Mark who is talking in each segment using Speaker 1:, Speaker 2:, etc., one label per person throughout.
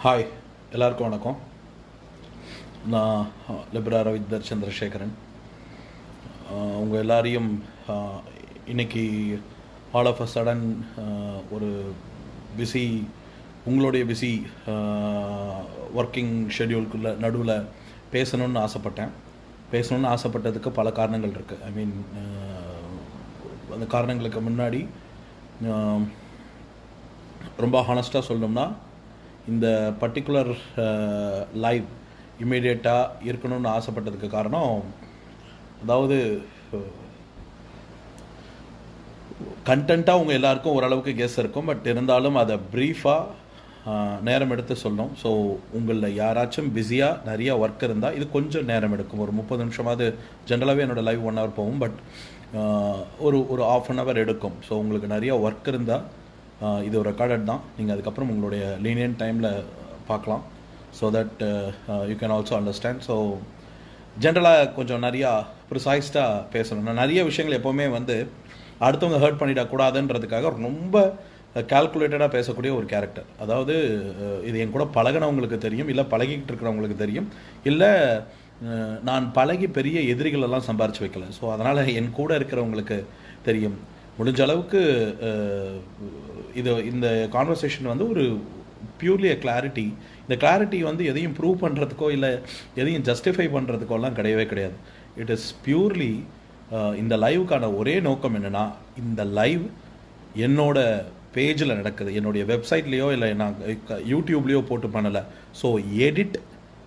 Speaker 1: Hi எல்லாருக்கும் வணக்கம் நான் லிபரா ரவிந்தர் சந்திரசேகரன் உங்கள் எல்லாரையும் ஆஹ், இன்னைக்கு ஆல் ஆஃப் அ சடன் ஒரு பிஸி உங்களுடைய பிஸி ஒர்க்கிங் ஷெட்யூல்குள்ள நடுவில் பேசணும்னு ஆசைப்பட்டேன் பேசணும்னு ஆசைப்பட்டதுக்கு பல காரணங்கள் இருக்குது ஐ மீன் அந்த காரணங்களுக்கு முன்னாடி ஆஹ், ரொம்ப ஹானஸ்ட்டாக சொல்லணும்னா இந்த பர்டிகுலர் லைவ் இமீடியட்டாக இருக்கணும்னு ஆசைப்பட்டதுக்கு காரணம் அதாவது கண்டென்ட்டாக உங்கள் எல்லாருக்கும் ஓரளவுக்கு கெஸ் இருக்கும் பட் இருந்தாலும் அதை ப்ரீஃபாக நேரம் எடுத்து சொல்லணும் ஸோ உங்களில் யாராச்சும் பிஸியாக நிறைய ஒர்க் இருந்தால் இது கொஞ்சம் நேரம் எடுக்கும் ஒரு முப்பது நிமிஷமாவது ஜென்ரலாகவே என்னோடய லைவ் ஒன் ஹவர் போகும் பட் ஒரு ஒரு ஆஃப் அன் ஹவர் எடுக்கும் ஸோ உங்களுக்கு நிறைய ஒர்க் இருந்தால் ஆஹ் இது ஒரு ரெக்கார்டட் தான் நீங்கள் அதுக்கப்புறம் உங்களுடைய லீனியன் டைமில் பார்க்கலாம் so that you can also understand so ஜென்ரலாக கொஞ்சம் நிறையா ப்ரிசைஸ்டாக பேசணும் நான் நிறைய விஷயங்கள் எப்போவுமே வந்து அடுத்தவங்க ஹர்ட் பண்ணிடக்கூடாதுன்றதுக்காக ரொம்ப கால்குலேட்டடாக பேசக்கூடிய ஒரு கேரக்டர் அதாவது அஹ், இது என் கூட பழகினவங்களுக்கு தெரியும் இல்லை பழகிக்கிட்டு இருக்கிறவங்களுக்கு தெரியும் இல்லை அஹ், நான் பழகி பெரிய எதிரிகள் எல்லாம் சம்பாரிச்சு வைக்கல ஸோ அதனால் என் கூட இருக்கிறவங்களுக்கு தெரியும் முடிஞ்ச அளவுக்கு அஹ், இது இந்த கான்வர்சேஷன் வந்து ஒரு பியூர்லி அ கிளாரிட்டி இந்த கிளாரிட்டி வந்து எதையும் ப்ரூவ் பண்ணுறதுக்கோ இல்லை எதையும் ஜஸ்டிஃபை பண்ணுறதுக்கோலாம் கிடையவே கிடையாது இட் இஸ் பியூர்லி இந்த லைவுக்கான ஒரே நோக்கம் என்னென்னா இந்த லைவ் என்னோட பேஜில் நடக்குது என்னுடைய வெப்சைட்லேயோ இல்லை நான் யூடியூப்லேயோ போட்டு பண்ணலை ஸோ எடிட்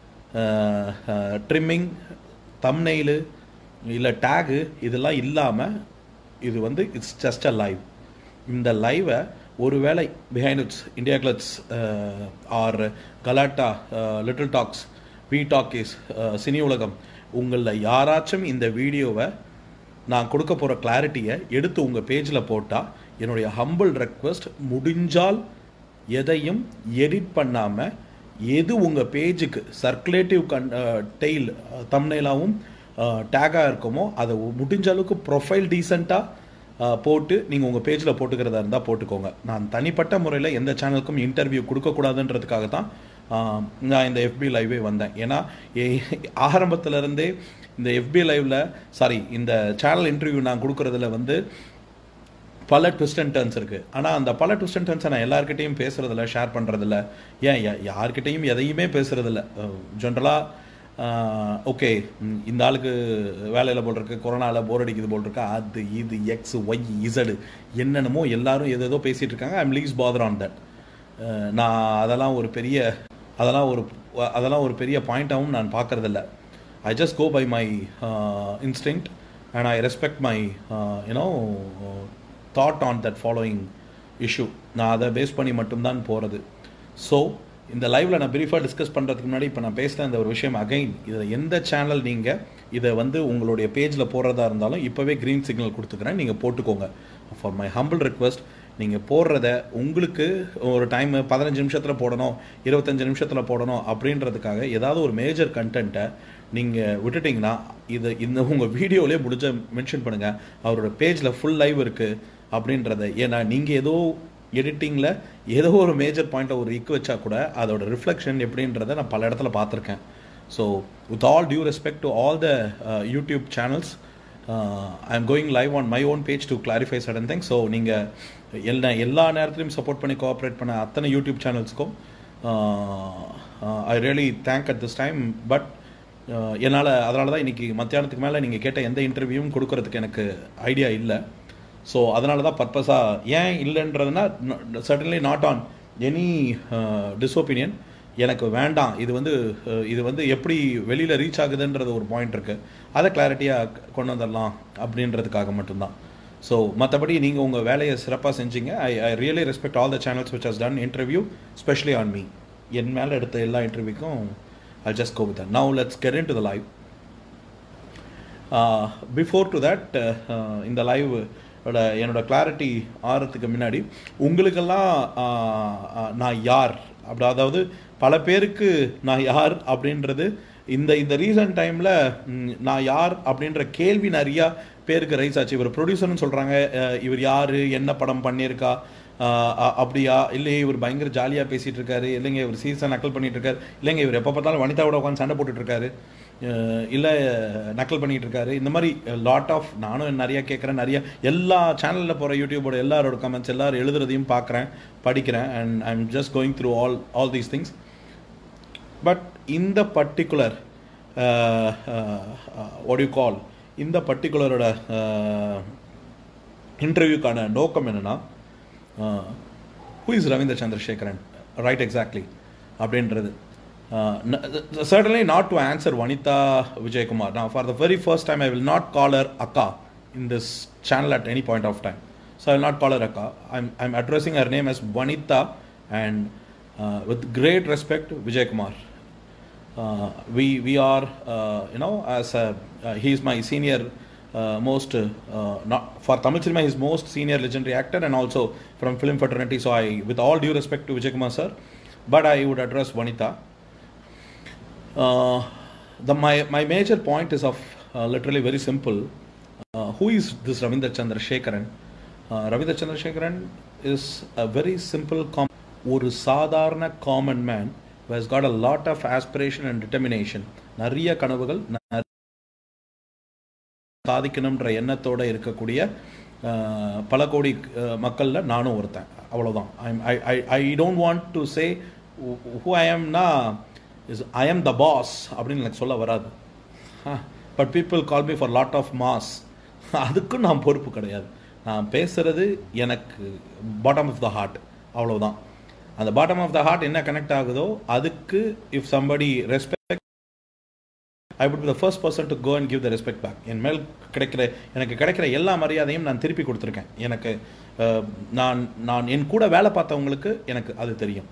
Speaker 1: ட்ரிம்மிங் தம்னெயிலு இல்லை டேகு இதெல்லாம் இல்லாமல் இது வந்து இட்ஸ் ஜஸ்ட் அ லைவ் இந்த லைவை ஒருவேளை behind its India glitz or Galatta little talks V talkies Cini Ulagam உங்களில் யாராச்சும் இந்த வீடியோவை நான் கொடுக்க போகிற கிளாரிட்டியை எடுத்து உங்கள் பேஜில் போட்டால் என்னுடைய ஹம்பிள் ரெக்வஸ்ட் முடிஞ்சால் எதையும் எடிட் பண்ணாமல் எது உங்கள் பேஜுக்கு சர்க்குலேட்டிவ் கன் டெய்ல் தம்னைலாவும் டேக்காக இருக்குமோ அதை முடிஞ்ச அளவுக்கு ப்ரொஃபைல் டீசெண்டாக போட்டு நீங்கள் உங்கள் பேஜில் போட்டுக்கிறதா இருந்தால் போட்டுக்கோங்க நான் தனிப்பட்ட முறையில் எந்த சேனலுக்கும் இன்டர்வியூ கொடுக்கக்கூடாதுன்றதுக்காக தான் ஆஹ், நான் இந்த எஃபி லைவே வந்தேன் ஏன்னா ஏ- ஆரம்பத்துல இருந்தே இந்த எஃபி லைவில் சாரி இந்த சேனல் இன்டர்வியூ நான் கொடுக்குறதுல வந்து பல ட்விஸ்ட் அண்ட் டர்ன்ஸ் இருக்குது ஆனால் அந்த பல ட்விஸ்ட் அண்ட் டர்ன்ஸை நான் எல்லாருக்கிட்டையும் பேசுறதில்ல ஷேர் பண்ணுறதில்ல ஏன் யா- யார்கிட்டயும் எதையுமே பேசுறதில்ல ஜென்ரலாக ஓகே இந்த ஆளுக்கு வேலையில் போல் இருக்கு கொரோனாவில் போர் அடிக்குது போல் இருக்கு அது இது எக்ஸ் ஒய் இசடு என்னென்னமோ எல்லாரும் எதேதோ பேசிகிட்டு இருக்காங்க I'm least bother on that நான் அதெல்லாம் ஒரு பெரிய அதெல்லாம் ஒரு அதெல்லாம் ஒரு பெரிய பாயிண்ட்டாகவும் நான் பார்க்கறதில்ல I just go by my instinct and I respect my you know thought on that following issue நான் அதை பேஸ் பண்ணி மட்டும்தான் போகிறது ஸோ இந்த லைவில் நான் பிரீஃபாக டிஸ்கஸ் பண்ணுறதுக்கு முன்னாடி இப்போ நான் பேசின இந்த ஒரு விஷயம் அகைன் இதில் எந்த சேனல் நீங்கள் இதை வந்து உங்களுடைய பேஜில் போடுறதா இருந்தாலும் இப்போவே க்ரீன் சிக்னல் கொடுத்துக்கிறேன் நீங்கள் போட்டுக்கோங்க ஃபார் மை ஹம்பிள் ரிக்வெஸ்ட் நீங்கள் போடுறத உங்களுக்கு ஒரு டைம் பதினஞ்சு நிமிஷத்தில் போடணும் இருபத்தஞ்சு நிமிஷத்தில் போடணும் அப்படின்றதுக்காக ஏதாவது ஒரு மேஜர் கண்டென்ட்டை நீங்கள் விட்டுட்டிங்கன்னா இது இந்த உங்கள் வீடியோலேயே முடிஞ்ச மென்ஷன் பண்ணுங்கள் அவரோட பேஜில் ஃபுல் லைவ் இருக்குது அப்படின்றத ஏன்னா நீங்கள் ஏதோ எடிட்டிங்கில் ஏதோ ஒரு மேஜர் பாயிண்ட்டை ஒரு இக்கு வச்சா கூட அதோட ரிஃப்ளெக்ஷன் எப்படின்றத நான் பல இடத்துல பார்த்துருக்கேன் so with all due respect to all the YouTube channels I am going live on my own page to clarify sudden thing so நீங்கள் எல்லா எல்லா நேரத்துலையும் சப்போர்ட் பண்ணி கோஆப்ரேட் பண்ண அத்தனை யூடியூப் சேனல்ஸ்க்கும் I really thank at this time but என்னால் அதனால தான் இன்றைக்கி மத்தியானத்துக்கு மேலே நீங்கள் கேட்ட எந்த இன்டர்வியூவும் கொடுக்கறதுக்கு எனக்கு ஐடியா இல்லை ஸோ அதனால தான் பர்பஸாக ஏன் இல்லைன்றதுனா suddenly not on any disopinion எனக்கு வேண்டாம் இது வந்து அஹ், இது வந்து எப்படி வெளியில் ரீச் ஆகுதுன்றது ஒரு பாயிண்ட் இருக்குது அதை கிளாரிட்டியாக கொண்டு வந்துடலாம் அப்படின்றதுக்காக மட்டும்தான் ஸோ மற்றபடி நீங்கள் உங்கள் வேலையை சிறப்பாக செஞ்சீங்க I I really respect all the channels which has done interview specially on me என் மேலே எடுத்த எல்லா இன்டர்வியூக்கும் I just go with now let's get in into the live before to that இந்த லைவ் என்னோட கிளாரிட்டி ஆறதுக்கு முன்னாடி உங்களுக்கெல்லாம் ஆஹ், ஆஹ், நான் யார் அப்படி அதாவது பல பேருக்கு நான் யார் அப்படின்றது இந்த இந்த ரீசன்ட் டைமில் நான் யார் அப்படின்ற கேள்வி நிறையா பேருக்கு ரைஸ் ஆச்சு இவர் ப்ரொடியூசர்னு சொல்கிறாங்க இவர் யார் என்ன படம் பண்ணியிருக்கா அஹ், அ- அப்படியா இல்லை இவர் பயங்கர ஜாலியாக பேசிகிட்டு இருக்காரு இல்லைங்க இவர் சீரியஸாக நக்கல் பண்ணிட்டு இருக்காரு இல்லைங்க இவர் எப்போ பார்த்தாலும் வனிதாவோட உட்காந்து சண்டை போட்டுட்டு இருக்காரு அஹ், இல்லை நக்கல் பண்ணிட்டு இருக்காரு இந்த மாதிரி லாட் ஆஃப் நானும் நிறைய கேட்குறேன் நிறைய எல்லா சேனலில் போகிற யூடியூபோட எல்லாரோட கமெண்ட்ஸ் எல்லாரும் எழுதுறதையும் பார்க்குறேன் படிக்கிறேன் and I am just going through all all these things but இந்த பர்டிகுலர் what you கால் இந்த பர்டிகுலரோட இன்டர்வியூக்கான நோக்கம் என்னென்னா who is Ravindar Chandrasekaran right exactly அப்படின்றது certainly not to answer Vanitha Vijayakumar நான் for the very first time I will not call her அக்கா in this channel at any point of time so I will not call her அக்கா I'm I'm addressing her name as Vanitha and with great respect Vijayakumar uh, we we are uh, you know as a, uh, he is my senior uh, most uh, not for Tamil cinema he's most senior legendary actor and also from film fraternity so I with all due respect to Vijay Kumar sir but I would address Vanita uh, the my my major point is of uh, literally very simple uh, who is this Ravindra Chandrasekharan uh, Ravindra Chandrasekharan is a very simple com- ஒரு சாதாரண common man has got a lot of aspiration and determination நிறைய கனவுகள் ந- சாதிக்கணுன்ற எண்ணத்தோட இருக்கக்கூடிய அஹ், பல கோடி அஹ், மக்கள்ல நானும் ஒருத்தன் அவ்வளவுதான் I I I don't want to say who I எம்னா is I am the boss அப்படின்னு எனக்கு சொல்ல வராது but people call me for lot of mass அதுக்கும் நான் பொறுப்பு கிடையாது நான் பேசுறது எனக்கு பாட்டம் ஆஃப் த ஹார்ட் அவ்வளவுதான் அந்த பாட்டம் ஆஃப் த ஹார்ட் என்ன கனெக்ட் ஆகுதோ அதுக்கு if somebody respect I would be the first person to go and give the respect back என் மேல் கிடைக்கிற எனக்கு கிடைக்கிற எல்லா மரியாதையும் நான் திருப்பி கொடுத்துருக்கேன் எனக்கு அஹ், நான் நான் என் கூட வேலை பார்த்தவங்களுக்கு எனக்கு அது தெரியும்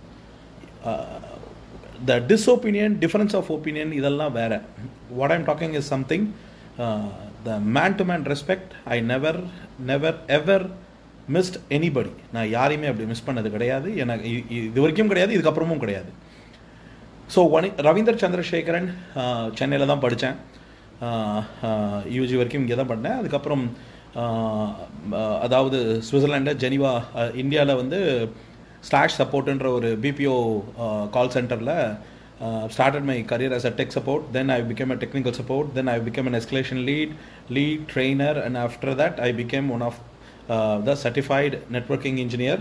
Speaker 1: the disopinion difference of opinion இதெல்லாம் வேற what I'm talking is something the man to man respect I never never ever missed anybody நான் யாரையுமே அப்படி மிஸ் பண்ணது கிடையாது எனக்கு இ- இ- இது வரைக்கும் கிடையாது இதுக்கப்புறமும் கிடையாது ஸோ வனி ரவீந்தர் சந்திரசேகரன் சென்னையில் தான் படித்தேன் யூஜி வரைக்கும் இங்கே தான் பண்ணேன் அதுக்கப்புறம் ஆஹ், ஆஹ், அதாவது சுவிட்சர்லாண்டில் ஜெனிவா இந்தியாவில் வந்து ஸ்லாஷ் சப்போர்ட்டுன்ற ஒரு பிபிஓ கால் சென்டரில் started my career as a tech support then i became a technical support then i became an escalation lead lead trainer and after that i became one of uh, the certified networking engineer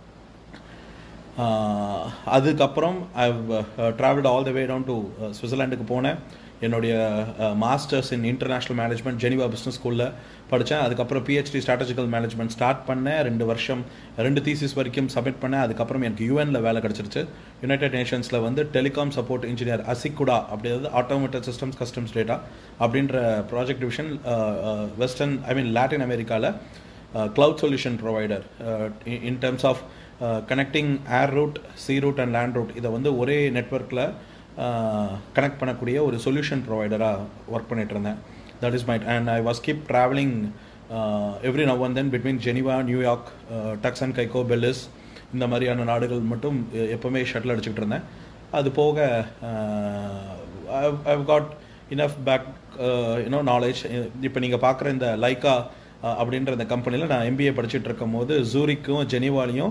Speaker 1: ஆஹ் அதுக்கப்புறம் I travelled all the way down to சுவிட்சர்லாண்டுக்கு போனேன் என்னுடைய masters in international management Geneva business ஸ்கூலில் படித்தேன் அதுக்கப்புறம் PhD strategical management start பண்ணேன் ரெண்டு வருஷம் ரெண்டு தீசிஸ் வரைக்கும் சப்மிட் பண்ணேன் அதுக்கப்புறம் எனக்கு யூஎனில் வேலை கிடச்சிருச்சு யுனைடெட் நேஷன்ஸில் வந்து டெலிகாம் சப்போர்ட் இன்ஜினியர் அசிக்குடா அப்படின்றது ஆட்டோமேட்டட் சிஸ்டம்ஸ் கஸ்டம்ஸ் டேட்டா அப்படின்ற project division western I mean Latin அமெரிக்காவில் cloud solution provider uh, in, in terms of uh, connecting air route sea route and land route இதை வந்து ஒரே நெட்ஒர்க்கில் connect பண்ணக்கூடிய ஒரு solution ப்ரொவைடராக work பண்ணிட்டு இருந்தேன் that is my and I was keep travelling every now and then between Geneva New York Tucson கைகோ Belize இந்த மாதிரியான நாடுகள் மட்டும் எ- எப்பவுமே ஷட்டில் அடிச்சுக்கிட்டு இருந்தேன் அது போக I've got enough back you know knowledge இப்போ நீங்கள் பார்க்குற இந்த லைக்கா அஹ், அப்படின்ற இந்த கம்பெனியில் நான் எம்பிஏ படிச்சுட்டு இருக்கும் போது ஜூரிக்கும் ஜெனிவாலையும்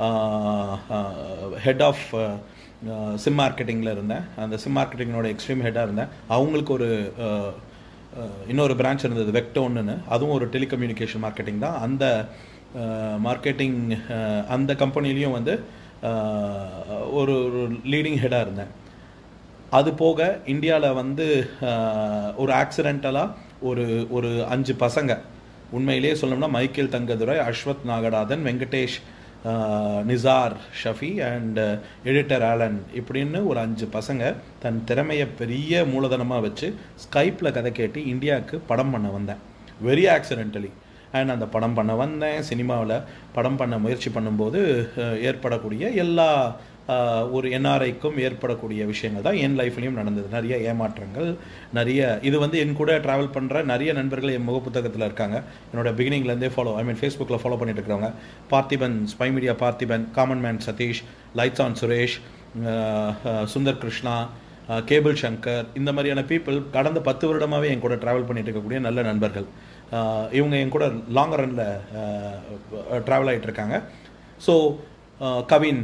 Speaker 1: ஹெட் ஆஃப் சிம் மார்க்கெட்டிங்கில் இருந்தேன் அந்த சிம் மார்க்கெட்டிங்கோட எக்ஸ்ட்ரீம் ஹெட்டாக இருந்தேன் அவங்களுக்கு ஒரு அஹ், அஹ், இன்னொரு பிரான்ச் இருந்தது வெக்டோன்னு அதுவும் ஒரு டெலிகம்யூனிகேஷன் மார்க்கெட்டிங் தான் அந்த மார்க்கெட்டிங் அந்த கம்பெனிலையும் வந்து அஹ், ஒரு ஒரு லீடிங் ஹெடாக இருந்தேன் அது போக இந்தியாவில் வந்து அஹ், ஒரு ஆக்சிடென்டலாக ஒரு ஒரு அஞ்சு பசங்க உண்மையிலேயே சொல்லணும்னா மைக்கேல் தங்கதுரை அஸ்வத் நாகநாதன் வெங்கடேஷ் அஹ், Nisar Shafi and editor Alan இப்படின்னு ஒரு அஞ்சு பசங்க தன் திறமையை பெரிய மூலதனமாக வச்சு ஸ்கைப்பில் கதை கேட்டு இந்தியாவுக்கு படம் பண்ண வந்தேன் வெரி ஆக்சிடென்டலி அண்ட் அந்த படம் பண்ண வந்தேன் சினிமாவில் படம் பண்ண முயற்சி பண்ணும்போது அஹ், ஏற்படக்கூடிய எல்லா அஹ், ஒரு என்ஆர்ஐக்கும் ஏற்படக்கூடிய விஷயங்கள் தான் என் லைஃப்லையும் நடந்தது நிறைய ஏமாற்றங்கள் நிறைய இது வந்து என் கூட ட்ராவல் பண்ணுற நிறைய நண்பர்கள் என் முகப்புத்தகத்தில் இருக்காங்க என்னோட பிகினிங்லேருந்தே ஃபாலோ ஐ மீன் ஃபேஸ்புக்கில் ஃபாலோ பண்ணிட்டு இருக்கிறவங்க Parthiban spy media Parthiban common man Sathish lights on Suresh அஹ், அஹ், சுந்தர் கிருஷ்ணா அஹ், கேபிள் சங்கர் இந்த மாதிரியான பீப்புள் கடந்த பத்து வருடமாகவே என் கூட ட்ராவல் பண்ணிட்டு இருக்கக்கூடிய நல்ல நண்பர்கள் இவங்க என் கூட லாங் ரனில் ட்ராவல் ஆகிட்டு இருக்காங்க ஸோ கவின்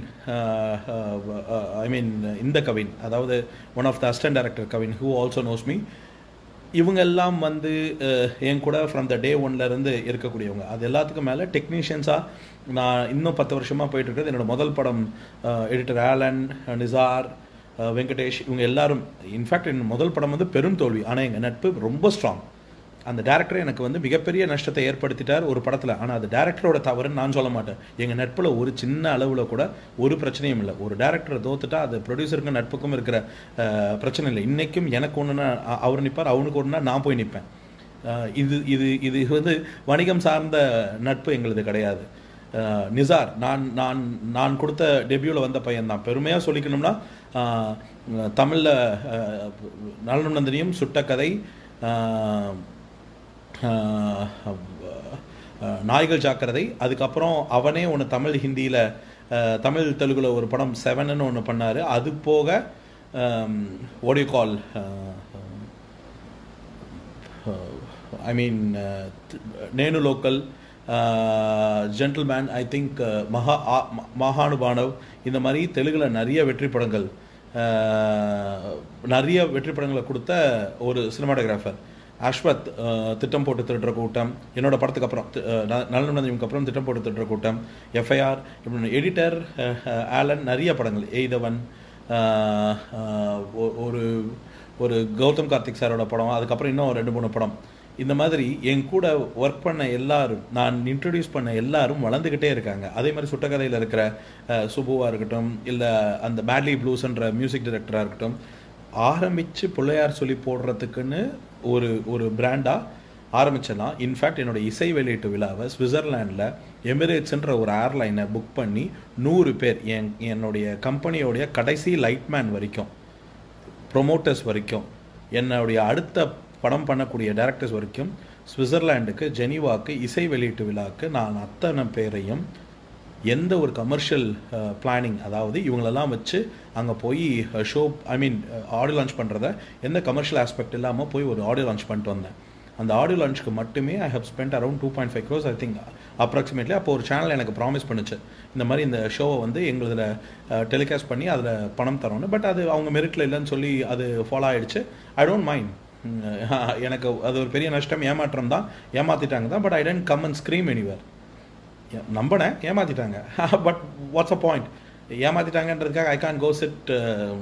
Speaker 1: ஐ மீன் இந்த கவின் அதாவது one of the assistant director Kavin who also knows me இவங்க எல்லாம் வந்து அஹ், என் கூட ஃப்ரம் த டே இருந்து இருக்கக்கூடியவங்க அது எல்லாத்துக்கும் மேலே டெக்னீஷியன்ஸாக நான் இன்னும் பத்து வருஷமாக போயிட்டு இருக்கிறது என்னோட முதல் படம் எடிட்டர் ஆலன் நிசார் அஹ், வெங்கடேஷ் இவங்க எல்லாரும் இன்ஃபேக்ட் என் முதல் படம் வந்து பெரும் தோல்வி ஆனால் எங்கள் நட்பு ரொம்ப ஸ்ட்ராங் அந்த டேரக்டர் எனக்கு வந்து மிகப்பெரிய நஷ்டத்தை ஏற்படுத்திட்டார் ஒரு படத்தில் ஆனால் அது டேரக்டரோட தவறுன்னு நான் சொல்ல மாட்டேன் எங்கள் நட்பில் ஒரு சின்ன அளவில் கூட ஒரு பிரச்சனையும் இல்லை ஒரு டேரக்டரை தோத்துட்டா அது ப்ரொடியூசருக்கும் நட்புக்கும் இருக்கிற அஹ், பிரச்சனை இல்லை இன்றைக்கும் எனக்கு ஒன்றுனா அவர் நிற்பார் அவனுக்கு ஒன்றுனா நான் போய் நிற்பேன் அஹ், இது இது இது வந்து வணிகம் சார்ந்த நட்பு எங்களுது கிடையாது அஹ், நிசார் நான் நான் நான் கொடுத்த டெபியூவில் வந்த பையன் தான் பெருமையாக சொல்லிக்கணும்னா தமிழில் நலனும் நந்தினியும் சுட்ட கதை அஹ், ஆஹ் ஆஹ் நாய்கள் ஜாக்கிரதை அதுக்கப்புறம் அவனே ஒன்று தமிழ் ஹிந்தியில் தமிழ் தெலுங்குல ஒரு படம் செவன்னு ஒன்று பண்ணார் அது போக ஓடியோ கால் ஐ மீன் நேனு லோக்கல் ஜென்டில்மேன் ஐ திங்க் மகா ஆ- ம- மகானுபானவ் இந்த மாதிரி தெலுங்குல நிறைய வெற்றி படங்கள் ஆஹ், நிறைய வெற்றி படங்களை கொடுத்த ஒரு சினிமாட்டோகிராஃபர் அஸ்வத் அஹ், திட்டம் போட்டு திருடுற கூட்டம் என்னோட படத்துக்கு அப்புறம் தி- அஹ், ந- நல்ல நந்தினிக்கு அப்புறம் திட்டம் போட்டு திருடுற கூட்டம் எஃப்ஐஆர் இப்படி எடிட்டர் ஆலன் நிறைய படங்கள் எய்தவன் அஹ், அஹ், ஒ- ஒரு ஒரு கௌதம் கார்த்திக் சாரோட படம் அதுக்கப்புறம் இன்னும் ரெண்டு மூணு படம் இந்த மாதிரி என் கூட ஒர்க் பண்ண எல்லாரும் நான் இன்ட்ரடியூஸ் பண்ண எல்லாரும் வளர்ந்துக்கிட்டே இருக்காங்க அதே மாதிரி சுட்டக்கதையில் இருக்கிற அஹ், சுபுவா இருக்கட்டும் இல்லை அந்த மேட்லி ப்ளூஸ்ன்ற மியூசிக் டைரக்டராக இருக்கட்டும் ஆரம்பித்து பிள்ளையார் சொல்லி போடுறதுக்குன்னு ஒரு ஒரு பிராண்டாக ஆரம்பிச்சலாம் இன்ஃபேக்ட் என்னோட இசை வெளியீட்டு விழாவை சுவிட்சர்லாண்டில் எமிரேட்ஸ்ன்ற ஒரு ஏர்லைனை புக் பண்ணி நூறு பேர் என் என்னுடைய கம்பெனியோடைய கடைசி லைட்மேன் வரைக்கும் ப்ரொமோட்டர்ஸ் வரைக்கும் என்னுடைய அடுத்த படம் பண்ணக்கூடிய டேரக்டர்ஸ் வரைக்கும் சுவிட்சர்லாண்டுக்கு ஜெனீவாக்கு இசை வெளியீட்டு விழாக்கு நான் அத்தனை பேரையும் எந்த ஒரு கமர்ஷியல் பிளானிங் அதாவது இவங்களெல்லாம் வச்சு அங்கே போய் show I mean audio launch பண்ணுறத எந்த கமர்ஷியல் ஆஸ்பெக்ட் இல்லாமல் போய் ஒரு ஆடியோ லான்ச் பண்ணிட்டு வந்தேன் அந்த ஆடியோ லான்ச்சுக்கு மட்டுமே I have spend around two point five crores I think approximately அப்போ ஒரு சேனல் எனக்கு ப்ராமிஸ் பண்ணுச்சு இந்த மாதிரி இந்த ஷோவை வந்து எங்களுதில் டெலிகாஸ்ட் பண்ணி அதில் பணம் தரோன்னு பட் அது அவங்க மெரிட்டில் இல்லைன்னு சொல்லி அது ஃபாலோ ஆயிடுச்சு ஐ டோன்ட் மைண்ட் எனக்கு அது ஒரு பெரிய நஷ்டம் ஏமாற்றம் தான் ஏமாத்திட்டாங்க தான் but I didn't come and scream anywhere நம்பினேன் ஏமாத்திட்டாங்க பட் வாட்ஸ் அ பாயிண்ட் ஏமாத்திட்டாங்கன்றதுக்காக I can't go sit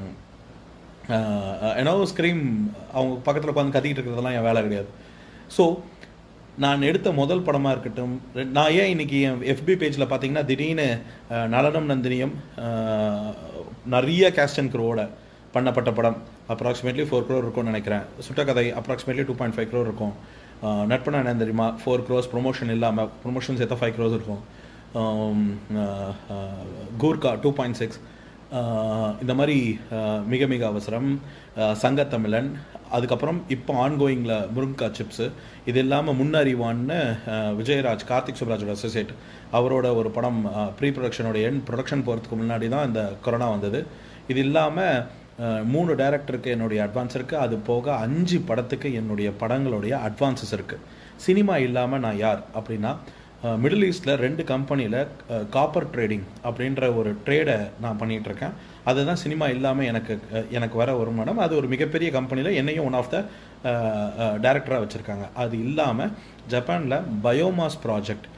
Speaker 1: and scream அவங்க பக்கத்தில் உட்காந்து கத்திக்கிட்டு இருக்கிறதெல்லாம் என் வேலை கிடையாது ஸோ நான் எடுத்த முதல் படமாக இருக்கட்டும் ரெ- நான் ஏன் இன்னைக்கு என் எஃபி பேஜில் பார்த்தீங்கன்னா திடீர்னு அஹ், நலனம் நந்தினியும் அஹ், நிறைய கேஸ்ட் அண்ட் க்ரோட பண்ணப்பட்ட படம் அப்ராக்சிமேட்லி ஃபோர் க்ரோர் இருக்கும்னு நினைக்கிறேன் Suttakadhai approximately two point five crore இருக்கும் அஹ், நட்பனா என்ன தெரியுமா ஃபோர் க்ரோஸ் ப்ரொமோஷன் இல்லாமல் ப்ரொமோஷன் சேர்த்தா ஃபைவ் க்ரோஸ் இருக்கும் ஆம், அஹ், அஹ், கூர்கா டூ பாயிண்ட் சிக்ஸ் இந்த மாதிரி அஹ், மிக மிக அவசரம் அஹ், சங்கத்தமிழன் அதுக்கப்புறம் இப்போ ஆன்கோயிங்கில் முருங்கா சிப்ஸு இது இல்லாமல் முன்னறிவான்னு அஹ், விஜயராஜ் கார்த்திக் சுப்ராஜோட அசோசியேட் அவரோட ஒரு படம் ப்ரீ ப்ரொடக்ஷனோட என் ப்ரொடக்ஷன் போகிறதுக்கு முன்னாடி தான் இந்த கொரோனா வந்தது இது இல்லாமல் மூணு டேரக்டருக்கு என்னுடைய அட்வான்ஸ் இருக்குது அது போக அஞ்சு படத்துக்கு என்னுடைய படங்களுடைய அட்வான்சஸ் இருக்குது சினிமா இல்லாமல் நான் யார் அப்படின்னா மிடில் ஈஸ்டில் ரெண்டு கம்பெனியில் காப்பர் ட்ரேடிங் அப்படின்ற ஒரு ட்ரேடை நான் பண்ணிகிட்டு இருக்கேன் அதுதான் சினிமா இல்லாமல் எனக்கு அஹ், எனக்கு வர வருமானம் அது ஒரு மிகப்பெரிய கம்பெனியில் என்னையும் ஒன் ஆஃப் த டேரக்டராக வச்சுருக்காங்க அது இல்லாமல் ஜப்பானில் பயோமாஸ் ப்ராஜெக்ட்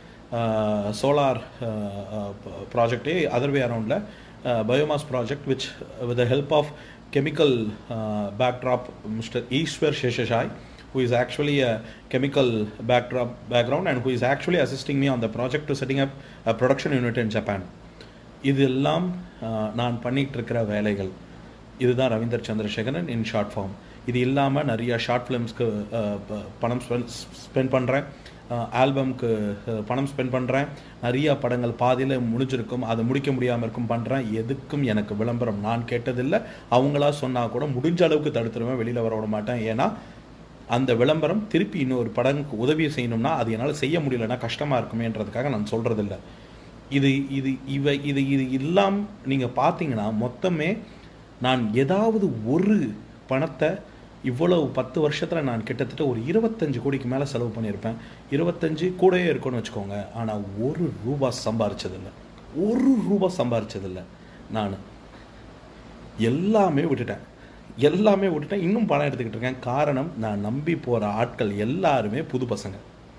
Speaker 1: சோலார் ப்ராஜெக்டே அதர் வே அரவுண்டில் biomass project which with the help of chemical backdrop mister Eswar Seshasayee who is actually a chemical backdrop background and who is actually assisting me on the project to setting up a production unit in Japan. இதெல்லாம் ஆஹ், நான் பண்ணிட்டு இருக்கிற வேலைகள் இதுதான் Ravindar Chandrasekaran in short form இது இல்லாமல் நிறைய short ஃபிலிம்ஸ்க்கு பணம் ஸ்பெண்ட் பண்ணுறேன் ஆல்பம்க்கு பணம் ஸ்பெண்ட் பண்ணுறேன் நிறைய படங்கள் பாதியில் முடிஞ்சிருக்கும் அதை முடிக்க முடியாமல் இருக்கும் பண்ணுறேன் எதுக்கும் எனக்கு விளம்பரம் நான் கேட்டதில்லை அவங்களா சொன்னால் கூட முடிஞ்ச அளவுக்கு தடுத்துருவேன் வெளியில் வர விட மாட்டேன் ஏன்னா அந்த விளம்பரம் திருப்பி இன்னொரு படங்குக்கு உதவி செய்யணும்னா அது என்னால் செய்ய முடியலன்னா கஷ்டமாக இருக்குமேன்றதுக்காக நான் சொல்கிறதில்ல இது இது இவை இது இது எல்லாம் நீங்கள் பார்த்தீங்கன்னா மொத்தமே நான் ஏதாவது ஒரு பணத்தை இவ்வளவு பத்து வருஷத்தில் நான் கிட்டத்தட்ட ஒரு இருபத்தஞ்சு கோடிக்கு மேலே செலவு பண்ணியிருப்பேன் இருபத்தஞ்சு கூடயே இருக்கும்னு வச்சுக்கோங்க ஆனால் ஒரு ரூபா சம்பாரிச்சதில்லை ஒரு ரூபா சம்பாரிச்சதில்லை நான் எல்லாமே விட்டுட்டேன் எல்லாமே விட்டுட்டேன் இன்னும் பணம் எடுத்துக்கிட்டு இருக்கேன் காரணம் நான் நம்பி போகிற ஆட்கள் எல்லாருமே புது பசங்க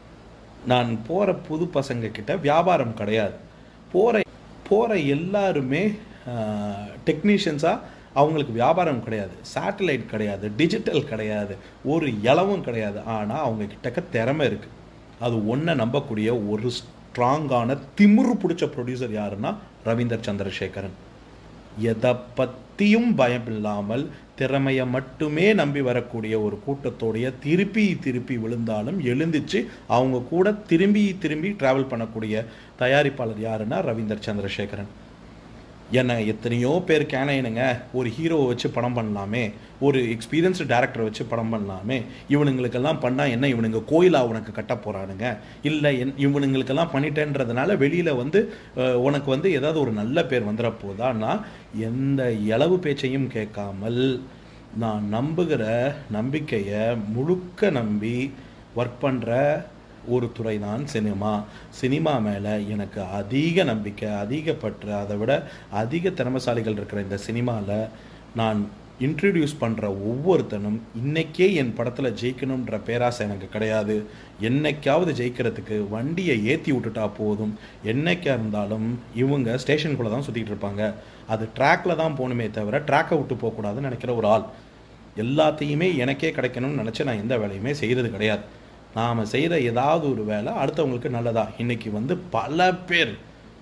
Speaker 1: நான் போகிற புது பசங்க கிட்ட வியாபாரம் கிடையாது போகிற போகிற எல்லாருமே டெக்னீஷியன்ஸாக அவங்களுக்கு வியாபாரம் கிடையாது சேட்டலைட் கிடையாது டிஜிட்டல் கிடையாது ஒரு இலவும் கிடையாது ஆனால் அவங்க கிட்டக்க திறமை இருக்குது அது ஒன்றை நம்பக்கூடிய ஒரு ஸ்ட்ராங்கான திமிரு பிடிச்ச ப்ரொடியூசர் யாருன்னா ரவீந்தர் சந்திரசேகரன் எதை பற்றியும் பயம் இல்லாமல் திறமையை மட்டுமே நம்பி வரக்கூடிய ஒரு கூட்டத்தோடைய திருப்பி திருப்பி விழுந்தாலும் எழுந்திச்சு அவங்க கூட திரும்பி திரும்பி ட்ராவல் பண்ணக்கூடிய தயாரிப்பாளர் யாருன்னா ரவீந்தர் சந்திரசேகரன் என்ன எத்தனையோ பேர் கேனையனுங்க ஒரு ஹீரோவை வச்சு படம் பண்ணலாமே ஒரு எக்ஸ்பீரியன்ஸ்டு டேரக்டரை வச்சு படம் பண்ணலாமே இவனுங்களுக்கெல்லாம் பண்ணால் என்ன இவனுங்க கோயிலா உனக்கு கட்ட போகிறானுங்க இல்லை என் இவனுங்களுக்கெல்லாம் பண்ணிட்டேன்றதுனால வெளியில் வந்து அஹ், உனக்கு வந்து ஏதாவது ஒரு நல்ல பேர் வந்துட போதான்னா எந்த இளவு பேச்சையும் கேட்காமல் நான் நம்புகிற நம்பிக்கையை முழுக்க நம்பி ஒர்க் பண்ணுற ஒரு துறை தான் சினிமா சினிமா மேலே எனக்கு அதிக நம்பிக்கை அதிக பற்று அதை விட அதிக திறமைசாலிகள் இருக்கிற இந்த சினிமாவில் நான் இன்ட்ரடியூஸ் பண்ணுற ஒவ்வொருத்தனும் இன்னைக்கே என் படத்தில் ஜெயிக்கணுன்ற பேராசை எனக்கு கிடையாது என்னைக்காவது ஜெயிக்கிறதுக்கு வண்டியை ஏற்றி விட்டுட்டா போதும் என்னைக்கா இருந்தாலும் இவங்க ஸ்டேஷனுக்குள்ளே தான் சுற்றிட்டு இருப்பாங்க அது ட்ராக்ல தான் போகணுமே தவிர ட்ராக்கை விட்டு போகக்கூடாதுன்னு நினைக்கிற ஒரு ஆள் எல்லாத்தையுமே எனக்கே கிடைக்கணும்னு நினச்சி நான் எந்த வேலையுமே செய்கிறது கிடையாது நாம் செய்கிற ஏதாவது ஒரு வேலை அடுத்தவங்களுக்கு நல்லதா இன்னைக்கு வந்து பல பேர்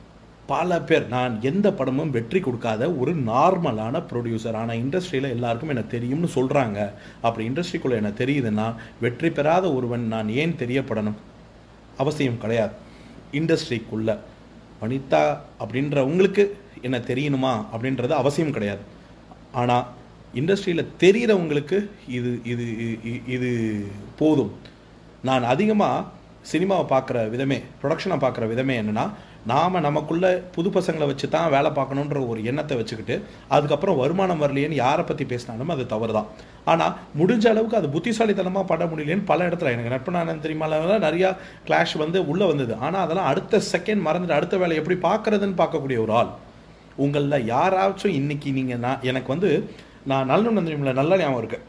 Speaker 1: பல பேர் நான் எந்த படமும் வெற்றி கொடுக்காத ஒரு நார்மலான ப்ரொடியூசர் ஆனால் இண்டஸ்ட்ரியில் எல்லாருக்கும் எனக்கு தெரியும்னு சொல்கிறாங்க அப்படி இண்டஸ்ட்ரிக்குள்ளே எனக்கு தெரியுதுன்னா வெற்றி பெறாத ஒருவன் நான் ஏன் தெரியப்படணும் அவசியம் கிடையாது இண்டஸ்ட்ரிக்குள்ள வனிதா அப்படின்றவங்களுக்கு என்ன தெரியணுமா அப்படின்றது அவசியம் கிடையாது ஆனால் இண்டஸ்ட்ரியில் தெரிகிறவங்களுக்கு இது இது இ- இது போதும் நான் அதிகமாக சினிமாவை பார்க்குற விதமே ப்ரொடக்ஷனை பார்க்குற விதமே என்னென்னா நாம் நமக்குள்ள புது பசங்களை வச்சு தான் வேலை பார்க்கணுன்ற ஒரு எண்ணத்தை வச்சுக்கிட்டு அதுக்கப்புறம் வருமானம் வரலையேன்னு யாரை பற்றி பேசினாலும் அது தவறு தான் ஆனால் முடிஞ்ச அளவுக்கு அது புத்திசாலித்தனமாக பண்ண முடியலையேன்னு பல இடத்துல எனக்கு நட்பனானன் தெரியுமா நிறையா கிளாஷ் வந்து உள்ளே வந்தது ஆனால் அதெல்லாம் அடுத்த செகண்ட் மறந்துட்டு அடுத்த வேலை எப்படி பார்க்குறதுன்னு பார்க்கக்கூடிய ஒரு ஆள் உங்களில் யாராச்சும் இன்னைக்கு நீங்கள் நான் எனக்கு வந்து நான் நல்ல தெரியுமில்ல நல்ல ஞாபகம் இருக்கு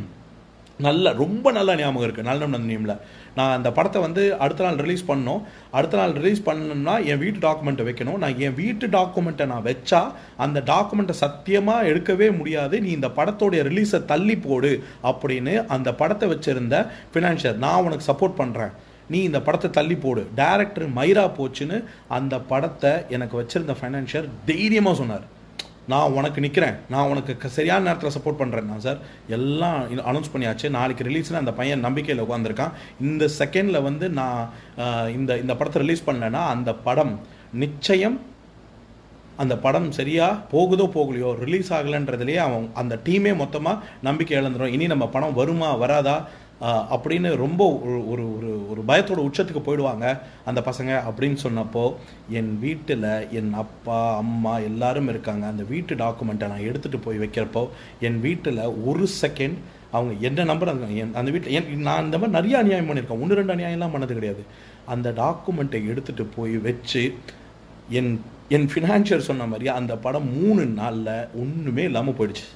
Speaker 1: நல்ல ரொம்ப நல்ல ஞாபகம் இருக்குது நல்ல நந்தினியமில் நான் அந்த படத்தை வந்து அடுத்த நாள் ரிலீஸ் பண்ணோம் அடுத்த நாள் ரிலீஸ் பண்ணணும்னா என் வீட்டு டாக்குமெண்ட்டை வைக்கணும் நான் என் வீட்டு டாக்குமெண்ட்டை நான் வச்சா அந்த டாக்குமெண்ட்டை சத்தியமாக எடுக்கவே முடியாது நீ இந்த படத்தோடைய ரிலீஸை தள்ளி போடு அப்படின்னு அந்த படத்தை வச்சிருந்த ஃபினான்ஷியர் நான் உனக்கு சப்போர்ட் பண்ணுறேன் நீ இந்த படத்தை தள்ளி போடு டேரக்டர் மைரா போச்சுன்னு அந்த படத்தை எனக்கு வச்சிருந்த ஃபைனான்ஷியர் தைரியமாக சொன்னார் நான் உனக்கு நிற்கிறேன் நான் உனக்கு க- சரியான நேரத்தில் சப்போர்ட் பண்ணுறேன் நான் சார் எல்லாம் அனௌன்ஸ் பண்ணியாச்சு நாளைக்கு ரிலீஸில் அந்த பையன் நம்பிக்கையில் உட்காந்துருக்கான் இந்த செகண்டில் வந்து நான் ஆஹ், இந்த இந்த படத்தை ரிலீஸ் பண்ணேன்னா அந்த படம் நிச்சயம் அந்த படம் சரியா போகுதோ போகலையோ ரிலீஸ் ஆகலைன்றதுலேயே அவன் அந்த டீமே மொத்தமாக நம்பிக்கை இழந்துடும் இனி நம்ம படம் வருமா வராதா ஆஹ், அப்படின்னு ரொம்ப ஒரு ஒரு ஒரு ஒரு பயத்தோட உச்சத்துக்கு போயிடுவாங்க அந்த பசங்க அப்படின்னு சொன்னப்போ என் வீட்டில் என் அப்பா அம்மா எல்லாரும் இருக்காங்க அந்த வீட்டு டாக்குமெண்ட்டை நான் எடுத்துகிட்டு போய் வைக்கிறப்போ என் வீட்டில் ஒரு செகண்ட் அவங்க என்ன நம்பர் அந்த வீட்டில் என் நான் இந்த மாதிரி நிறைய அநியாயம் பண்ணியிருக்கேன் ஒன்று ரெண்டு அநியாயம்லாம் பண்ணது கிடையாது அந்த டாக்குமெண்ட்டை எடுத்துகிட்டு போய் வச்சு என் என் ஃபினான்ஷியர் சொன்ன மாதிரி அந்த படம் மூணு நாளில் ஒன்றுமே இல்லாமல் போயிடுச்சு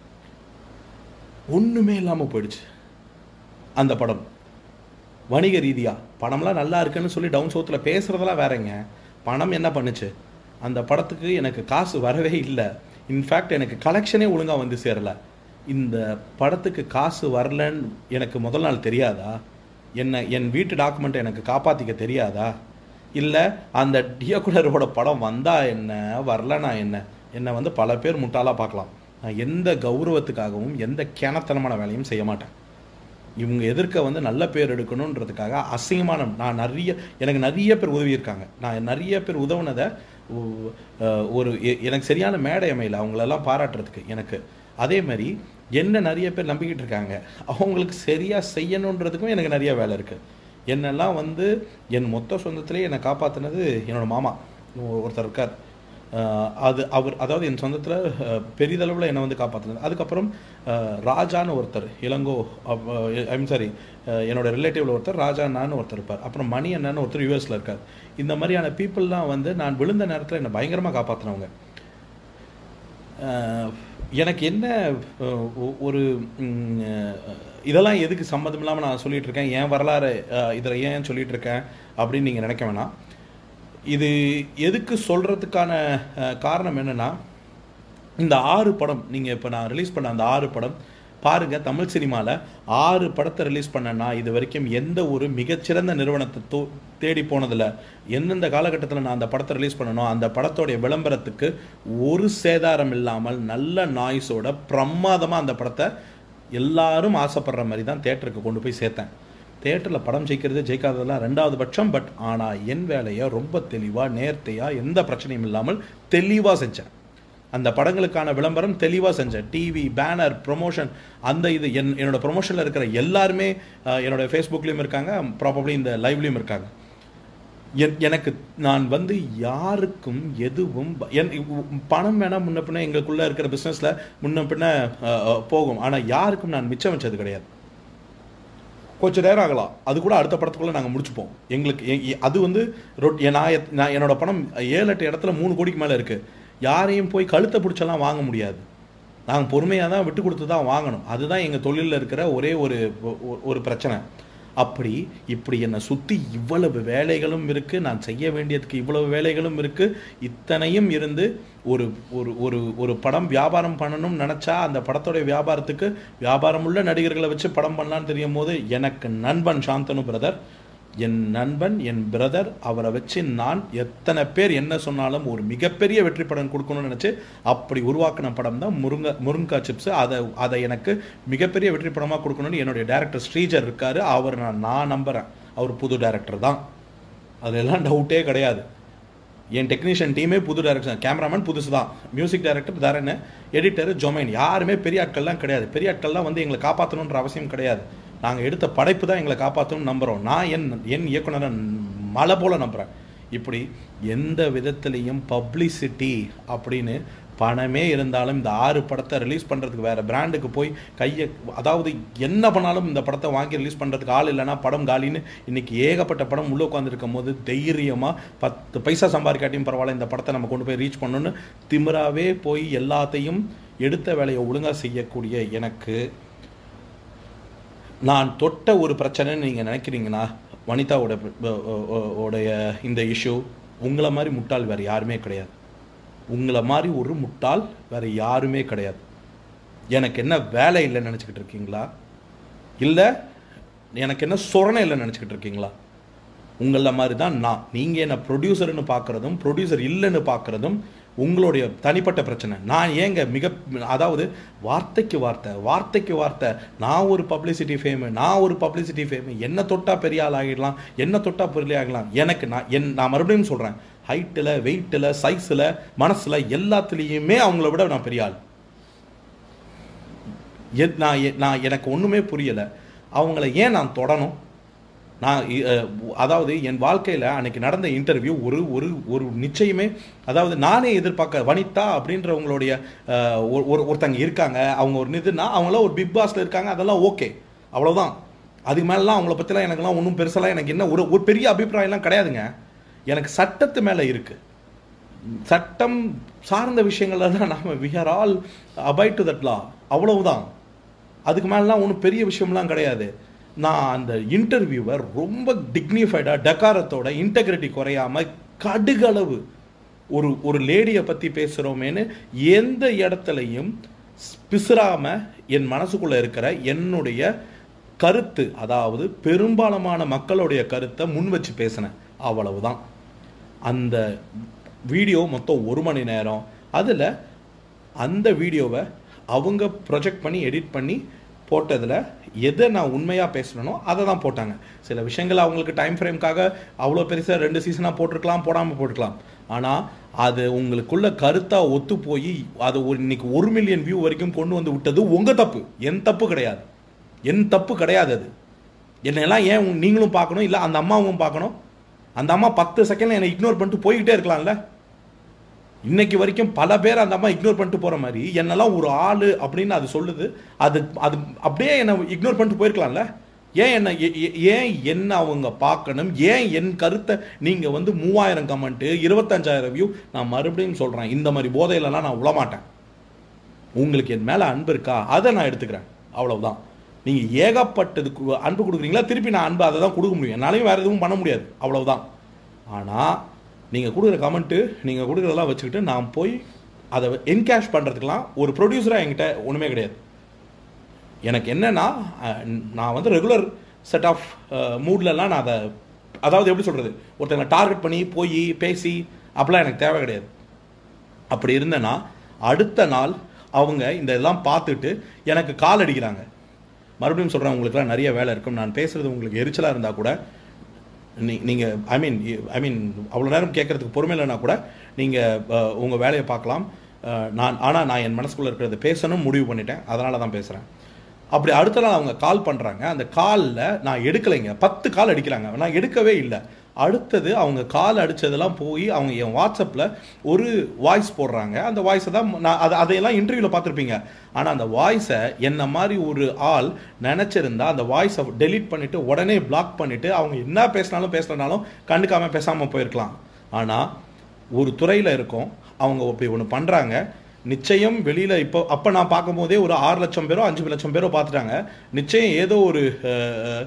Speaker 1: ஒன்றுமே இல்லாமல் போயிடுச்சு அந்த படம் வணிக ரீதியாக படம்லாம் நல்லா இருக்குன்னு சொல்லி டவுன் சவுத்தில் பேசுகிறதெல்லாம் வேறங்க பணம் என்ன பண்ணுச்சு அந்த படத்துக்கு எனக்கு காசு வரவே இல்லை இன்ஃபேக்ட் எனக்கு கலெக்ஷனே ஒழுங்காக வந்து சேரல இந்த படத்துக்கு காசு வரலன்னு எனக்கு முதல் நாள் தெரியாதா என்ன என் வீட்டு டாக்குமெண்ட்டை எனக்கு காப்பாற்றிக்க தெரியாதா இல்லை அந்த டியகுலரோட படம் வந்தா என்ன வரலனா என்ன என்னை வந்து பல பேர் முட்டாளாக பார்க்கலாம் நான் எந்த கௌரவத்துக்காகவும் எந்த கிணத்தனமான வேலையும் செய்ய மாட்டேன் இவங்க எதிர்க்க வந்து நல்ல பேர் எடுக்கணுன்றதுக்காக அசிங்கமான நான் நிறைய எனக்கு நிறைய பேர் உதவி இருக்காங்க நான் நிறைய பேர் உதவுனதை ஒ- அஹ் ஒரு எ- எனக்கு சரியான மேடை அமையல அவங்களெல்லாம் பாராட்டுறதுக்கு எனக்கு அதே மாதிரி என்ன நிறைய பேர் நம்பிக்கிட்டு இருக்காங்க அவங்களுக்கு சரியாக செய்யணுன்றதுக்கும் எனக்கு நிறைய வேலை இருக்குது என்னெல்லாம் வந்து என் மொத்த சொந்தத்திலே என்னை காப்பாற்றினது என்னோட மாமா ஒருத்தர் இருக்கார் அஹ், அது அவர் அதாவது என் சொந்தத்தில் பெரிதளவில் என்னை வந்து காப்பாற்றினார் அதுக்கப்புறம் அஹ், ராஜான்னு ஒருத்தர் இளங்கோ ஐம் சாரி என்னோட ரிலேட்டிவ்ல ஒருத்தர் ராஜா அண்ணான்னு ஒருத்தர் இருப்பார் அப்புறம் மணி அண்ணான்னு ஒருத்தர் யூஎஸில் இருக்கார் இந்த மாதிரியான பீப்புளெலாம் வந்து நான் விழுந்த நேரத்தில் என்னை பயங்கரமாக காப்பாற்றினவங்க அஹ், எனக்கு என்ன அஹ், ஒ- ஒரு ம், அஹ், இதெல்லாம் எதுக்கு சம்மந்தம் இல்லாமல் நான் சொல்லிட்டு இருக்கேன் ஏன் வரலாறு இதில் ஏன் சொல்லிட்டு இருக்கேன் அப்படின்னு நீங்கள் நினைக்க வேணாம் இது எதுக்கு சொல்கிறதுக்கான காரணம் என்னென்னா இந்த ஆறு படம் நீங்கள் இப்போ நான் ரிலீஸ் பண்ண அந்த ஆறு படம் பாருங்கள் தமிழ் சினிமாவில் ஆறு படத்தை ரிலீஸ் பண்ணேன்னா இது வரைக்கும் எந்த ஒரு மிகச்சிறந்த நிறுவனத்தை தோ தேடி போனதில்ல எந்தெந்த காலகட்டத்தில் நான் அந்த படத்தை ரிலீஸ் பண்ணனோ அந்த படத்தோடைய விளம்பரத்துக்கு ஒரு சேதாரம் இல்லாமல் நல்ல நாய்ஸோட பிரமாதமாக அந்த படத்தை எல்லாரும் ஆசைப்படுற மாதிரி தான் தேட்டருக்கு கொண்டு போய் சேர்த்தேன் தேட்டரில் படம் ஜெயிக்கிறது ஜெயிக்காததெல்லாம் ரெண்டாவது பட்சம் பட் ஆனால் என் வேலையை ரொம்ப தெளிவாக நேர்த்தையாக எந்த பிரச்சனையும் இல்லாமல் தெளிவாக செஞ்சேன் அந்த படங்களுக்கான விளம்பரம் தெளிவாக செஞ்சேன் டிவி பேனர் ப்ரொமோஷன் அந்த இது என் என்னோட ப்ரொமோஷனில் இருக்கிற எல்லாருமே அஹ், என்னோட ஃபேஸ்புக்லேயும் இருக்காங்க ப்ராபப்ளி இந்த லைவ்லேயும் இருக்காங்க என் எனக்கு நான் வந்து யாருக்கும் எதுவும் ப- என் பணம் வேணால் முன்ன பின்ன எங்களுக்குள்ளே இருக்கிற பிஸ்னஸில் முன்ன பின்ன அஹ், அஹ், போகும் ஆனால் யாருக்கும் நான் மிச்சம் வச்சது கிடையாது கொஞ்சம் நேரம் ஆகலாம் அது கூட அடுத்த படத்துக்குள்ளே நாங்கள் முடிச்சுப்போம் எங்களுக்கு எ- எ- அது வந்து ரொட் எ- நான் எத்- நான் என்னோட பணம் ஏழு எட்டு இடத்துல மூணு கோடிக்கு மேலே இருக்குது யாரையும் போய் கழுத்தை பிடிச்செல்லாம் வாங்க முடியாது நாங்கள் பொறுமையாக தான் விட்டு கொடுத்து தான் வாங்கணும் அதுதான் எங்கள் தொழிலில் இருக்கிற ஒரே ஒரு ஒ- ஒரு பிரச்சனை அப்படி இப்படி என்னை சுற்றி இவ்வளவு வேலைகளும் இருக்குது நான் செய்ய வேண்டியதுக்கு இவ்வளவு வேலைகளும் இருக்குது இத்தனையும் இருந்து ஒரு ஒரு ஒரு ஒரு படம் வியாபாரம் பண்ணணும்னு நினச்சா அந்த படத்தோடைய வியாபாரத்துக்கு வியாபாரமுள்ள நடிகர்களை வச்சு படம் பண்ணலான்னு தெரியும் போது எனக்கு நண்பன் சாந்தனு பிரதர் என் நண்பன் என் பிரதர் அவரை வச்சு நான் எத்தனை பேர் என்ன சொன்னாலும் ஒரு மிகப்பெரிய வெற்றி படம் கொடுக்கணும்னு நினச்சி அப்படி உருவாக்கின படம் தான் முருங்கை முருங்கா சிப்ஸ் அதை அதை எனக்கு மிகப்பெரிய வெற்றி படமாக கொடுக்கணும்னு என்னுடைய டேரக்டர் ஸ்ரீஜர் இருக்கார் அவர் நான் நான் நம்புகிறேன் அவர் புது டேரக்டர் தான் அதெல்லாம் டவுட்டே கிடையாது என் டெக்னீஷியன் டீமே புது டைரக்ஷன் கேமராமேன் புதுசு தான் மியூசிக் டைரக்டர் தரேன்னு எடிட்டர் ஜொமைன் யாருமே பெரிய ஆட்கள்லாம் கிடையாது பெரிய ஆட்கள்லாம் வந்து எங்களை காப்பாற்றணுன்ற அவசியம் கிடையாது நாங்கள் எடுத்த படைப்பு தான் எங்களை காப்பாற்றணும்னு நம்புகிறோம் நான் என் என் இயக்குனரை மலை போல நம்புகிறேன் இப்படி எந்த விதத்துலேயும் பப்ளிசிட்டி அப்படின்னு பணமே இருந்தாலும் இந்த ஆறு படத்தை ரிலீஸ் பண்ணுறதுக்கு வேறு பிராண்டுக்கு போய் கையை அதாவது என்ன பண்ணாலும் இந்த படத்தை வாங்கி ரிலீஸ் பண்ணுறதுக்கு ஆள் இல்லைன்னா படம் காலின்னு இன்னைக்கு ஏகப்பட்ட படம் உள்ளே உட்காந்துருக்கும் போது தைரியமாக பத்து பைசா சம்பாதிக்காட்டியும் பரவாயில்ல இந்த படத்தை நம்ம கொண்டு போய் ரீச் பண்ணணும்னு திமிராவே போய் எல்லாத்தையும் எடுத்த வேலையை ஒழுங்காக செய்யக்கூடிய எனக்கு நான் தொட்ட ஒரு பிரச்சனைன்னு நீங்கள் நினைக்கிறீங்கன்னா வனிதாவோட அஹ், அஹ், உடைய இந்த இஷ்யூ உங்களை மாதிரி முட்டாள் வேறு யாருமே கிடையாது உங்களை மாதிரி ஒரு முட்டாள் வேறு யாருமே கிடையாது எனக்கு என்ன வேலை இல்லைன்னு நினச்சிக்கிட்டு இருக்கீங்களா இல்லை எனக்கு என்ன சொரணை இல்லைன்னு நினச்சிக்கிட்டு இருக்கீங்களா உங்கள மாதிரி தான் நான் நீங்கள் என்ன ப்ரொடியூசர்னு பார்க்குறதும் ப்ரொடியூசர் இல்லைன்னு பார்க்குறதும் உங்களுடைய தனிப்பட்ட பிரச்சனை நான் ஏங்க மிக அதாவது வார்த்தைக்கு வார்த்தை வார்த்தைக்கு வார்த்தை நான் ஒரு பப்ளிசிட்டி ஃபேமு நான் ஒரு பப்ளிசிட்டி ஃபேமு என்ன தொட்டா பெரிய ஆள் ஆகிடலாம் என்ன தொட்டா பெரிய ஆகலாம் எனக்கு நான் என் நான் மறுபடியும் சொல்கிறேன் ஹைட்டில் வெயிட்டில் சைஸில் மனசில் எல்லாத்துலேயுமே அவங்கள விட நான் பெரிய ஆள் எத்- நான் எ- நான் எனக்கு ஒன்றுமே புரியலை அவங்கள ஏன் நான் தொடணும் நான் இ- அஹ், அதாவது என் வாழ்க்கையில் அன்னைக்கு நடந்த இன்டர்வியூ ஒரு ஒரு ஒரு நிச்சயமே அதாவது நானே எதிர்பார்க்க வனிதா அப்படின்றவங்களுடைய அஹ், ஒரு ஒரு- ஒருத்தங்க இருக்காங்க அவங்க ஒரு இதுனா அவங்களாம் ஒரு பிக் பாஸில் இருக்காங்க அதெல்லாம் ஓகே அவ்வளோதான் அதுக்கு மேலாம் அவங்கள பற்றிலாம் எனக்குலாம் ஒன்றும் பெருசெல்லாம் எனக்கு என்ன ஒரு ஒரு பெரிய அபிப்பிராயம்லாம் கிடையாதுங்க எனக்கு சட்டத்து மேலே இருக்குது சட்டம் சார்ந்த விஷயங்கள்ல தான் நம்ம we are all abide to that law அவ்வளவுதான் அதுக்கு மேலாம் ஒன்றும் பெரிய விஷயம்லாம் கிடையாது நான் அந்த இன்டர்வியூவை ரொம்ப டிக்னிஃபைடாக டக்காரத்தோட இன்டெகிரிட்டி குறையாம கடுகளவு ஒரு ஒரு லேடியை பற்றி பேசுகிறோமேன்னு எந்த இடத்துலையும் பிசுறாம என் மனசுக்குள்ளே இருக்கிற என்னுடைய கருத்து அதாவது பெரும்பாலான மக்களுடைய கருத்தை முன் வச்சு பேசினேன் அவ்வளவுதான் அந்த வீடியோ மொத்தம் ஒரு மணி நேரம் அதில் அந்த வீடியோவை அவங்க ப்ரொஜெக்ட் பண்ணி எடிட் பண்ணி போட்டதில் எதை நான் உண்மையாக பேசுகிறேனோ அதை தான் போட்டாங்க சில விஷயங்கள் அவங்களுக்கு டைம் ஃப்ரேம்க்காக அவ்வளோ பெருசாக ரெண்டு சீசனாக போட்டிருக்கலாம் போடாமல் போட்டிருக்கலாம் ஆனால் அது உங்களுக்குள்ள கருத்தாக ஒத்து போய் அது ஒரு இன்னைக்கு ஒரு மில்லியன் வியூ வரைக்கும் கொண்டு வந்து விட்டது உங்கள் தப்பு என் தப்பு கிடையாது என் தப்பு கிடையாது அது என்னெல்லாம் ஏன் உங்க- நீங்களும் பார்க்கணும் இல்லை அந்த அம்மாவும் பார்க்கணும் அந்த அம்மா பத்து செகண்ட்ல என்னை இக்னோர் பண்ணிட்டு போய்கிட்டே இருக்கலாம்ல இன்னைக்கு வரைக்கும் பல பேர் அந்த அம்மா இக்னோர் பண்ணிட்டு போற மாதிரி என்னெல்லாம் ஒரு ஆளு அப்படின்னு அது சொல்லுது அது அது அப்படியே என்னை இக்னோர் பண்ணிட்டு போயிருக்கலாம்ல ஏன் என்ன ஏ- ஏ- ஏன் என்ன அவங்க பார்க்கணும் ஏன் என் கருத்தை நீங்க வந்து மூவாயிரம் கமெண்ட் இருபத்தஞ்சாயிரம் வியூ நான் மறுபடியும் சொல்றேன் இந்த மாதிரி போதையிலலாம் நான் விழமாட்டேன் உங்களுக்கு என் மேல அன்பு இருக்கா அதை நான் எடுத்துக்கிறேன் அவ்வளவுதான் நீங்க ஏகப்பட்டதுக்கு அன்பு கொடுக்குறீங்களா திருப்பி நான் அன்பு அதை தான் கொடுக்க முடியும் என்னாலையும் வேற எதுவும் பண்ண முடியாது அவ்வளவுதான் ஆனா நீங்க கொடுக்குற கமெண்ட்டு நீங்க கொடுக்குறதெல்லாம் வச்சுக்கிட்டு நான் போய் அதை என்கேஷ் பண்றதுக்கெல்லாம் ஒரு ப்ரொடியூசரா என்கிட்ட ஒண்ணுமே கிடையாது எனக்கு என்னன்னா அஹ், நான் வந்து ரெகுலர் செட் ஆஃப் மூட்லலாம் நான் அதை அதாவது எப்படி சொல்றது ஒருத்தங்களை டார்கெட் பண்ணி போய் பேசி அப்படிலாம் எனக்கு தேவை கிடையாது அப்படி இருந்தேன்னா அடுத்த நாள் அவங்க இந்த இதெல்லாம் பார்த்துட்டு எனக்கு கால் அடிக்கிறாங்க மறுபடியும் சொல்கிறேன் உங்களுக்குலாம் நிறைய வேலை இருக்கும் நான் பேசுறது உங்களுக்கு எரிச்சலாக இருந்தால் கூட நீ நீங்கள் ஐ மீன் ஐ மீன் அவ்வளோ நேரம் கேட்கறதுக்கு பொறுமை இல்லைனா கூட நீங்கள் உங்கள் வேலையை பார்க்கலாம் அஹ், நான் ஆனால் நான் என் மனசுக்குள்ளே இருக்கிறத பேசணும் முடிவு பண்ணிட்டேன் அதனால தான் பேசுகிறேன் அப்படி அடுத்த நாள் அவங்க கால் பண்ணுறாங்க அந்த காலில் நான் எடுக்கலைங்க பத்து கால் அடிக்கிறாங்க நான் எடுக்கவே இல்லை அடுத்தது அவங்க கால் அடிச்சதெல்லாம் போய் அவங்க என் வாட்ஸ்அப்பில் ஒரு வாய்ஸ் போடுறாங்க அந்த வாய்ஸை தான் நான் அதை அதையெல்லாம் இன்டர்வியூவில் பார்த்துருப்பீங்க ஆனால் அந்த வாய்ஸை என்ன மாதிரி ஒரு ஆள் நினச்சிருந்தா அந்த வாய்ஸை டெலீட் பண்ணிவிட்டு உடனே பிளாக் பண்ணிவிட்டு அவங்க என்ன பேசினாலும் பேசலனாலும் கண்டுக்காமல் பேசாமல் போயிருக்கலாம் ஆனால் ஒரு துறையில் இருக்கோம் அவங்க அப்படி ஒன்று பண்ணுறாங்க நிச்சயம் வெளியில் இப்போ அப்போ நான் பார்க்கும்போதே ஒரு ஆறு லட்சம் பேரோ அஞ்சு லட்சம் பேரோ பார்த்துட்டாங்க நிச்சயம் ஏதோ ஒரு அஹ்,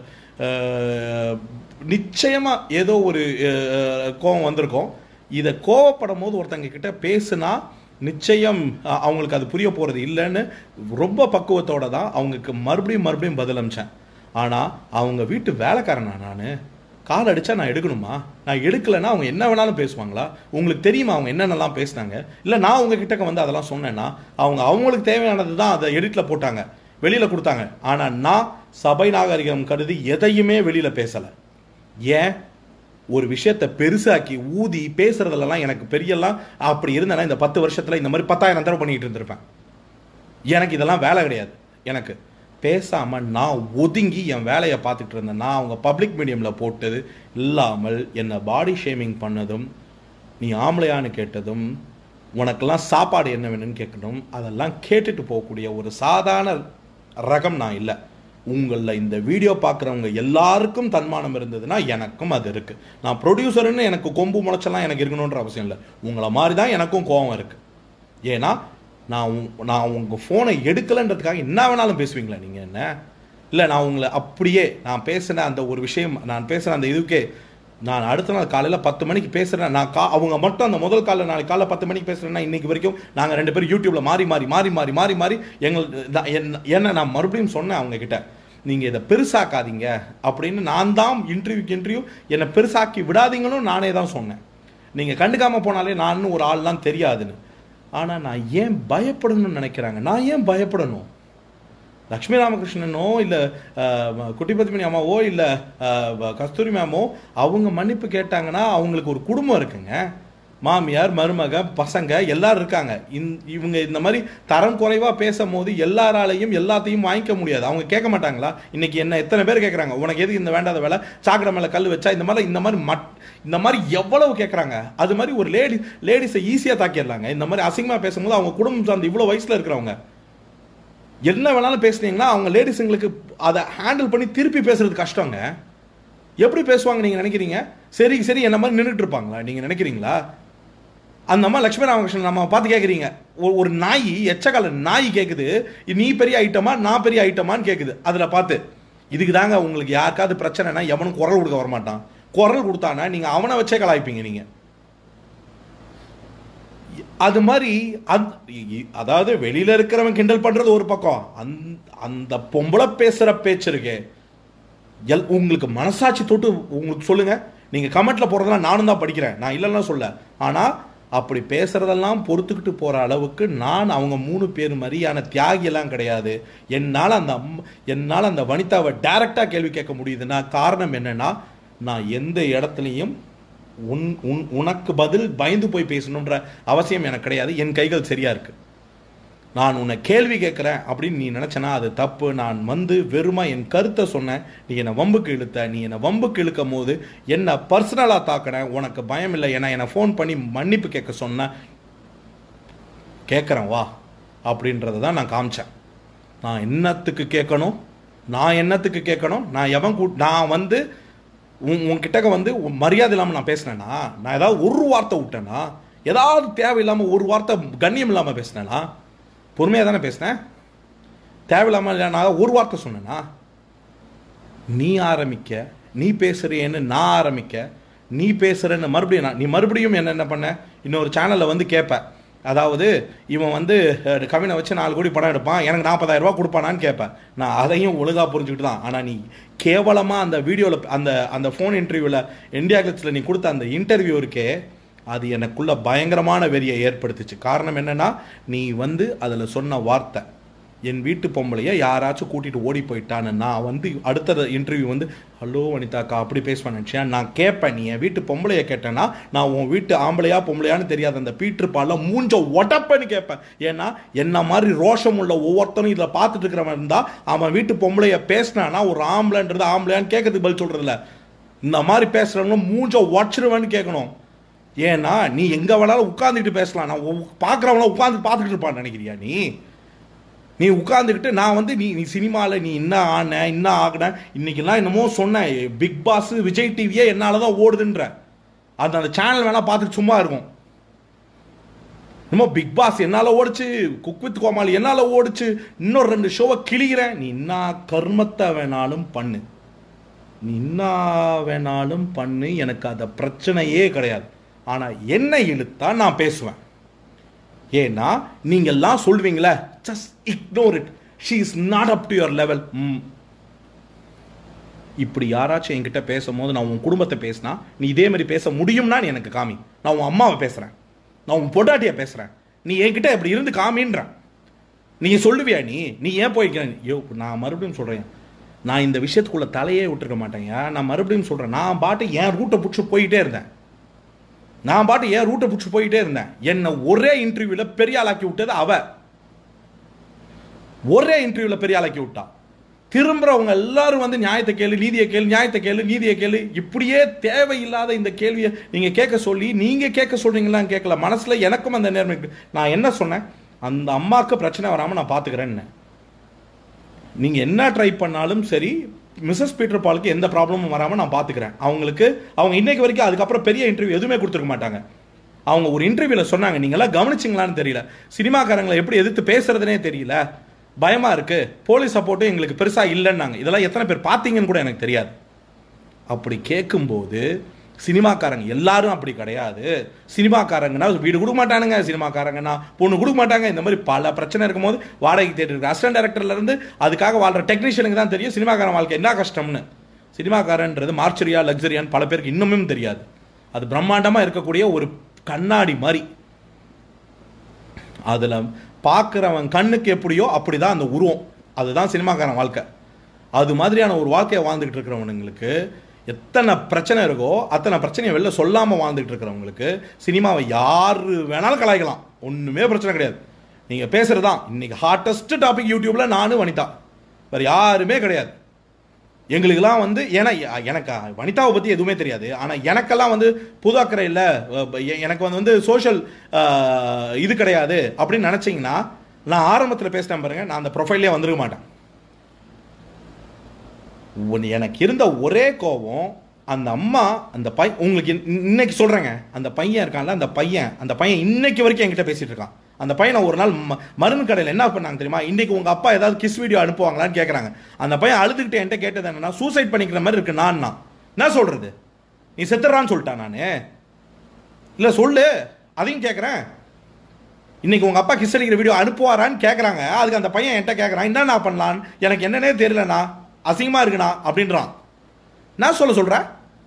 Speaker 1: அஹ், நிச்சயமா ஏதோ ஒரு அஹ், கோவம் வந்திருக்கும் இதை கோவப்படும் போது ஒருத்தங்க கிட்ட பேசுனா நிச்சயம் அஹ், அவங்களுக்கு அது புரிய போறது இல்லைன்னு ரொம்ப பக்குவத்தோட தான் அவங்களுக்கு மறுபடியும் மறுபடியும் பதில் அமிச்சேன் ஆனா அவங்க வீட்டு வேலைக்காரனா நான் கால் அடிச்சா நான் எடுக்கணுமா நான் எடுக்கலைன்னா அவங்க என்ன வேணாலும் பேசுவாங்களா உங்களுக்கு தெரியுமா அவங்க என்னென்னலாம் பேசுனாங்க இல்லை நான் உங்க கிட்டக்க வந்து அதெல்லாம் சொன்னேன்னா அவங்க அவங்களுக்கு தேவையானது தான் அதை எடிட்ல போட்டாங்க வெளியில கொடுத்தாங்க ஆனா நான் சபை நாகரிகம் கருதி எதையுமே வெளியில பேசல ஏன் ஒரு விஷயத்தை பெருசாக்கி ஊதி பேசுறதுலலாம் எனக்கு பெரியெல்லாம் அப்படி இருந்தேன்னா இந்த பத்து வருஷத்துல இந்த மாதிரி பத்தாயிரம் தடவை பண்ணிட்டு இருந்திருப்பேன் எனக்கு இதெல்லாம் வேலை கிடையாது எனக்கு பேசாம நான் ஒதுங்கி என் வேலையை பார்த்துட்டு இருந்தேன் நான் அவங்க பப்ளிக் மீடியம்ல போட்டது இல்லாமல் என்னை பாடி ஷேமிங் பண்ணதும் நீ ஆம்பளையான்னு கேட்டதும் உனக்கெல்லாம் சாப்பாடு என்ன வேணும்னு கேட்கணும் அதெல்லாம் கேட்டுட்டு போகக்கூடிய ஒரு சாதாரண ரகம் நான் இல்லை உங்களில் இந்த வீடியோ பார்க்குறவங்க எல்லாருக்கும் தன்மானம் இருந்ததுன்னா எனக்கும் அது இருக்கு நான் ப்ரொடியூசர்னு எனக்கு கொம்பு முளைச்செல்லாம் எனக்கு இருக்கணுன்ற அவசியம் இல்லை உங்களை மாதிரி தான் எனக்கும் கோவம் இருக்கு ஏன்னா நான் உங்க- நான் உங்கள் ஃபோனை எடுக்கலைன்றதுக்காக என்ன வேணாலும் பேசுவீங்களா நீங்கள் என்ன இல்லை நான் உங்களை அப்படியே நான் பேசின அந்த ஒரு விஷயம் நான் பேசுகிற அந்த இதுக்கே நான் அடுத்த நாள் காலையில் பத்து மணிக்கு பேசுகிறேன் நான் கா அவங்க மட்டும் அந்த முதல் காலையில் நாளைக்கு காலைல பத்து மணிக்கு பேசுகிறேன்னா இன்னைக்கு வரைக்கும் நாங்கள் ரெண்டு பேரும் யூடியூப்பில் மாறி மாறி மாறி மாறி மாறி மாறி எங்கள் நான் என்ன- என்ன நான் மறுபடியும் சொன்னேன் அவங்க கிட்ட நீங்கள் இதை பெருசாக்காதீங்க அப்படின்னு நான் தான் இன்டர்வியூக்கு இன்டர்வியூ என்னை பெருசாக்கி விடாதீங்கன்னு நானே தான் சொன்னேன் நீங்கள் கண்டுக்காமல் போனாலே நான் ஒரு ஆள்லாம் தெரியாதுன்னு ஆனால் நான் ஏன் பயப்படணும்னு நினைக்கிறாங்க நான் ஏன் பயப்படணும் லக்ஷ்மி ராமகிருஷ்ணனோ இல்லை குட்டி பத்மினி அம்மாவோ இல்லை கஸ்தூரி மேமோ அவங்க மன்னிப்பு கேட்டாங்கன்னா அவங்களுக்கு ஒரு குடும்பம் இருக்குங்க மாமியார் மருமக பசங்க எல்லாரும் இருக்காங்க இந்- இவங்க இந்த மாதிரி தரம் குறைவா பேசும்போது எல்லாராலையும் எல்லாத்தையும் வாங்கிக்க முடியாது அவங்க கேட்க மாட்டாங்களா இன்னைக்கு என்ன எத்தனை பேர் கேட்குறாங்க உனக்கு எது இந்த வேண்டாத வேலை சாக்கடை மேலே கல் வச்சா இந்த மாதிரி இந்த மாதிரி மட் இந்த மாதிரி எவ்வளவு கேட்குறாங்க அது மாதிரி ஒரு லேடி லேடிஸை ஈஸியாக தாக்கிடலாங்க இந்த மாதிரி அசிங்கமா பேசும்போது அவங்க குடும்பம் சார்ந்து இவ்வளோ வயசுல இருக்கிறவங்க என்ன வேணாலும் பேசுனீங்கன்னா அவங்க லேடிஸுங்களுக்கு அதை ஹேண்டில் பண்ணி திருப்பி பேசுறது கஷ்டங்க எப்படி பேசுவாங்க நீங்க நினைக்கிறீங்க சரி சரி என்ன மாதிரி நின்றுட்டு இருப்பாங்களா நீங்க நினைக்கிறீங்களா அந்த அம்மா லட்சுமி ராமகிருஷ்ணன் நம்ம பார்த்து கேட்குறீங்க ஒரு ஒரு நாய் எச்சக்கால நாய் கேட்குது நீ பெரிய ஐட்டமா நான் பெரிய ஐட்டமான்னு கேட்குது அதில் பார்த்து இதுக்கு தாங்க உங்களுக்கு யாருக்காவது பிரச்சனைனா எவனும் குரல் கொடுக்க வரமாட்டான் குரல் கொடுத்தானா நீங்க அவனை வச்சே கலாய்ப்பீங்க நீங்க அது மாதிரி அந்த- இ- இ- அதாவது வெளியில இருக்கிறவன் கிண்டல் பண்றது ஒரு பக்கம் அந்த அந்த பொம்பளை பேசுற பேச்சு இருக்கே எல் உங்களுக்கு மனசாட்சி தொட்டு உங்களுக்கு சொல்லுங்க நீங்க கமெண்ட்ல போறதெல்லாம் நானும் தான் படிக்கிறேன் நான் இல்லைன்னா சொல்ல ஆனா அப்படி பேசுறதெல்லாம் பொறுத்துக்கிட்டு போற அளவுக்கு நான் அவங்க மூணு பேர் மாதிரியான தியாகி எல்லாம் கிடையாது என்னால் அந்த அம்மா என்னால் அந்த வனிதாவை டைரக்டா கேள்வி கேட்க முடியுதுன்னா காரணம் என்னன்னா நான் எந்த இடத்துலையும் உன் உன் உனக்கு பதில் பயந்து போய் பேசணுன்ற அவசியம் எனக்கு கிடையாது என் கைகள் சரியா இருக்கு நான் உன்னை கேள்வி கேட்குறேன் அப்படின்னு நீ நினச்சனா அது தப்பு நான் வந்து வெறுமா என் கருத்தை சொன்னேன் நீ என்னை வம்புக்கு இழுத்த நீ என்னை வம்புக்கு இழுக்கும் போது என்னை பர்சனலாக தாக்கின உனக்கு பயம் இல்லை ஏன்னா என்னை ஃபோன் பண்ணி மன்னிப்பு கேட்க சொன்ன கேட்குறேன் வா அப்படின்றத தான் நான் காமிச்சேன் நான் என்னத்துக்கு கேட்கணும் நான் என்னத்துக்கு கேட்கணும் நான் எவன் கூ நான் வந்து உன் உன்கிட்டக்க வந்து உன் மரியாதை இல்லாமல் நான் பேசினேன்னா நான் ஏதாவது ஒரு வார்த்தை விட்டேன்னா ஏதாவது தேவையில்லாமல் ஒரு வார்த்தை கண்ணியம் இல்லாமல் பேசினேன்னா பொறுமையாக தானே பேசினேன் தேவையில்லாமல் இல்லை, நான் ஒரு வார்த்தை சொன்னேன்னா நீ ஆரம்பிக்க நீ பேசுறியேன்னு நான் ஆரம்பிக்க நீ பேசுறேன்னு மறுபடியும் நான் நீ மறுபடியும் என்ன என்ன பண்ண இன்னொரு சேனலில் வந்து கேட்ப அதாவது இவன் வந்து அஹ், கவினை வச்சு நாலு கோடி படம் எடுப்பான் எனக்கு நாற்பதாயிரம் ரூபாய் கொடுப்பானான்னு கேட்பேன் நான் அதையும் ஒழுங்காக புரிஞ்சுக்கிட்டு தான் ஆனால் நீ கேவலமாக அந்த வீடியோவில் அந்த அந்த ஃபோன் இன்டர்வியூவில் இந்தியா கிளச்சில் நீ கொடுத்த அந்த இன்டர்வியூ இருக்கே அது எனக்குள்ள பயங்கரமான வெறியை ஏற்படுத்துச்சு காரணம் என்னன்னா நீ வந்து அதில் சொன்ன வார்த்தை என் வீட்டு பொம்பளைய யாராச்சும் கூட்டிட்டு ஓடி போயிட்டான்னு நான் வந்து அடுத்த இன்டர்வியூ வந்து ஹலோ வனிதாக்கா அப்படி பேசுவேன் நினச்சேன் நான் கேட்பேன் நீ என் வீட்டு பொம்பளைய கேட்டேன்னா நான் உன் வீட்டு ஆம்பளையா பொம்பளையான்னு தெரியாத அந்த பீட்ரு பால்ல மூஞ்ச ஒட்டப்பன்னு கேட்பேன் ஏன்னா என்ன மாதிரி ரோஷம் உள்ள ஒவ்வொருத்தனும் இதில் பார்த்துட்டு இருக்கிறவன் இருந்தா அவன் வீட்டு பொம்பளைய பேசினானா ஒரு ஆம்பளைன்றது ஆம்பளையான்னு கேட்கறதுக்கு பதில் சொல்றதில்ல இந்த மாதிரி பேசுறவங்க மூஞ்ச உடச்சிருவேன்னு கேட்கணும் ஏன்னா நீ எங்க வேணாலும் உட்காந்துக்கிட்டு பேசலாம் நான் பார்க்குறவங்கள உட்காந்து பார்த்துக்கிட்டு இருப்பான்னு நினைக்கிறியா நீ நீ உட்காந்துக்கிட்டு நான் வந்து நீ நீ சினிமாவில் நீ என்ன ஆன என்ன ஆகின இன்னைக்கெல்லாம் என்னமோ சொன்னேன் பிக் பாஸ் விஜய் டிவியே என்னால் தான் ஓடுதுன்ற அந்த அந்த சேனல் வேணால் பார்த்துட்டு சும்மா இருக்கும் என்னமோ பிக் பாஸ் என்னால் ஓடிச்சு குக் வித் கோமாளி என்னால் ஓடிச்சு இன்னொரு ரெண்டு ஷோவை கிழிக்கிறேன் நீ என்ன கர்மத்தை வேணாலும் பண்ணு நீ என்ன வேணாலும் பண்ணு எனக்கு அந்த பிரச்சனையே கிடையாது ஆனால் என்ன இழுத்தா நான் பேசுவேன் ஏன்னா நீங்கெல்லாம் சொல்வீங்களே just ignore it she is not up to your level இப்படி யாராச்சும் என்கிட்ட பேசும்போது நான் உன் குடும்பத்தை பேசினா நீ இதே மாதிரி பேச முடியும்னா நீ எனக்கு காமி நான் உன் அம்மாவை பேசுகிறேன் நான் உன் பொட்டாட்டியை பேசுகிறேன் நீ என்கிட்ட இப்படி இருந்து காமின்றேன் நீ சொல்லுவியா நீ நீ ஏன் போய்க்கிற யோ நான் மறுபடியும் சொல்கிறேன் நான் இந்த விஷயத்துக்குள்ள தலையே விட்டுருக்க மாட்டேங்க நான் மறுபடியும் சொல்கிறேன் நான் பாட்டு என் ரூட்டை பிடிச்சி போயிட்டே இருந்தேன் நான் பாட்டு என் ரூட்டை பிடிச்சி போயிட்டே இருந்தேன் என்னை ஒரே இன்டர்வியூவில் பெரிய ஆளாக்கி விட்டது அவ ஒரே இன்டர்வியூவில் பெரிய ஆளாக்கி விட்டா திரும்புறவங்க எல்லாரும் வந்து நியாயத்தை கேளு நீதியை கேளு நியாயத்தை கேளு நீதியை கேளு இப்படியே தேவையில்லாத இந்த கேள்வியை நீங்க கேட்க சொல்லி நீங்க கேட்க சொல்றீங்களான்னு கேட்கல மனசுல எனக்கும் அந்த நேர்மை இருக்கு நான் என்ன சொன்னேன் அந்த அம்மாவுக்கு பிரச்சனை வராம நான் பாத்துக்கிறேன்னு நீங்க என்ன ட்ரை பண்ணாலும் சரி மிஸ்ஸஸ் பீட்டர் பாலுக்கு எந்த ப்ராப்ளமும் வராமல் நான் பார்த்துக்கிறேன் அவங்களுக்கு அவங்க இன்னைக்கு வரைக்கும் அதுக்கப்புறம் பெரிய இன்டர்வியூ எதுவுமே கொடுத்துருக்க மாட்டாங்க அவங்க ஒரு இன்டர்வியூவில் சொன்னாங்க நீங்களாம் கவனிச்சிங்களான்னு தெரியல சினிமாக்காரங்களை எப்படி எதிர்த்து பேசுறதுனே தெரியல பயமா இருக்கு போலீஸ் சப்போர்ட்டும் எங்களுக்கு பெருசா இல்லைன்னாங்க இதெல்லாம் எத்தனை பேர் பார்த்தீங்கன்னு கூட எனக்கு தெரியாது அப்படி கேட்கும்போது சினிமாக்காரங்க எல்லாரும் அப்படி கிடையாது சினிமாக்காரங்கன்னா வீடு கொடுக்க மாட்டானுங்க சினிமாக்காரங்கன்னா பொண்ணு கொடுக்க மாட்டாங்க இந்த மாதிரி பல பிரச்சனை இருக்கும்போது வாடகை தேட்டருக்கு அசிஸ்டன்ட் டைரக்டர்ல இருந்து அதுக்காக வாழ்ற டெக்னீஷியனுக்கு தான் தெரியும் சினிமாக்காரன் வாழ்க்கை என்ன கஷ்டம்னு சினிமாக்காரன்றது மார்ச்சரியா லக்ஸரியான்னு பல பேருக்கு இன்னமும் தெரியாது அது பிரம்மாண்டமா இருக்கக்கூடிய ஒரு கண்ணாடி மாதிரி அதுல பார்க்குறவன் கண்ணுக்கு எப்படியோ அப்படிதான் அந்த உருவம் அதுதான் சினிமாக்காரன் வாழ்க்கை அது மாதிரியான ஒரு வாழ்க்கையை வாழ்ந்துகிட்டு இருக்கிறவனுங்களுக்கு எத்தனை பிரச்சனை இருக்கோ அத்தனை பிரச்சனையை வெளில சொல்லாமல் வாழ்ந்துட்டு இருக்கிறவங்களுக்கு சினிமாவை யார் வேணாலும் கலாய்க்கலாம் ஒன்றுமே பிரச்சனை கிடையாது நீங்கள் பேசுகிறது தான் இன்னைக்கு ஹாட்டஸ்ட் டாபிக் யூடியூப்பில் நானும் வனிதா வேறு யாருமே கிடையாது எங்களுக்கெல்லாம் வந்து ஏன்னா எ- எனக்கு வனிதாவை பற்றி எதுவுமே தெரியாது ஆனால் எனக்கெல்லாம் வந்து புது அக்கறை இல்லை எனக்கு வந்து வந்து சோஷியல் இது கிடையாது அப்படின்னு நினச்சிங்கன்னா நான் ஆரம்பத்தில் பேசினேன் பாருங்க நான் அந்த ப்ரொஃபைல்லே வந்துருக்க மாட்டேன் உன் எனக்கு இருந்த ஒரே கோபம் அந்த அம்மா அந்த பையன் உங்களுக்கு இன்ன- இன்னைக்கு சொல்றேங்க அந்த பையன் இருக்கான்ல அந்த பையன் அந்த பையன் இன்னைக்கு வரைக்கும் என்கிட்ட பேசிட்டு இருக்கான் அந்த பையனை ஒரு நாள் ம- மருந்து கடையில் என்ன பண்ணாங்க தெரியுமா இன்னைக்கு உங்க அப்பா ஏதாவது கிஸ் வீடியோ அனுப்புவாங்களான்னு கேட்குறாங்க அந்த பையன் அழுதுகிட்டு என்கிட்ட கேட்டது என்னன்னா சூசைட் பண்ணிக்கிற மாதிரி இருக்கு நான் என்ன சொல்றது நீ செத்துறான்னு சொல்லிட்டான் நான் இல்லை சொல்லு அதையும் கேட்குறேன் இன்னைக்கு உங்க அப்பா கிஸ் அடிக்கிற வீடியோ அனுப்புவாரான்னு கேட்குறாங்க அதுக்கு அந்த பையன் என்கிட்ட கேட்குறான் என்ன நான் பண்ணலான் எனக்கு என்னன்னே தெரியலண்ணா அசிங்கமா இருக்குண்ணா அப்படின்றான் நான் சொல்ல சொல்றேன்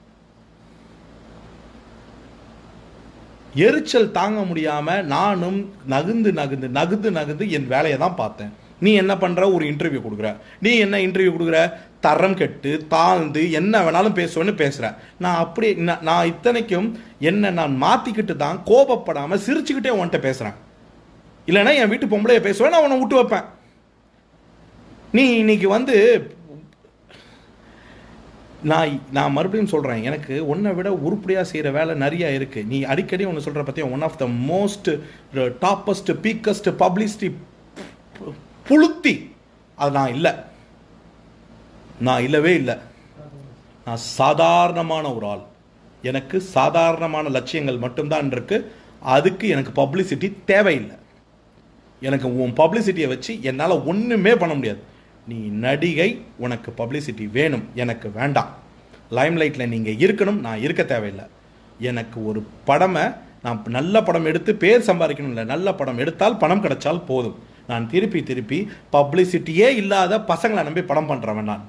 Speaker 1: எரிச்சல் தாங்க முடியாம நானும் நகுந்து நகுந்து நகுந்து நகுந்து என் வேலையை தான் பார்த்தேன் நீ என்ன பண்ற ஒரு இன்டர்வியூ கொடுக்குற நீ என்ன இன்டர்வியூ கொடுக்குற தரம் கெட்டு தாழ்ந்து என்ன வேணாலும் பேசுவேன்னு பேசுற நான் அப்படி நான் நான் இத்தனைக்கும் என்ன நான் மாத்திக்கிட்டு தான் கோபப்படாம சிரிச்சுக்கிட்டே உன்கிட்ட பேசுறேன் இல்லைன்னா என் வீட்டு பொம்பளைய பேசுவேன் நான் உன்னை விட்டு வைப்பேன் நீ இன்னைக்கு வந்து நான் நான் மறுபடியும் சொல்கிறேன் எனக்கு உன்னை விட உருப்படியாக செய்கிற வேலை நிறைய இருக்குது நீ அடிக்கடி ஒன்று சொல்கிற பற்றியா one of the most toppest peakest publicity புளுத்தி அது நான் இல்லை நான் இல்லவே இல்லை நான் சாதாரணமான ஒரு ஆள் எனக்கு சாதாரணமான லட்சியங்கள் மட்டும்தான் இருக்கு அதுக்கு எனக்கு பப்ளிசிட்டி தேவையில்லை எனக்கு உன் பப்ளிசிட்டியை வச்சு என்னால் ஒன்றுமே பண்ண முடியாது நீ நடிகை உனக்கு பப்ளிசிட்டி வேணும் எனக்கு வேண்டாம் லைம்லைட்டில் நீங்கள் இருக்கணும் நான் இருக்க தேவையில்லை எனக்கு ஒரு படமை நான் நல்ல படம் எடுத்து பேர் சம்பாதிக்கணும் இல்லை நல்ல படம் எடுத்தால் பணம் கிடைச்சால் போதும் நான் திருப்பி திருப்பி பப்ளிசிட்டியே இல்லாத பசங்களை நம்பி படம் பண்ணுறவன் நான்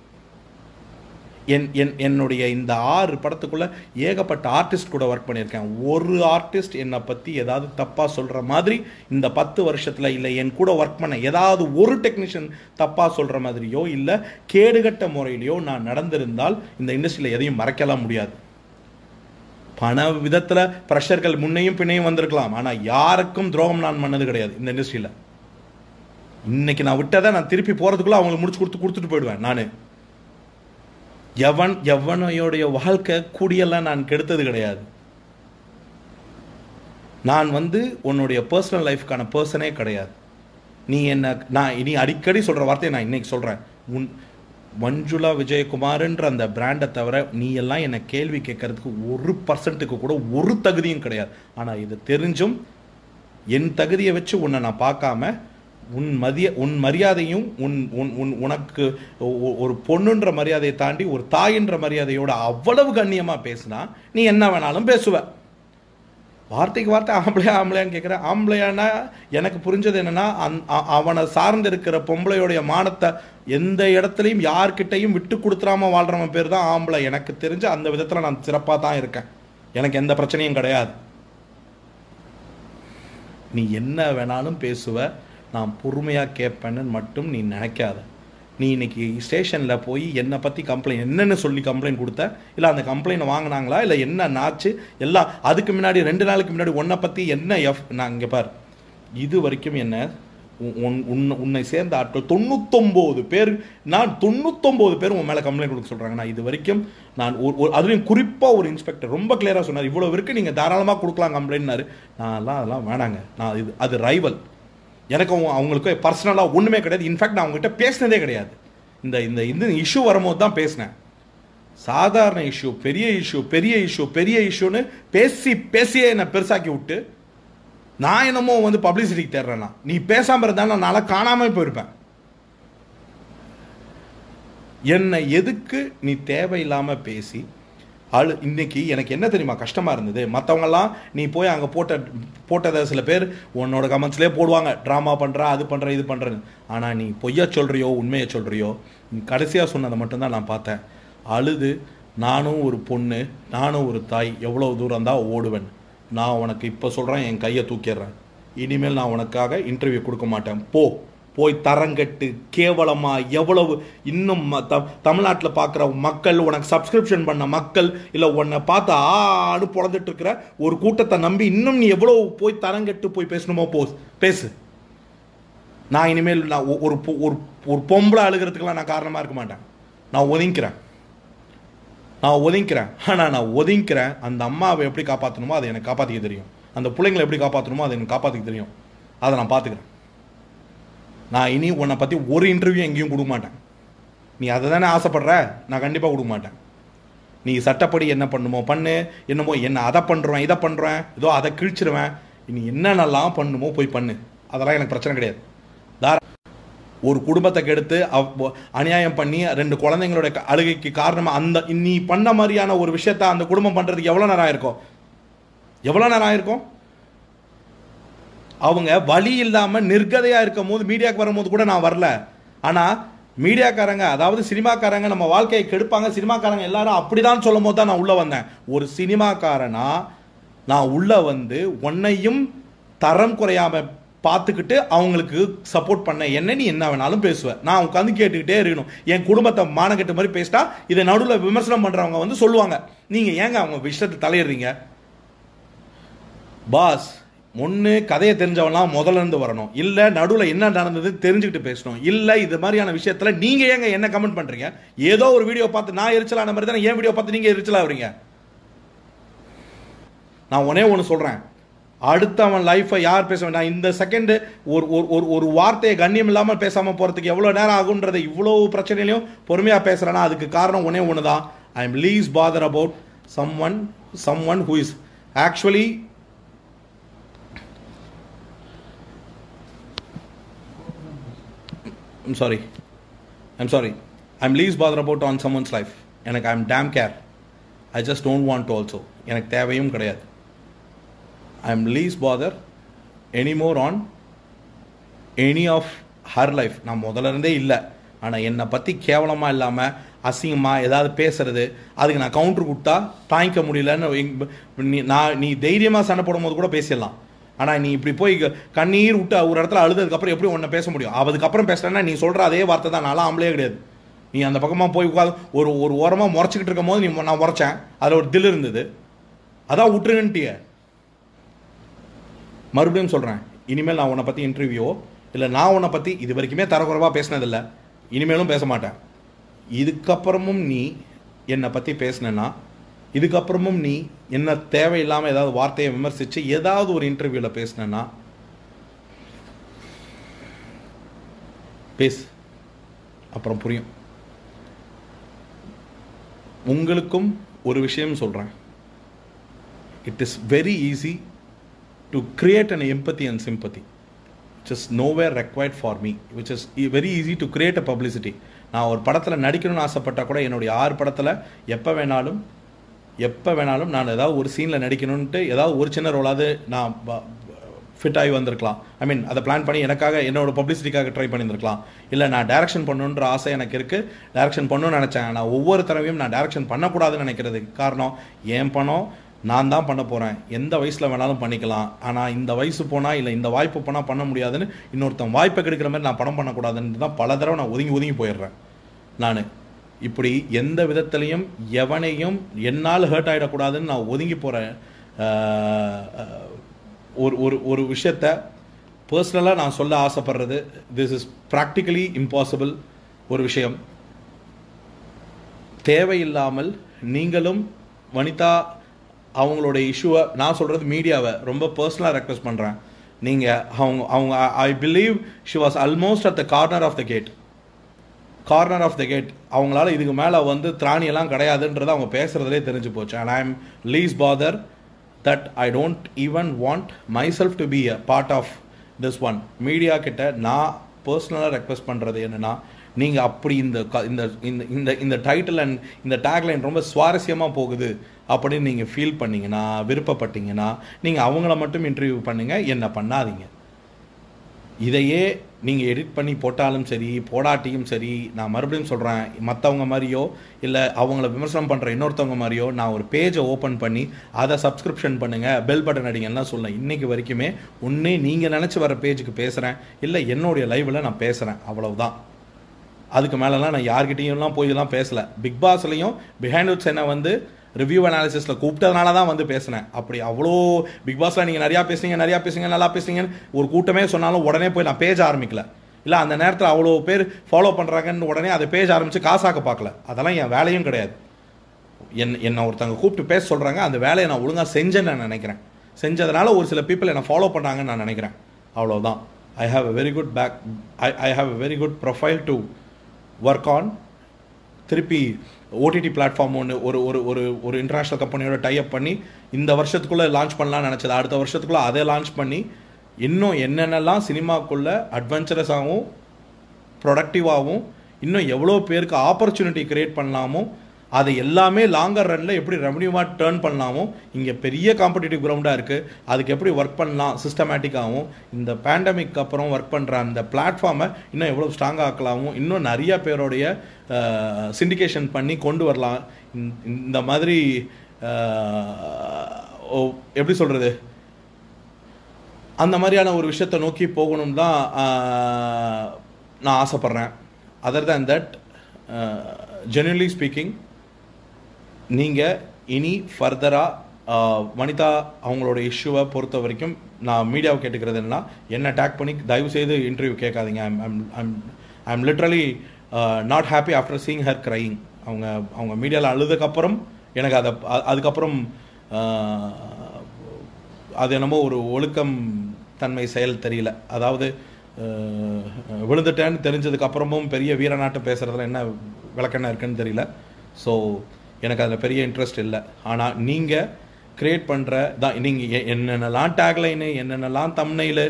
Speaker 1: என் என் என்னுடைய இந்த ஆறு படத்துக்குள்ள ஏகப்பட்ட ஆர்டிஸ்ட் கூட ஒர்க் பண்ணியிருக்கேன் ஒரு ஆர்டிஸ்ட் என்னை பற்றி ஏதாவது தப்பாக சொல்கிற மாதிரி இந்த பத்து வருஷத்தில் இல்லை என் கூட ஒர்க் பண்ண ஏதாவது ஒரு டெக்னீஷியன் தப்பாக சொல்கிற மாதிரியோ இல்லை கேடுகட்ட முறையிலையோ நான் நடந்திருந்தால் இந்த இண்டஸ்ட்ரியில் எதையும் மறைக்கலாம் முடியாது பண விதத்தில் ப்ரெஷர்கள் முன்னையும் பின்னையும் வந்திருக்கலாம் ஆனால் யாருக்கும் துரோகம் நான் பண்ணது கிடையாது இந்த இண்டஸ்ட்ரியில் இன்னைக்கு நான் விட்டதை நான் திருப்பி போகிறதுக்குள்ளே அவங்களுக்கு முடிச்சு கொடுத்து கொடுத்துட்டு போயிடுவேன் நான் எவன் எவனையோடைய வாழ்க்கை கூடியெல்லாம் நான் கெடுத்தது கிடையாது நான் வந்து உன்னுடைய பர்சனல் லைஃப்க்கான பர்சனே கிடையாது நீ என்ன நான் இனி அடிக்கடி சொல்கிற வார்த்தையை நான் இன்னைக்கு சொல்கிறேன் உன் மஞ்சுளா விஜயகுமார்ன்ற அந்த பிராண்டை தவிர நீ எல்லாம் என்னை கேள்வி கேட்கறதுக்கு ஒரு பர்சன்ட்டுக்கு கூட ஒரு தகுதியும் கிடையாது ஆனால் இது தெரிஞ்சும் என் தகுதியை வச்சு உன்னை நான் பார்க்காம உன் மதிய உன் மரியாதையும் உன் உன் உன் உனக்கு ஒ- ஒரு பொண்ணுன்ற மரியாதையை தாண்டி ஒரு தாயின்ற மரியாதையோட அவ்வளவு கண்ணியமாக பேசினா நீ என்ன வேணாலும் பேசுவ வார்த்தைக்கு வார்த்தை ஆம்பளையா ஆம்பளையான்னு கேட்குற ஆம்பளையானா எனக்கு புரிஞ்சது என்னன்னா அந் அ- அவனை சார்ந்து இருக்கிற பொம்பளையோடைய மானத்தை எந்த இடத்துலையும் யார்கிட்டையும் விட்டு கொடுத்துறாம வாழ்றவன் பேர் தான் ஆம்பளை எனக்கு தெரிஞ்ச அந்த விதத்தில் நான் சிறப்பாக தான் இருக்கேன் எனக்கு எந்த பிரச்சனையும் கிடையாது நீ என்ன வேணாலும் பேசுவ நான் பொறுமையாக கேட்பேன்னு மட்டும் நீ நினைக்காத நீ இன்னைக்கு ஸ்டேஷனில் போய் என்னை பற்றி கம்ப்ளைண்ட் என்னென்னு சொல்லி கம்ப்ளைண்ட் கொடுத்த இல்லை அந்த கம்ப்ளைண்ட் வாங்கினாங்களா இல்லை என்ன நாச்சு எல்லாம் அதுக்கு முன்னாடி ரெண்டு நாளுக்கு முன்னாடி உன்னை பற்றி என்ன எஃப் நான் இங்கே பார் இது வரைக்கும் என்ன உன்- உன் உன்னை- உன்னை சேர்ந்த ஆட்கள் தொண்ணூத்தொம்போது பேர் நான் தொண்ணூத்தொம்போது பேர் உன் மேலே கம்ப்ளைண்ட் கொடுக்க சொல்கிறாங்க நான் இது வரைக்கும் நான் ஒரு ஒரு- அதுலேயும் குறிப்பாக ஒரு இன்ஸ்பெக்டர் ரொம்ப கிளியராக சொன்னார் இவ்வளோ இருக்கு நீங்கள் தாராளமாக கொடுக்கலாம் கம்ப்ளைண்ட்னாரு நான்லாம் அதெல்லாம் வேணாங்க நான் இது அது ரைவல் எனக்கு அவங்க- அவங்களுக்கு பர்சனலாக ஒன்றுமே கிடையாது இன்ஃபேக்ட் நான் அவங்ககிட்ட பேசினதே கிடையாது இந்த இந்த இந்த இஷ்யூ வரும்போது தான் பேசினேன் சாதாரண இஷ்யூ பெரிய இஷ்யூ பெரிய இஷ்யூ பெரிய இஷ்யூன்னு பேசி பேசியே என்னை பெருசாக்கி விட்டு நான் என்னமோ வந்து பப்ளிசிட்டிக்கு தேடுறேன்னா நீ பேசாம இருந்தா நான் நாளை காணாம போயிருப்பேன் என்னை எதுக்கு நீ தேவையில்லாம பேசி அழு இன்னைக்கு எனக்கு என்ன தெரியுமா கஷ்டமா இருந்தது மற்றவங்கெல்லாம் நீ போய் அங்கே போட்ட போட்டதை சில பேர் உன்னோட கமெண்ட்ஸ்லேயே போடுவாங்க ட்ராமா பண்ற அது பண்ற இது பண்றேன்னு ஆனால் நீ பொய்யா சொல்றியோ உண்மையை சொல்றியோ நீ கடைசியாக சொன்னதை மட்டும்தான் நான் பார்த்தேன் அழுது நானும் ஒரு பொண்ணு நானும் ஒரு தாய் எவ்வளவு தூரம் தான் ஓடுவேன் நான் உனக்கு இப்போ சொல்கிறேன் என் கையை தூக்கிடுறேன் இனிமேல் நான் உனக்காக இன்டர்வியூ கொடுக்க மாட்டேன் போ போய் தரங்கட்டு கேவலமா எவ்வளவு இன்னும் ம- த தமிழ்நாட்டில் பார்க்குற மக்கள் உனக்கு சப்ஸ்கிரிப்ஷன் பண்ண மக்கள் இல்லை உன்னை பார்த்து ஆடு பொழந்துட்டு இருக்கிற ஒரு கூட்டத்தை நம்பி இன்னும் நீ எவ்வளவு போய் தரங்கட்டு போய் பேசணுமோ போ பேசு நான் இனிமேல் நான் ஒ- ஒரு பொ- ஒரு ஒரு பொம்பளை அழுகிறதுக்கெல்லாம் நான் காரணமாக இருக்க மாட்டேன் நான் ஒதுங்கிக்கிறேன் நான் ஒதுங்கிக்கிறேன் ஆனால் நான் ஒதுங்கிக்கிறேன் அந்த அம்மாவை எப்படி காப்பாற்றணுமோ அதை எனக்கு காப்பாற்றிக்க தெரியும் அந்த பிள்ளைங்களை எப்படி காப்பாற்றணுமோ அதை எனக்கு காப்பாற்றிக்க தெரியும் அதை நான் பார்த்துக்கிறேன் நான் இனி உன்னை பற்றி ஒரு இன்டர்வியூ எங்கேயும் கொடுக்க மாட்டேன் நீ அதை தானே ஆசைப்படுற நான் கண்டிப்பாக கொடுக்க மாட்டேன் நீ சட்டப்படி என்ன பண்ணுமோ பண்ணு என்னமோ என்ன அதை பண்ணுறேன் இதை பண்ணுறேன் ஏதோ அதை கிழிச்சிருவேன் நீ என்னென்னலாம் பண்ணுமோ போய் பண்ணு அதெல்லாம் எனக்கு பிரச்சனை கிடையாது தார ஒரு குடும்பத்தை கெடுத்து அவ்- அநியாயம் பண்ணி ரெண்டு குழந்தைங்களோட க- அழுகைக்கு காரணமாக அந்த நீ பண்ண மாதிரியான ஒரு விஷயத்த அந்த குடும்பம் பண்ணுறதுக்கு எவ்வளோ நேரம் ஆயிருக்கும் எவ்வளோ நேரம் ஆயிருக்கும் அவங்க வழி இல்லாமல் நிர்கதையாக இருக்கும் போது மீடியாவுக்கு வரும்போது கூட நான் வரல ஆனால் மீடியாக்காரங்க அதாவது சினிமாக்காரங்க நம்ம வாழ்க்கையை கெடுப்பாங்க சினிமாக்காரங்க எல்லாரும் அப்படிதான் சொல்லும் போது தான் நான் உள்ளே வந்தேன் ஒரு சினிமாக்காரனா நான் உள்ளே வந்து உன்னையும் தரம் குறையாம பார்த்துக்கிட்டு அவங்களுக்கு சப்போர்ட் பண்ண என்ன நீ என்ன வேணாலும் பேசுவேன் நான் உட்காந்து கேட்டுக்கிட்டே இருக்கணும் என் குடும்பத்தை மானக்கெட்ட மாதிரி பேசிட்டா இதை நடுவில் விமர்சனம் பண்ணுறவங்க வந்து சொல்லுவாங்க நீங்கள் ஏங்க அவங்க விஷயத்தை தலையிடுறீங்க பாஸ் ஒன்று கதையை தெரிஞ்சவன்லாம் முதல்ல இருந்து வரணும் இல்லை நடுவில் என்ன நடந்தது தெரிஞ்சுக்கிட்டு பேசணும் இல்லை இது மாதிரியான விஷயத்தில் நீங்கள் ஏங்க என்ன கமெண்ட் பண்ணுறீங்க ஏதோ ஒரு வீடியோ பார்த்து நான் எரிச்சலான மாதிரி தானே ஏன் வீடியோ பார்த்து நீங்கள் எரிச்சலாகிறீங்க நான் ஒன்னே ஒன்று சொல்கிறேன் அடுத்தவன் லைஃப்பை யார் பேச வேண்டாம் இந்த செகண்டு ஒரு ஒரு ஒரு ஒரு வார்த்தையை கண்ணியம் இல்லாமல் பேசாமல் போகிறதுக்கு எவ்வளோ நேரம் ஆகுன்றதை இவ்வளோ பிரச்சனையிலையும் பொறுமையாக பேசுகிறேன்னா அதுக்கு காரணம் ஒன்றே ஒன்று தான் I am least bother about someone someone who is actually I'm sorry I'm sorry I'm least bother about on someone's life எனக்கு I'm damn care I just don't want also எனக்கு தேவையும் கிடையாது I am least bother anymore on any of her life நான் முதல்ல இருந்தே இல்லை ஆனால் என்னை பற்றி கேவலமாக இல்லாமல் அசிங்கமாக ஏதாவது பேசுறது அதுக்கு நான் கவுண்டர் கொடுத்தா தாங்கிக்க முடியலன்னு எங்க- நீ நான் நீ தைரியமாக சண்டை போடும்போது கூட பேசிடலாம் ஆனால் நீ இப்படி போய் க- கண்ணீர் விட்டு ஒரு இடத்துல அழுததுக்கப்புறம் எப்படி உன்னை பேச முடியும் அதுக்கப்புறம் பேசுறேன்னா நீ சொல்கிற அதே வார்த்தை தான் நான்லாம் ஆம்பளே கிடையாது நீ அந்த பக்கமாக போய் உட்காந்து ஒரு ஒரு ஓரமாக முறைச்சிக்கிட்டு இருக்கும் போது நீ நான் முறைச்சேன் அதில் ஒரு தில் இருந்தது அதான் விட்டுருங்கன்ட்டிய மறுபடியும் சொல்கிறேன் இனிமேல் நான் உன்னை பற்றி இன்டர்வியூவோ இல்லை நான் உன்னை பற்றி இது வரைக்குமே தரக்குறைவாக பேசினதில்ல இனிமேலும் பேச மாட்டேன் இதுக்கப்புறமும் நீ என்னை பற்றி பேசினேன்னா இதுக்கப்புறமும் நீ என்ன தேவையில்லாமல் ஏதாவது வார்த்தையை விமர்சித்து ஏதாவது ஒரு இன்டர்வியூவில் பேசினேன்னா பேசு அப்புறம் புரியும் உங்களுக்கும் ஒரு விஷயம் சொல்கிறேன் it is very easy to create an empathy and sympathy which is nowhere required for me which is e- very easy to create a publicity நான் ஒரு படத்தில் நடிக்கணும்னு ஆசைப்பட்டா கூட என்னுடைய ஆறு படத்தில் எப்போ வேணாலும் எப்போ வேணாலும் நான் ஏதாவது ஒரு சீனில் நடிக்கணும்ன்ட்டு ஏதாவது ஒரு சின்ன ரோலாவது நான் ஃபிட் ஆகி வந்திருக்கலாம் ஐ மீன் அதை பிளான் பண்ணி எனக்காக என்னோட பப்ளிசிட்டிக்காக ட்ரை பண்ணியிருந்திருக்கலாம் இல்லை நான் டைரக்ஷன் பண்ணணுன்ற ஆசை எனக்கு இருக்குது டைரக்ஷன் பண்ணணும்னு நினச்சேன் நான் ஒவ்வொரு தடவையும் நான் டைரக்ஷன் பண்ணக்கூடாதுன்னு நினைக்கிறதுக்கு காரணம் என் பணம் நான் தான் பண்ண போகிறேன் எந்த வயசில் வேணாலும் பண்ணிக்கலாம் ஆனால் இந்த வயசு போனால் இல்லை இந்த வாய்ப்பு போனால் பண்ண முடியாதுன்னு இன்னொருத்தன் வாய்ப்பை கெடுக்கிற மாதிரி நான் படம் பண்ணக்கூடாதுன்னு தான் பல தடவை நான் ஒதுங்கி ஒதுங்கி போயிடுறேன் நான் இப்படி எந்த விதத்துலையும் எவனையும் என்னால் ஹர்ட் ஆகிடக்கூடாதுன்னு நான் ஒதுங்கி போகிறேன் ஒரு ஒரு ஒரு விஷயத்த பர்சனலாக நான் சொல்ல ஆசைப்படுறது திஸ் இஸ் ப்ராக்டிக்கலி இம்பாசிபிள் ஒரு விஷயம் தேவையில்லாமல் நீங்களும் வனிதா அவங்களோட இஷ்யூவை நான் சொல்கிறது மீடியாவை ரொம்ப பர்சனலாக ரெக்வஸ்ட் பண்ணுறேன் நீங்கள் அவங்க அவங்க I believe she was almost at the corner of the gate corner of the gate அவங்களால இதுக்கு மேலே வந்து திராணியெல்லாம் கிடையாதுன்றது அவங்க பேசுகிறதுலே தெரிஞ்சு போச்சு and I am least bother that I don't even want myself to be a part of this one media கிட்ட நான் பர்சனலாக ரெக்வஸ்ட் பண்ணுறது என்னென்னா நீங்கள் அப்படி இந்த க- இந்த இந்த இந்த இந்த டைட்டில் அண்ட் இந்த டேக்லைன் ரொம்ப சுவாரஸ்யமாக போகுது அப்படின்னு நீங்கள் ஃபீல் பண்ணீங்கன்னா விருப்பப்பட்டீங்கன்னா நீங்கள் அவங்கள மட்டும் இன்டர்வியூ பண்ணுங்கள் என்ன பண்ணாதீங்க இதையே நீங்கள் எடிட் பண்ணி போட்டாலும் சரி போடாட்டியும் சரி நான் மறுபடியும் சொல்கிறேன் மற்றவங்க மாதிரியோ இல்லை அவங்கள விமர்சனம் பண்ணுற இன்னொருத்தவங்க மாதிரியோ நான் ஒரு பேஜை ஓப்பன் பண்ணி அதை சப்ஸ்கிரிப்ஷன் பண்ணுங்கள் பெல் பட்டன் அடிங்கலாம் சொல்லலாம் இன்றைக்கி வரைக்குமே ஒன்றே நீங்கள் நினச்சி வர பேஜுக்கு பேசுகிறேன் இல்லை என்னுடைய லைவில் நான் பேசுகிறேன் அவ்வளவுதான் அதுக்கு மேலெலாம் நான் யார்கிட்டயும்லாம் போயெல்லாம் பேசலை பிக் பாஸ்லையும் பிஹைண்ட் உட்ஸ் என்ன வந்து ரிவ்யூ அனாலிசிஸில் கூப்பிட்டதுனால தான் வந்து பேசினேன் அப்படி அவ்வளோ பிக் பாஸில் நீங்கள் நிறையா பேசுனீங்க நிறையா பேசுனீங்க நல்லா பேசுனீங்கன்னு ஒரு கூட்டமே சொன்னாலும் உடனே போய் நான் பேஜ் ஆரம்பிக்கல இல்லை அந்த நேரத்தில் அவ்வளோ பேர் ஃபாலோ பண்ணுறாங்கன்னு உடனே அதை பேஜ் ஆரம்பித்து காசாக்க பார்க்கல அதெல்லாம் என் வேலையும் கிடையாது என் என்னை ஒருத்தவங்க கூப்பிட்டு பேச சொல்கிறாங்க அந்த வேலையை நான் ஒழுங்காக செஞ்சேன்னு நான் நினைக்கிறேன் செஞ்சதுனால ஒரு சில பீப்புள் என்னை ஃபாலோ பண்ணாங்கன்னு நான் நினைக்கிறேன் அவ்வளோதான் I have a very good back I I have a very good profile to work on திருப்பி ஓடிடி பிளாட்ஃபார்ம் ஒன்று ஒரு ஒரு ஒரு ஒரு இன்டர்நேஷ்னல் கம்பெனியோட டைப் பண்ணி இந்த வருஷத்துக்குள்ளே லான்ச் பண்ணலாம்னு நினச்சது அடுத்த வருஷத்துக்குள்ளே அதை லான்ச் பண்ணி இன்னும் என்னென்னலாம் சினிமாக்குள்ளே அட்வென்ச்சரஸாகவும் ப்ரொடக்டிவாகவும் இன்னும் எவ்வளோ பேருக்கு ஆப்பர்ச்சுனிட்டி கிரியேட் பண்ணலாமோ அதை எல்லாமே லாங்கர் ரனில் எப்படி ரெவன்யூவாக டேர்ன் பண்ணலாமோ இங்கே பெரிய காம்படிட்டிவ் கிரவுண்டாக இருக்குது அதுக்கு எப்படி ஒர்க் பண்ணலாம் சிஸ்டமேட்டிக்காகவும் இந்த பேண்டமிக் அப்புறம் ஒர்க் பண்ணுற அந்த பிளாட்ஃபார்மை இன்னும் எவ்வளோ ஸ்ட்ராங்காக ஆக்கலாமோ இன்னும் நிறைய பேருடைய சிண்டிகேஷன் பண்ணி கொண்டு வரலாம் இந்த- இந்த மாதிரி அஹ், ஓ, எப்படி சொல்கிறது அந்த மாதிரியான ஒரு விஷயத்தை நோக்கி போகணும் தான் ஆஹ், நான் ஆசைப்பட்றேன் other than that generally speaking நீங்கள் இனி ஃபர்தராக ஆஹ், வனிதா அவங்களோட இஷ்யூவை பொறுத்த வரைக்கும் நான் மீடியாவை கேட்டுக்கிறது என்னன்னா என்ன டேக் பண்ணி தயவு செய்து இன்டர்வியூ கேட்காதீங்க I'm I'm I'm I'm literally not happy after seeing her crying அவங்க அவங்க மீடியாவில் அழுதுக்கப்புறம் எனக்கு அதை அ- அதுக்கப்புறம் ஆஹ், அது என்னமோ ஒரு ஒழுக்கம் தன்மை செயல் தெரியல அதாவது அஹ், விழுந்துட்டேன்னு தெரிஞ்சதுக்கு அப்புறமும் பெரிய வீரநாட்டம் பேசுறதுல என்ன விளக்கெண்ண இருக்குன்னு தெரியல ஸோ எனக்கு அதில் பெரிய இன்ட்ரெஸ்ட் இல்லை ஆனால் நீங்கள் கிரியேட் பண்ணுற தான் நீங்கள் என்னென்னலாம் டேக்லைனு என்னென்னலாம் தம்னையில்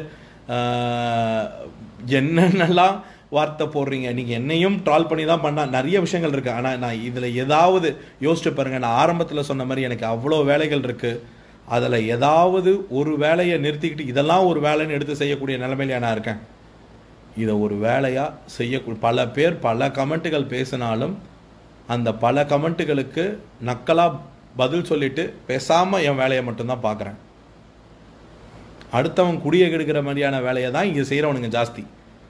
Speaker 1: என்னென்னலாம் வார்த்தை போடுறீங்க நீங்கள் என்னையும் ட்ரால் பண்ணி தான் பண்ணா நிறைய விஷயங்கள் இருக்குது ஆனால் நான் இதில் ஏதாவது யோசிச்சு பாருங்க நான் ஆரம்பத்தில் சொன்ன மாதிரி எனக்கு அவ்வளோ வேலைகள் இருக்குது அதில் ஏதாவது ஒரு வேலையை நிறுத்திக்கிட்டு இதெல்லாம் ஒரு வேலைன்னு எடுத்து செய்யக்கூடிய நிலைமையில நான் இருக்கேன் இதை ஒரு வேலையாக செய்ய பல பேர் பல கமெண்ட்டுகள் பேசினாலும் அந்த பல கமெண்ட்டுகளுக்கு நக்கலாக பதில் சொல்லிட்டு பேசாமல் என் வேலையை மட்டும்தான் பார்க்குறேன் அடுத்தவன் குடியை கெடுக்கிற மாதிரியான வேலையை தான் இங்கே செய்கிறவனுங்க ஜாஸ்தி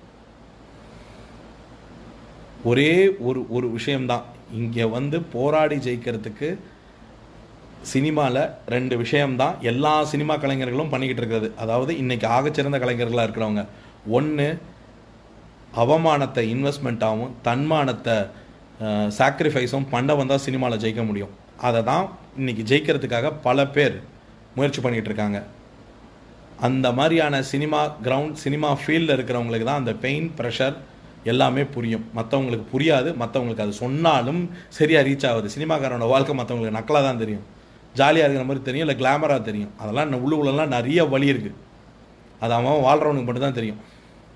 Speaker 1: ஒரே ஒரு ஒரு விஷயம்தான் இங்கே வந்து போராடி ஜெயிக்கிறதுக்கு சினிமாவில் ரெண்டு விஷயம்தான் எல்லா சினிமா கலைஞர்களும் பண்ணிக்கிட்டு இருக்கிறது அதாவது இன்னைக்கு ஆகச்சிறந்த கலைஞர்களாக இருக்கிறவங்க ஒன்று அவமானத்தை இன்வெஸ்ட்மெண்ட்டாகவும் தன்மானத்தை சாக்ரிஃபைஸும் பண்ண வந்தால் சினிமாவில் ஜெயிக்க முடியும் அதை தான் இன்னைக்கு ஜெயிக்கிறதுக்காக பல பேர் முயற்சி பண்ணிகிட்டு இருக்காங்க அந்த மாதிரியான சினிமா கிரவுண்ட் சினிமா ஃபீல்டில் இருக்கிறவங்களுக்கு தான் அந்த பெயின் ப்ரெஷர் எல்லாமே புரியும் மற்றவங்களுக்கு புரியாது மற்றவங்களுக்கு அது சொன்னாலும் சரியாக ரீச் ஆகுது சினிமாக்காரனோட வாழ்க்கை மற்றவங்களுக்கு நக்கலாக தான் தெரியும் ஜாலியாக இருக்கிற மாதிரி தெரியும் இல்லை கிளாமராக தெரியும் அதெல்லாம் இன்னும் உள்ளுக்குள்ளலாம் நிறைய வழி இருக்குது அது அவன் வாழ்கிறவனுக்கு மட்டும் தான் தெரியும்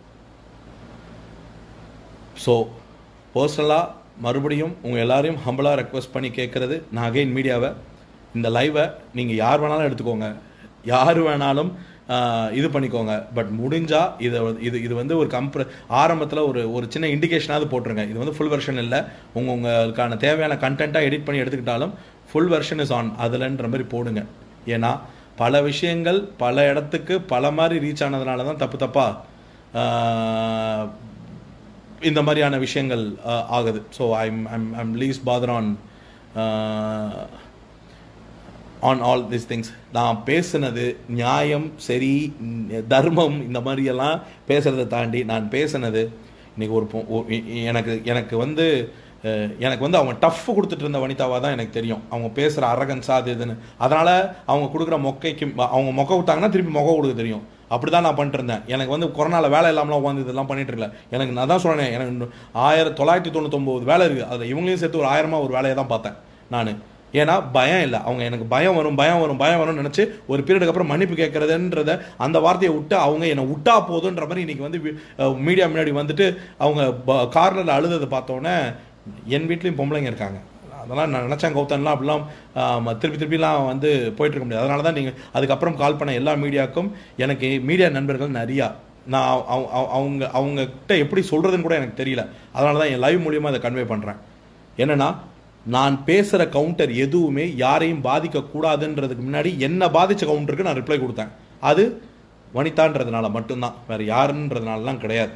Speaker 1: ஸோ பர்சனலாக மறுபடியும் உங்கள் எல்லாரையும் ஹம்பிளாக ரெக்வஸ்ட் பண்ணி கேட்குறது நான் அகைன் மீடியாவை இந்த லைவை நீங்கள் யார் வேணாலும் எடுத்துக்கோங்க யார் வேணாலும் ஆஹ், இது பண்ணிக்கோங்க பட் முடிஞ்சால் இதை வந்து- இது இது வந்து ஒரு கம்ப்ர ஆரம்பத்தில் ஒரு ஒரு சின்ன இண்டிகேஷனாவது போட்டுருங்க இது வந்து ஃபுல் வெர்ஷன் இல்லை உங்கள் உங்களுக்கான தேவையான கண்டென்ட்டாக எடிட் பண்ணி எடுத்துக்கிட்டாலும் ஃபுல் வெர்ஷன் இஸ் ஆன் அதுலன்ற மாதிரி போடுங்க ஏன்னா பல விஷயங்கள் பல இடத்துக்கு பல மாதிரி ரீச் ஆனதுனால தான் தப்பு தப்பாக இந்த மாதிரியான விஷயங்கள் அஹ், ஆகுது so I'm I'm I'm least bother on on all this things நான் பேசுனது நியாயம் சரி ந- தர்மம் இந்த மாதிரியெல்லாம் பேசுகிறத தாண்டி நான் பேசுனது இன்னைக்கு ஒரு பொ- ஒ- எ- எ- எனக்கு எனக்கு வந்து அஹ், எனக்கு வந்து அவங்க டஃப் கொடுத்துட்டு இருந்த வனிதாவாக தான் எனக்கு தெரியும் அவங்க பேசுகிற அரகன்ஸா அது இதுன்னு அதனால் அவங்க கொடுக்குற மொக்கைக்கு அவங்க மொக்கை கொடுத்தாங்கன்னா திருப்பி மொக்கை கொடுக்க தெரியும் அப்படி தான் நான் பண்ணிட்டு இருந்தேன் எனக்கு வந்து கொரோனாவில் வேலை இல்லாமலாம் உட்காந்து இதெல்லாம் பண்ணிட்டு இருக்கல எனக்கு நான் தான் சொன்னேன் எனக்கு இன்னும் ஆயிரம் தொள்ளாயிரத்தி தொண்ணூத்தொம்பது வேலை இருக்குது அதில் இவங்களையும் சேர்த்து ஒரு ஆயிரமா ஒரு வேலையை தான் பார்த்தேன் நான் ஏன்னா பயம் இல்லை அவங்க எனக்கு பயம் வரும் பயம் வரும் பயம் வரும்னு நினச்சி ஒரு பீரியடுக்கு அப்புறம் மன்னிப்பு கேட்கறதுன்றத அந்த வார்த்தையை விட்டு அவங்க என்னை விட்டா போதுன்ற மாதிரி இன்னைக்கு வந்து மீடியா முன்னாடி வந்துட்டு அவங்க கார்னரில் அழுததை பார்த்தோன்னே என் வீட்லேயும் பொம்பளைங்க இருக்காங்க அதெல்லாம் நான் நினச்சேன் கௌதம்லாம் அப்படிலாம் ஆம், திருப்பி திருப்பிலாம் வந்து போயிட்டு இருக்க முடியாது அதனால தான் நீங்கள் அதுக்கப்புறம் கால் பண்ண எல்லா மீடியாவுக்கும் எனக்கு மீடியா நண்பர்கள் நிறையா நான் அவ- அவ- அவ- அவங்க அவங்ககிட்ட எப்படி சொல்கிறதுன்னு கூட எனக்கு தெரியல அதனால தான் என் லைவ் மூலியமாக அதை கன்வே பண்ணுறேன் என்னன்னா நான் பேசுகிற கவுண்டர் எதுவுமே யாரையும் பாதிக்கக்கூடாதுன்றதுக்கு முன்னாடி என்ன பாதித்த கவுண்டருக்கு நான் ரிப்ளை கொடுத்தேன் அது வனிதான்றதுனால மட்டும்தான் வேறு யாருன்றதுனாலலாம் கிடையாது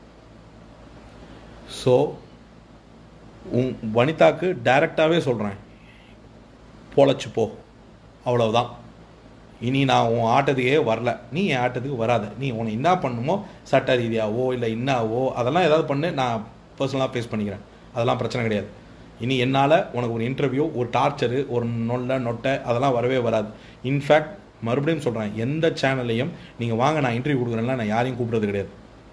Speaker 1: ஸோ உன் வனிதாக்கு டைரக்டாகவே சொல்கிறேன் பொழைச்சு போ அவ்வளவுதான் இனி நான் உன் ஆட்டத்துக்கே வரல நீ என் ஆட்டத்துக்கு வராத நீ உன்னை என்ன பண்ணுமோ சட்ட ரீதியாவோ இல்லை இன்னாவோ அதெல்லாம் ஏதாவது பண்ணு நான் பர்சனலாக ஃபேஸ் பண்ணிக்கிறேன் அதெல்லாம் பிரச்சனை கிடையாது இனி என்னால் உனக்கு ஒரு இன்டர்வியூ ஒரு டார்ச்சரு ஒரு நொல்ல நொட்டை அதெல்லாம் வரவே வராது இன்ஃபேக்ட் மறுபடியும் சொல்கிறேன் எந்த சேனல்லையும் நீங்கள் வாங்க நான் இன்டர்வியூ கொடுக்குறேன்ல நான் யாரையும் கூப்பிடுறது கிடையாது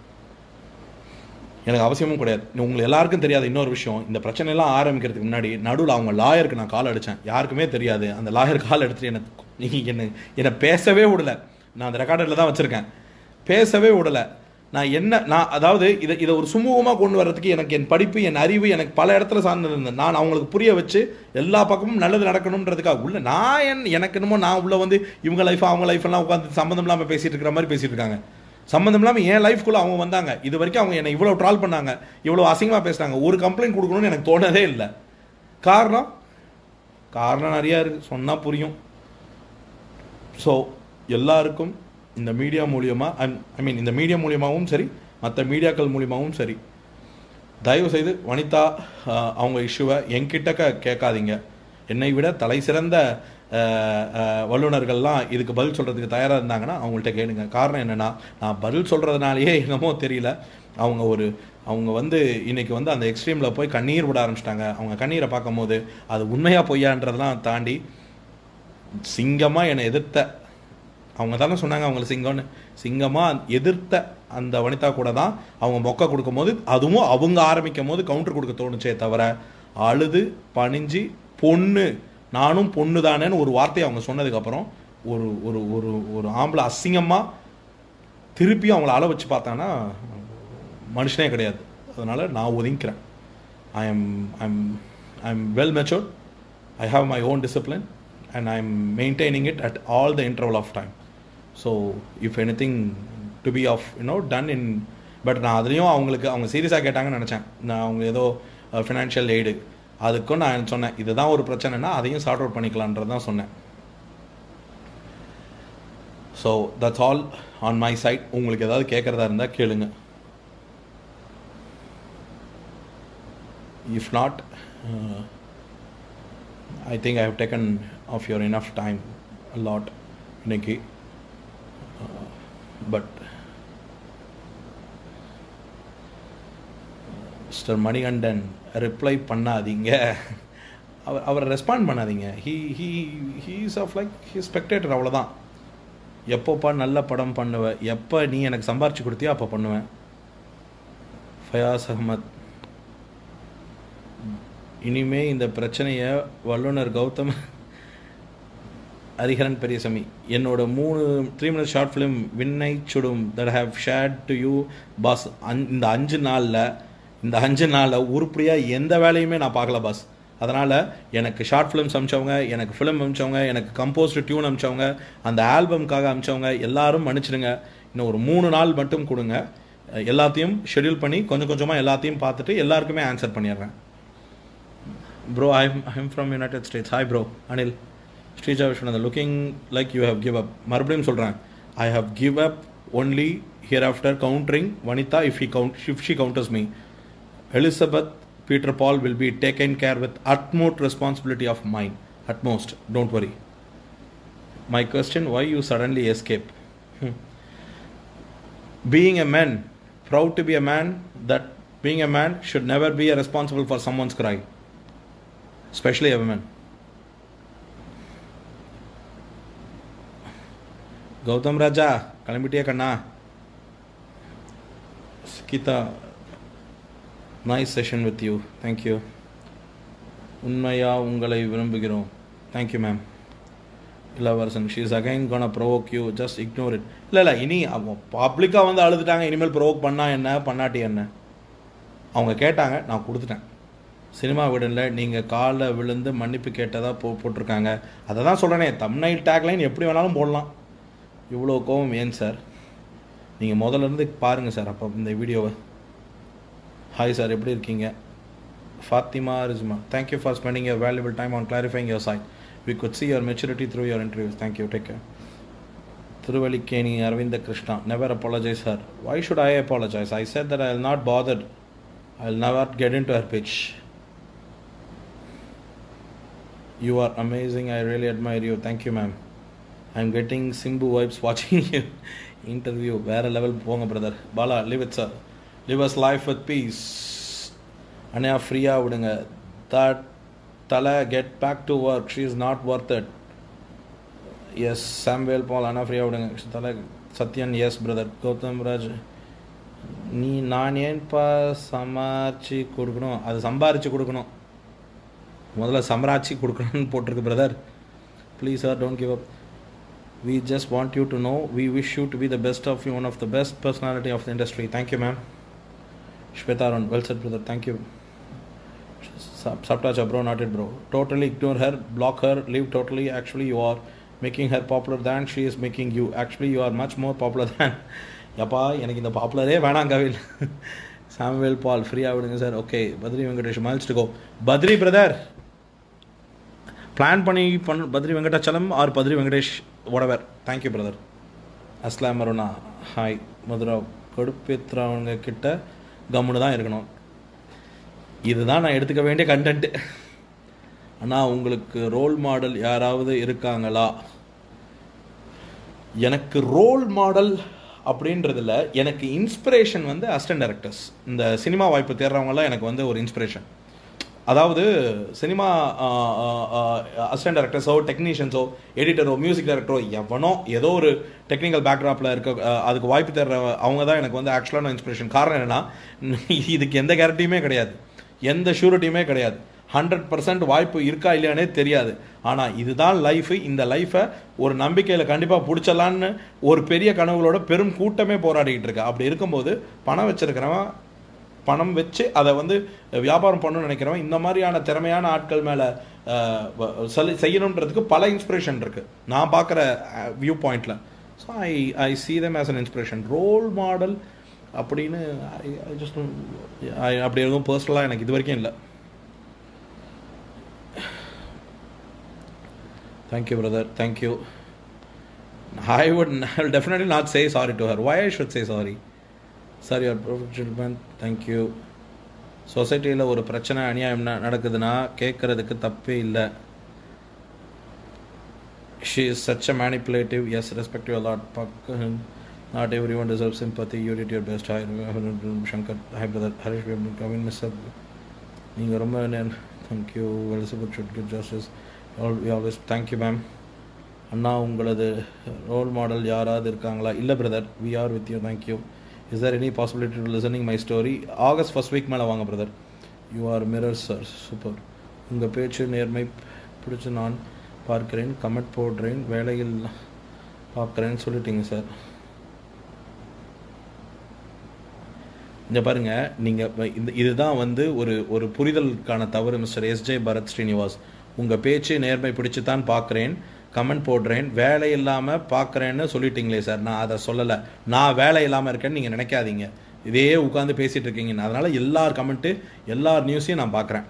Speaker 1: எனக்கு அவசியமும் கிடையாது உங்களுக்கு எல்லாருக்கும் தெரியாத இன்னொரு விஷயம் இந்த பிரச்சனை எல்லாம் ஆரம்பிக்கிறதுக்கு முன்னாடி நடுவில் அவங்க லாயருக்கு நான் கால் அடித்தேன் யாருக்குமே தெரியாது அந்த லாயர் கால் எடுத்துட்டு என்ன என்னை என்னை பேசவே விடல நான் அந்த ரெக்கார்டில் தான் வச்சுருக்கேன் பேசவே விடல நான் என்ன நான் அதாவது இதை இதை ஒரு சுமூகமாக கொண்டு வர்றதுக்கு எனக்கு என் படிப்பு என் அறிவு எனக்கு பல இடத்துல சார்ந்து இருந்தேன் நான் அவங்களுக்கு புரிய வச்சு எல்லா பக்கமும் நல்லது நடக்கணுன்றதுக்காக உள்ள நான் என் எனக்கு என்னமோ நான் உள்ள வந்து இவங்க லைஃப் அவங்க லைஃப் எல்லாம் உட்காந்து சம்மந்தம் இல்லாமல் பேசிட்டு இருக்கிற மாதிரி பேசிட்டு இருக்காங்க சம்மந்தம் இல்லாமல் என் லைஃப்குள்ளே அவங்க வந்தாங்க இது வரைக்கும் அவங்க என்னை இவ்வளோ ட்ரால் பண்ணாங்க இவ்வளோ அசிங்கமாக பேசுனாங்க ஒரு கம்ப்ளைண்ட் கொடுக்கணும்னு எனக்கு தோணதே இல்லை காரணம் காரணம் நிறையா இருக்குது சொன்னால் புரியும் ஸோ எல்லாருக்கும் இந்த மீடியா மூலியமாக ஐ மீன் இந்த மீடியா மூலியமாகவும் சரி மற்ற மீடியாக்கள் மூலியமாகவும் சரி தயவு செய்து வனிதா ஆஹ், அவங்க இஷ்யூவை என்கிட்ட க கேட்காதீங்க என்னை விட தலை சிறந்த அஹ், அஹ், வல்லுனர்கள்லாம் இதுக்கு பதில் சொல்கிறதுக்கு தயாராக இருந்தாங்கன்னா அவங்கள்ட்ட கேளுங்க காரணம் என்னென்னா நான் பதில் சொல்கிறதுனாலேயே என்னமோ தெரியல அவங்க ஒரு அவங்க வந்து இன்னைக்கு வந்து அந்த எக்ஸ்ட்ரீமில் போய் கண்ணீர் விட ஆரம்பிச்சிட்டாங்க அவங்க கண்ணீரை பார்க்கும்போது அது உண்மையாக பொய்யான்றதெல்லாம் தாண்டி சிங்கமாக என்னை எதிர்த்த அவங்க தானே சொன்னாங்க அவங்கள சிங்கம்னு சிங்கமாக எதிர்த்த அந்த வனிதா கூட தான் அவங்க மொக்க கொடுக்கும்போது அதுவும் அவங்க ஆரம்பிக்கும் போது கவுண்டர் கொடுக்க தோணுச்சே தவிர அழுது பணிஞ்சு பொண்ணு நானும் பொண்ணு தானேன்னு ஒரு வார்த்தையை அவங்க சொன்னதுக்கப்புறம் ஒரு ஒரு ஒரு ஒரு ஆம்பளை அசிங்கமாக திருப்பியும் அவங்கள அள வச்சு பார்த்தாங்கன்னா மனுஷனே கிடையாது அதனால் நான் ஒதுங்கிக்கிறேன் I am I'm I'm well matured I have my own discipline and I am maintaining it at all the interval of time so if anything to be of you know done in but நான் அதுலேயும் அவங்களுக்கு அவங்க சீரியஸாக கேட்டாங்கன்னு நினச்சேன் நான் அவங்க ஏதோ financial aid அதுக்கும் நான் சொன்னேன் இதுதான் ஒரு பிரச்சனைனா அதையும் சார்ட் அவுட் பண்ணிக்கலான்றது தான் சொன்னேன் so that's all on my side உங்களுக்கு ஏதாவது கேட்குறதா இருந்தால் கேளுங்க if not I think I have taken of your enough time lot இன்னைக்கு பட் மிஸ்டர் மணிகண்டன் ரிப்ளை பண்ணாதீங்க அவர் அவரை ரெஸ்பாண்ட் பண்ணாதீங்க he he he's of like he spectator அவ்வளோதான் எப்போப்பா நல்ல படம் பண்ணுவேன் எப்போ நீ எனக்கு சம்பாரிச்சு கொடுத்தியோ அப்போ பண்ணுவேன் ஃபயாஸ் அகமத் இனிமே இந்த பிரச்சனையை வல்லுனர் கௌதம் ஹரிஹரன் பெரியசாமி என்னோட மூணு த்ரீ மினிட் ஷார்ட் ஃபிலிம் விண்ணை சுடும் that have shared to you boss and இந்த அஞ்சு நாளில் இந்த அஞ்சு நாளில் உருப்படியாக எந்த வேலையுமே நான் பார்க்கல பாஸ் அதனால் எனக்கு ஷார்ட் ஃபிலிம்ஸ் அமிச்சவங்க எனக்கு ஃபிலிம் அமிச்சவங்க எனக்கு கம்போஸ்டு டியூன் அமிச்சவங்க அந்த ஆல்பம்காக அமிச்சவங்க எல்லாரும் மன்னிச்சிடுங்க இன்னும் ஒரு மூணு நாள் மட்டும் கொடுங்க எல்லாத்தையும் ஷெட்யூல் பண்ணி கொஞ்சம் கொஞ்சமாக எல்லாத்தையும் பார்த்துட்டு எல்லாருக்குமே ஆன்சர் பண்ணிடுறேன் bro I I'm from United States hi bro Anil Sreeja Viswanathan looking like you have give up மறுபடியும் சொல்கிறேன் I have give up only here after countering Vanitha if he count if she counters me Elizabeth Peter Paul will be taken care with utmost responsibility of mine. Utmost. Don't worry. My question why you suddenly escape? Hmm. Being a man, proud to be a man, that being a man should never be responsible for someone's cry. Especially a woman. Gautham Raja கிளம்பிட்டியா கண்ணா Geetha nice session with you thank you உண்மையா உங்களை விரும்புகிறோம் thank you ma'am Ilavarasan she is again gonna provoke you just ignore it இல்லை இல்லை இனி அவங்க பப்ளிக்காக வந்து அழுதுட்டாங்க இனிமேல் ப்ரோவோக் பண்ணா என்ன பண்ணாட்டி என்ன அவங்க கேட்டாங்க நான் கொடுத்துட்டேன் சினிமா விடனில் நீங்கள் காலில் விழுந்து மன்னிப்பு கேட்டதாக போ போட்டிருக்காங்க அதை தான் சொல்கிறேனே தமிழ்நாடு டேக்லைன் எப்படி வேணாலும் போடலாம் இவ்வளோ கோவம் ஏன் சார் நீங்கள் முதல்ல இருந்து பாருங்கள் சார் அப்போ இந்த வீடியோவை ஹாய் சார் எப்படி இருக்கீங்க Fathima Rijma thank you for spending your valuable time on clarifying your side we could see your maturity through your interviews thank you take care Thiruvallikeni Aravinda Krishna never apologise her why should I apologise I said that I will not bothered I will never get in to her pitch you are amazing I really admire you thank you ma'am I am getting Simbu vibes வாட்சிங் you interview வேறு level போங்க brother Bala live it sir live as life with peace அண்ணா ஃப்ரீயாக விடுங்க that தலை get back to work she is not worth it yes Samuel Paul அண்ணா ஃப்ரீயாக விடுங்க தலை சத்யன் எஸ் பிரதர் கௌதம் ராஜ் நீ நான் ஏன்பா சமாளிச்சு கொடுக்கணும் அது சம்பாரிச்சு கொடுக்கணும் முதல்ல சம்ராட்சி கொடுக்கணும்னு போட்டிருக்கு brother please sir don't give up we just want you to know we wish you to be the best of you one of the best personality of the industry thank you ma'am shweta Arun, well said brother thank you Saptacha bro not it bro totally ignore her block her leave totally actually you are making her popular than she is making you actually you are much more popular than யப்பா எனக்கு இந்த பாப்புலரே வேணாம் கவில் Samuel Paul ஃப்ரீயாக விடுங்க sir okay Badri Venkatesh மல்ஸ்டு go Badri brother plan பண்ணி பண்ண Badri Venkatachalam R Badri Venkatesh ஒடவர் thank you brother Aslam Aruna hi Mathura கடுப்பேத்துறவங்க கிட்ட கம்முன்னு தான் இருக்கணும் இதுதான் நான் எடுத்துக்க வேண்டிய கண்டென்ட்டு ஆனால் உங்களுக்கு ரோல் மாடல் யாராவது இருக்காங்களா எனக்கு ரோல் மாடல் அப்படின்றதுல எனக்கு இன்ஸ்பிரேஷன் வந்து அசிஸ்டன்ட் டைரக்டர்ஸ் இந்த சினிமா வாய்ப்பு தேடுறவங்கலாம் எனக்கு வந்து ஒரு இன்ஸ்பிரேஷன் அதாவது சினிமா அசிஸ்டன்ட் டைரக்டர்ஸோ டெக்னீஷியன்ஸோ எடிட்டரோ மியூசிக் டைரக்டரோ எவனோ ஏதோ ஒரு டெக்னிக்கல் பேக்ராப்பில் இருக்க அஹ், அதுக்கு வாய்ப்பு தர்ற அவங்க தான் எனக்கு வந்து ஆக்சுவலான இன்ஸ்பிரேஷன் காரணம் என்னன்னா இதுக்கு எந்த கேரண்டியுமே கிடையாது எந்த ஷூரிட்டியுமே கிடையாது ஹண்ட்ரட் பர்சன்ட் வாய்ப்பு இருக்கா இல்லையானே தெரியாது ஆனால் இதுதான் லைஃபு இந்த லைஃப்பை ஒரு நம்பிக்கையில் கண்டிப்பாக பிடிச்சலான்னு ஒரு பெரிய கனவுகளோட பெரும் கூட்டமே போராடிக்கிட்டு இருக்கு அப்படி இருக்கும்போது பணம் வச்சிருக்கிறவன் பணம் வச்சு அதை வந்து வியாபாரம் பண்ணணும்னு நினைக்கிறவன் இந்த மாதிரியான திறமையான ஆட்கள் மேலே செய்யணுன்றதுக்கு பல இன்ஸ்பிரேஷன் இருக்கு நான் பார்க்குற வியூ பாயிண்ட்ல so I I see them as an inspiration role model அப்படின்னு ஐ ஜஸ்ட் அப்படி எதுவும் பர்சனலாக எனக்கு இது வரைக்கும் இல்லை thank you brother thank you I would I will definitely not say sorry to her why I should say sorry sir your profession thank you சொசைட்டியில் ஒரு பிரச்சனை அநியாயம் ந- நடக்குதுன்னா கேட்குறதுக்கு தப்பே இல்லை she is such a manipulative yes respective lot but not everyone deserve sympathy you did your best hi Shankar hi brother Harish Kavin miss up நீங்கள் ரொம்ப thank you Elizabeth should get justice always thank you ma'am அண்ணா உங்களது role model யாராவது இருக்காங்களா இல்லை brother we are with you thank you is there any possibility to listening my story August first week மேலே வாங்க brother you are mirror sir super உங்கள் பேச்சு நேர்மை பிடிச்சு நான் பார்க்கிறேன் கமெண்ட் போடுறேன் வேலையில் பார்க்குறேன்னு சொல்லிட்டீங்க சார் இங்க பாருங்க நீங்க இப்ப இந்த இதுதான் வந்து ஒரு ஒரு புரிதலுக்கான தவறு மிஸ்டர் எஸ்ஜே பரத் ஸ்ரீனிவாஸ் உங்க பேச்சு நேர்மை பிடிச்சு தான் பார்க்குறேன் கமெண்ட் போடுறேன் வேலை இல்லாம பார்க்குறேன்னு சொல்லிட்டீங்களே சார் நான் அதை சொல்லலை நான் வேலை இல்லாம இருக்கேன்னு நீங்க நினைக்காதீங்க இதே உட்காந்து பேசிட்டு இருக்கீங்க அதனால எல்லார் கமெண்ட்டு எல்லார் நியூஸையும் நான் பார்க்குறேன்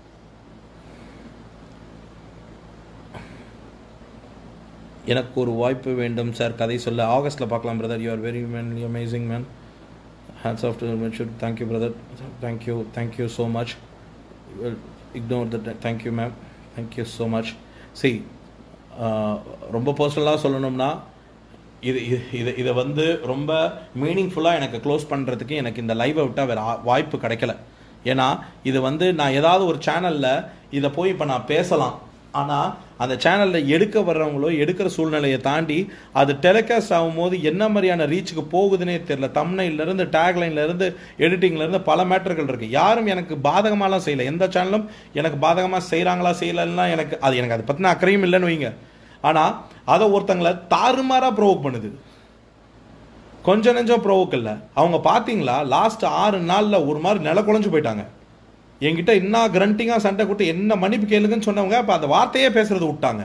Speaker 1: எனக்கு ஒரு வாய்ப்பு வேண்டும் சார் கதை சொல்ல ஆகஸ்ட்ல பார்க்கலாம் brother you are very man amazing man hats off to Richard. Thank you, brother. Thank you. Thank you so much. Well, ignore that. Thank you, ma'am. Thank you so much. See, uh, ரொம்ப பர்சனலாக சொல்லணும்னா இது இது- இது இதை வந்து ரொம்ப மீனிங்ஃபுல்லாக எனக்கு க்ளோஸ் பண்ணுறதுக்கு எனக்கு இந்த லைவை விட்டால் வேறு வாய்ப்பு கிடைக்கல ஏன்னா இது வந்து நான் ஏதாவது ஒரு சேனலில் இதை போய் இப்போ நான் பேசலாம் ஆனால் அந்த சேனலில் எடுக்க வர்றவங்களோ எடுக்கிற சூழ்நிலையை தாண்டி அது டெலிகாஸ்ட் ஆகும்போது என்ன மாதிரியான ரீச்சுக்கு போகுதுன்னே தெரியல தம்னையிலேருந்து டேக்லைன்லேருந்து எடிட்டிங்லேருந்து பல மேட்டர்கள் இருக்குது யாரும் எனக்கு பாதகமாலாம் செய்யலை எந்த சேனலும் எனக்கு பாதகமாக செய்கிறாங்களா செய்யலைன்னா எனக்கு அது எனக்கு அதை பற்றின அக்கறையும் இல்லைன்னு வைங்க ஆனால் அதை ஒருத்தங்களை தாறுமாறாக ப்ரோவோக் பண்ணுது கொஞ்சம் நெஞ்சம் ப்ரோவோக் இல்லை அவங்க பார்த்தீங்களா லாஸ்ட் ஆறு நாளில் ஒரு மாதிரி நில குழஞ்சு போயிட்டாங்க என்கிட்ட என்ன கிரண்டிங்காக சண்டை கூட்டு என்ன மன்னிப்பு கேளுங்கன்னு சொன்னவங்க இப்போ அந்த வார்த்தையே பேசுறது விட்டாங்க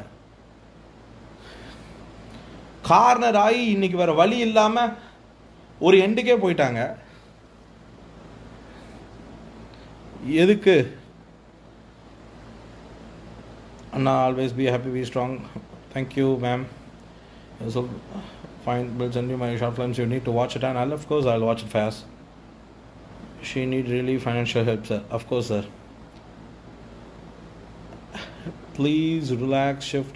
Speaker 1: கார்னர் ஆகி இன்னைக்கு வேற வழி இல்லாம ஒரு எண்டுக்கே போயிட்டாங்க எதுக்கு அண்ணா always be happy be strong thank you ma'am so fine will send you my short films you need to watch it and I of course I'll watch it fast she need really financial help sir of course sir please relax shift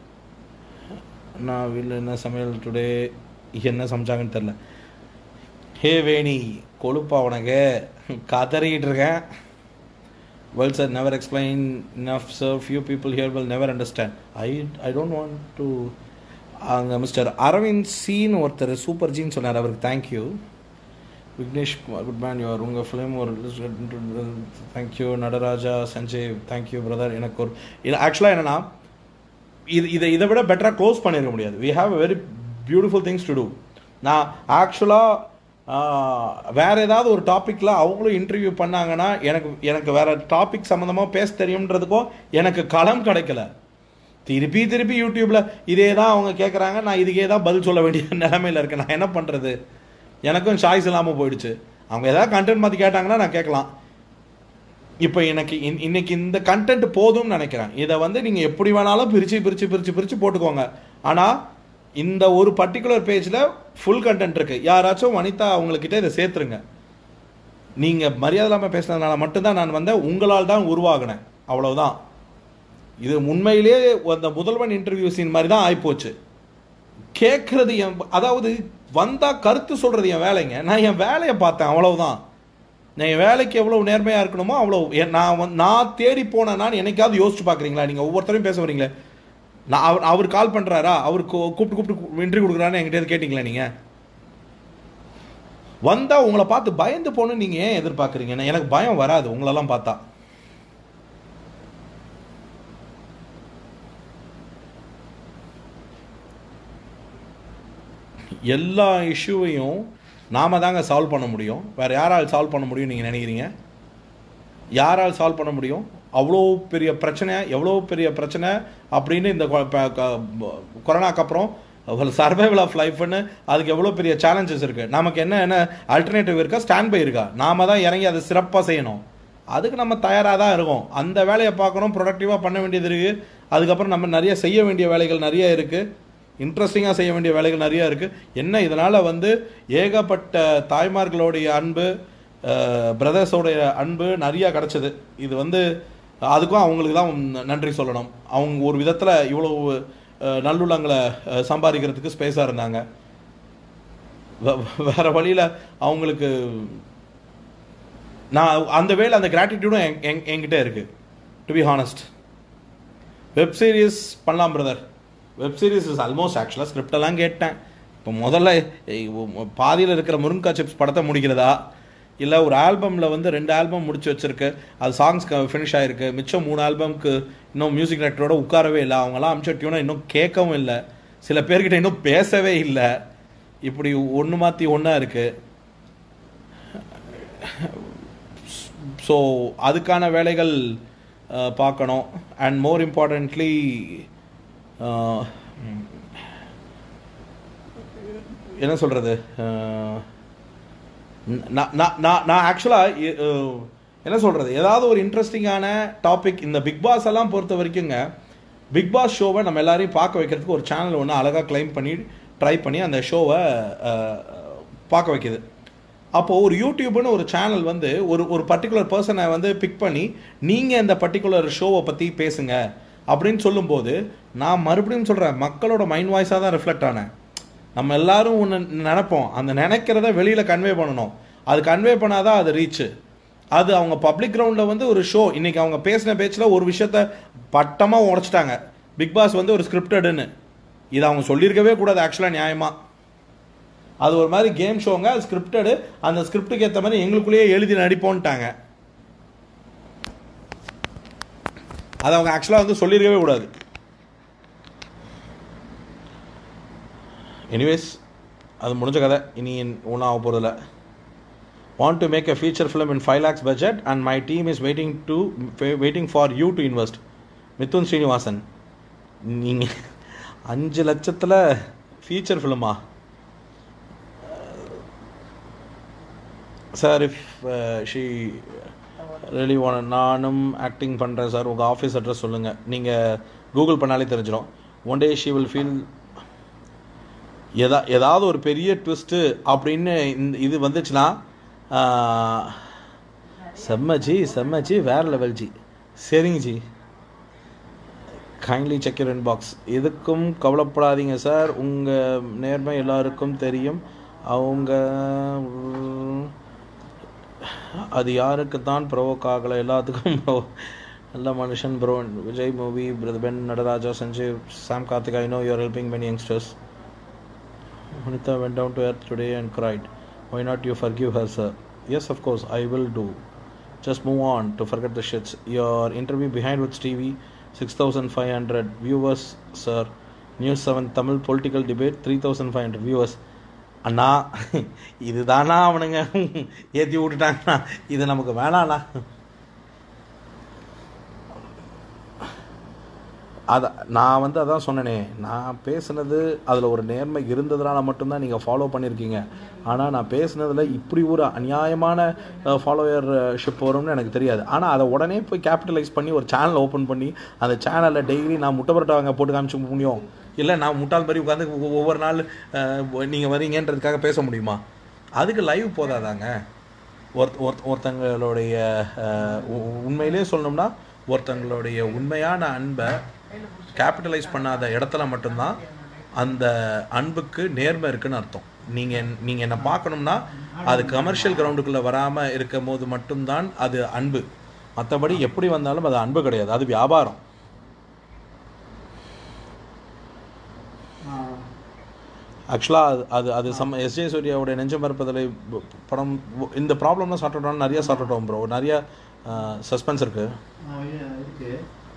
Speaker 1: நான் வீட்டில் என்ன சமையல் today என்ன சமைச்சாங்கன்னு தெரில ஹே வேணி கொழுப்பா உனக்கு கதறிக்கிட்டு இருக்கேன் well sir never explain enough sir few people here will never understand i i don't want to அங்கே mister Aravind scene ஒருத்தர் சூப்பர் ஜின்னு சொன்னார் அவருக்கு thank you Vignesh Kumar good man your உங்கள் ஃபிலிம் ஒரு thank you Nataraja Sanjay thank you brother எனக்கு ஒரு இது ஆக்சுவலாக என்னன்னா இது இதை இதை விட பெட்டராக க்ளோஸ் பண்ணிருக்க முடியாது we have very beautiful things to do நான் ஆக்சுவலாக வேற ஏதாவது ஒரு டாப்பிக்கில் அவங்களும் இன்டர்வியூ பண்ணாங்கன்னா எனக்கு எனக்கு வேற டாபிக் சம்மந்தமாக பேச தெரியுன்றதுக்கோ எனக்கு களம் கிடைக்கல திருப்பி திருப்பி யூடியூப்ல இதே தான் அவங்க கேட்குறாங்க நான் இதுக்கே தான் பதில் சொல்ல வேண்டிய நிலைமையில இருக்கேன் நான் என்ன பண்ணுறது எனக்கும் சாய்ஸ் இல்லாமல் போயிடுச்சு அவங்க ஏதாவது கண்டென்ட் மாற்றி கேட்டாங்கன்னா நான் கேட்கலாம் இப்போ எனக்கு இன்- இன்னைக்கு இந்த கண்டென்ட் போதும்னு நினைக்கிறேன் இதை வந்து நீங்கள் எப்படி வேணாலும் பிரித்து பிரித்து பிரித்து பிரித்து போட்டுக்கோங்க ஆனால் இந்த ஒரு பர்டிகுலர் பேஜில் ஃபுல் கண்டென்ட் இருக்குது யாராச்சும் வனிதா அவங்கக்கிட்ட இதை சேர்த்துருங்க நீங்கள் மரியாதை இல்லாமல் பேசுனதுனால மட்டும்தான் நான் வந்தேன் உங்களால் தான் உருவாகினேன் அவ்வளவுதான் இது உண்மையிலேயே அந்த முதல்வன் இன்டர்வியூ சீன் மாதிரி தான் ஆயிப்போச்சு கேட்கறது என் அதாவது வந்தா கருத்து சொல்றது என் வேலைங்க நான் என் வேலையை பார்த்தேன் அவ்வளவுதான் நான் என் வேலைக்கு எவ்வளவு நேர்மையா இருக்கணுமோ அவ்வளோ என் நான் வந்து நான் தேடி போனேன்னு என்னைக்காவது யோசிச்சு பார்க்குறீங்களா நீங்கள் ஒவ்வொருத்தரையும் பேச வரீங்களே நான் அவர் அவர் கால் பண்ணுறாரா அவர் கூ- கூப்பிட்டு கூப்பிட்டு இன்டர்வியூ கொடுக்குறான்னு என்கிட்ட கேட்டிங்களா நீங்கள் வந்தா உங்களை பார்த்து பயந்து போகணும்னு நீங்கள் ஏன் எதிர்பார்க்குறீங்க நான் எனக்கு பயம் வராது உங்களெல்லாம் பார்த்தா எல்லா இஷ்யூவையும் நாம தாங்க சால்வ் பண்ண முடியும் வேற யாரால் சால்வ் பண்ண முடியும் நீங்கள் நினைக்கிறீங்க யாரால் சால்வ் பண்ண முடியும் அவ்வளோ பெரிய பிரச்சனை எவ்வளோ பெரிய பிரச்சனை அப்படின்னு இந்த கொ- ப- க- ப- கொரோனாக்கு அப்புறம் சர்வைவல் ஆஃப் லைஃப்னு அதுக்கு எவ்வளோ பெரிய சேலஞ்சஸ் இருக்குது நமக்கு என்ன என்ன அல்டர்னேட்டிவ் இருக்கா ஸ்டாண்ட் பை இருக்கா நாம தான் இறங்கி அதை சிறப்பாக செய்யணும் அதுக்கு நம்ம தயாராக தான் இருக்கோம் அந்த வேலையை பார்க்கணும் ப்ரொடக்டிவாக பண்ண வேண்டியது இருக்குது அதுக்கப்புறம் நம்ம நிறைய செய்ய வேண்டிய வேலைகள் நிறைய இருக்குது இன்ட்ரெஸ்டிங்காக செய்ய வேண்டிய வேலைகள் நிறைய இருக்குது என்ன இதனால் வந்து ஏகப்பட்ட தாய்மார்களுடைய அன்பு பிரதர்ஸோடைய அன்பு நிறையா கிடச்சிது இது வந்து அதுக்கும் அவங்களுக்கு தான் நன்றி சொல்லணும் அவங்க ஒரு விதத்தில் இவ்வளவு அஹ், நல்லுள்ளங்களை அஹ், சம்பாதிக்கிறதுக்கு ஸ்பேஸாக இருந்தாங்க வே- வேற வழியில் அவங்களுக்கு நான் அந்த வேலை அந்த கிராட்டிடியூடும் என் என்- என்கிட்ட இருக்குது to be honest web series பண்ணலாம் brother web series is almost ஆக்சுவலாக ஸ்கிரிப்டெல்லாம் கேட்டேன் இப்போ முதல்ல பாதியில் இருக்கிற முருங்கா சிப்ஸ் படத்தை முடிக்கிறதா இல்லை ஒரு ஆல்பமில் வந்து ரெண்டு ஆல்பம் முடிச்சு வச்சிருக்கு அது சாங்ஸ் ஃபினிஷ் ஆயிருக்கு மிச்சம் மூணு ஆல்பம்க்கு இன்னும் மியூசிக் டைரக்டரோட உட்காரவே இல்லை அவங்களாம் அமிச்ச டியூனை இன்னும் கேட்கவும் இல்லை சில பேர்கிட்ட இன்னும் பேசவே இல்லை இப்படி ஒன்று மாற்றி ஒன்றா இருக்குது ஸோ அதுக்கான வேலைகள் அஹ், பார்க்கணும் அண்ட் மோர் இம்பார்ட்டன்ட்லி என்ன சொல்கிறது நான் நான் நான் நான் ஆக்சுவலாக என்ன சொல்கிறது ஏதாவது ஒரு இன்ட்ரெஸ்டிங்கான டாபிக் இந்த பிக் பாஸ் எல்லாம் பொறுத்த வரைக்குங்க பிக் பாஸ் ஷோவை நம்ம எல்லாரையும் பார்க்க வைக்கிறதுக்கு ஒரு சேனல் ஒன்று அழகாக க்ளைம் பண்ணி ட்ரை பண்ணி அந்த ஷோவை பார்க்க வைக்குது அப்போது ஒரு யூடியூப்னு ஒரு சேனல் வந்து ஒரு ஒரு பர்டிகுலர் பர்சனை வந்து பிக் பண்ணி நீங்கள் இந்த பர்டிகுலர் ஷோவை பற்றி பேசுங்க அப்படின்னு சொல்லும்போது நான் மறுபடியும் சொல்கிறேன் மக்களோட மைண்ட் வாய்ஸாக தான் ரிஃப்ளெக்ட் ஆனேன் நம்ம எல்லாரும் ஒன்று நினைப்போம் அந்த நினைக்கிறத வெளியில் கன்வே பண்ணணும் அது கன்வே பண்ணாதான் அது ரீச்சு அது அவங்க பப்ளிக் கிரவுண்டில் வந்து ஒரு ஷோ இன்னைக்கு அவங்க பேசின பேச்சில் ஒரு விஷயத்த பட்டமாக உடைச்சிட்டாங்க பிக் பாஸ் வந்து ஒரு ஸ்கிரிப்டடுன்னு இது அவங்க சொல்லியிருக்கவே கூடாது ஆக்சுவலாக நியாயமாக அது ஒரு மாதிரி கேம் ஷோங்க அது ஸ்கிரிப்டடு அந்த ஸ்கிரிப்டுக்கு ஏற்ற மாதிரி எங்களுக்குள்ளேயே எழுதி நடிப்போன்ட்டாங்க அது அவங்க ஆக்சுவலாக வந்து சொல்லியிருக்கவே கூடாது எனிவேஸ் அது முடிஞ்ச கதை இனி ஒன்றும் ஆக போகிறதில்ல want to make a feature film in 5 lakhs budget and my team is waiting to waiting for you to invest Mithun Srinivasan நீங்கள் அஞ்சு லட்சத்தில் ஃபீச்சர் ஃபிலிமா sir if she really wanna நானும் ஆக்டிங் பண்ணுறேன் சார் உங்கள் ஆஃபீஸ் அட்ரஸ் சொல்லுங்கள் நீங்கள் கூகுள் பண்ணாலே தெரிஞ்சிடும் one day she will feel எதா ஏதாவது ஒரு பெரிய ட்விஸ்ட்டு அப்படின்னு இந்த இது வந்துச்சுன்னா ஆஹ், செம்ம ஜி செம்ம ஜி வேற லெவல் ஜி சரிங்க ji kindly check your inbox எதுக்கும் கவலைப்படாதீங்க சார் உங்கள் நேர்மை எல்லாருக்கும் தெரியும் அவங்க உம், அது யாருக்கு தான் ப்ரோவோக் ஆகலை எல்லாத்துக்கும் ப்ரோ நல்ல மனுஷன் bro Vijay movie Ben Nataraja Sanjeev Sam Karthik I know you are helping many youngsters Vanitha went down to earth today and cried. Why not you forgive her, sir? Yes, of course, I will do. Just move on to forget the shits. Your interview behind with Stevie, 6,500 viewers, sir. News 7 Tamil political debate, 3,500 viewers. அண்ணா இதுதானா அவனுங்க ஏற்றி விட்டுட்டாங்கண்ணா இது நமக்கு வேணாண்ணா அதை நான் வந்து அதான் சொன்னேனே நான் பேசுனது அதில் ஒரு நேர்மை இருந்ததுனால மட்டும்தான் நீங்கள் ஃபாலோ பண்ணியிருக்கீங்க ஆனால் நான் பேசுனதில் இப்படி ஒரு அநியாயமான ஃபாலோயர்ஷிப் வரும்னு எனக்கு தெரியாது ஆனால் அதை உடனே போய் கேபிட்டலைஸ் பண்ணி ஒரு சேனல் ஓப்பன் பண்ணி அந்த சேனலில் டெய்லி நான் முட்டை பரோட்டா வாங்க போட்டு காமிச்சு முடியும் இல்லை நான் முட்டாள் மாதிரி உட்காந்து ஒ- ஒவ்வொரு நாள் நீங்கள் வரீங்கன்றதுக்காக பேச முடியுமா அதுக்கு லைவ் போதாதாங்க ஒருத் ஒருத் ஒருத்தங்களுடைய அஹ், உ- உண்மையிலேயே சொல்லணும்னா ஒருத்தங்களுடைய உண்மையான அன்பை கேபிட்டலைஸ் பண்ணாத இடத்துல மட்டும்தான் அந்த அன்புக்கு நேர்மை இருக்குன்னு அர்த்தம் நீங்கள் நீங்கள் என்னை பார்க்கணும்னா அது கமர்ஷியல் கிரவுண்டுக்குள்ளே வராமல் இருக்கும் போது மட்டும்தான் அது அன்பு மற்றபடி எப்படி வந்தாலும் அது அன்பு கிடையாது அது வியாபாரம் ஆக்சுவலாக அது அது அது சம் எஸ்ஜே சூர்யாவுடைய நெஞ்சம் மறுப்பதில் படம் இந்த ப்ராப்ளம்லாம் சார்ட் அவுட் நிறைய சார்ட் அவுட் ஆகும் ப்ரோ நிறைய சஸ்பென்ஸ் இருக்குது
Speaker 2: இருக்கு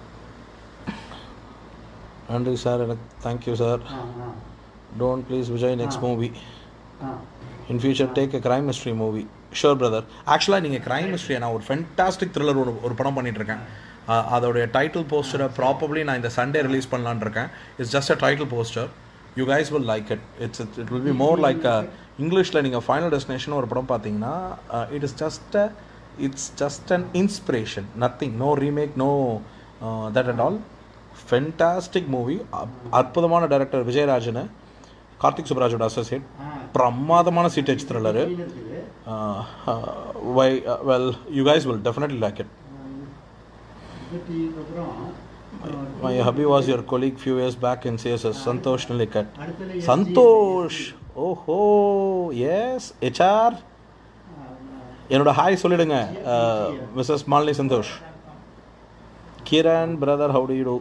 Speaker 1: நன்றி சார் எனக்கு thank you sir
Speaker 2: ah ah
Speaker 1: don't please Vijay next movie
Speaker 2: ah
Speaker 1: in future take a crime mystery movie sure brother ஆக்சுவலாக நீங்கள் கிரைம் மிஸ்ட்ரியை நான் ஒரு ஃபென்டாஸ்டிக் த்ரில்லர் ஒரு ஒரு படம் பண்ணிட்டு இருக்கேன் அஹ் அதோடைய டைட்டில் போஸ்டரை ப்ராப்பர்லி நான் இந்த சண்டே ரிலீஸ் பண்ணலான்னு இருக்கேன் it's just a title poster you guys will like it it's it will be more like இங்கிலீஷில் நீங்கள் ஃபைனல் டெஸ்டினேஷன் ஒரு படம் பார்த்தீங்கன்னா it is just it's just an inspiration nothing no remake no that and all fantastic movie அற்புதமான director Vijayarajan Karthik சுப்ராஜோட associate
Speaker 2: ah
Speaker 1: பிரமாதமான சீட்டேஜ் thriller
Speaker 2: கீழ இருக்குது
Speaker 1: why well you guys will definitely like it
Speaker 2: இதுக்கு அப்புறம்
Speaker 1: my hubby was your colleague few years back in CSS Santhosh நிலைக்கட்
Speaker 2: அடுத்தது
Speaker 1: சந்தோஷ் ஓஹோ எஸ் ஹெச்ஆர் என்னோட ஹாய் சொல்லிடுங்க missus Malini Santhosh Kiran brother how do you do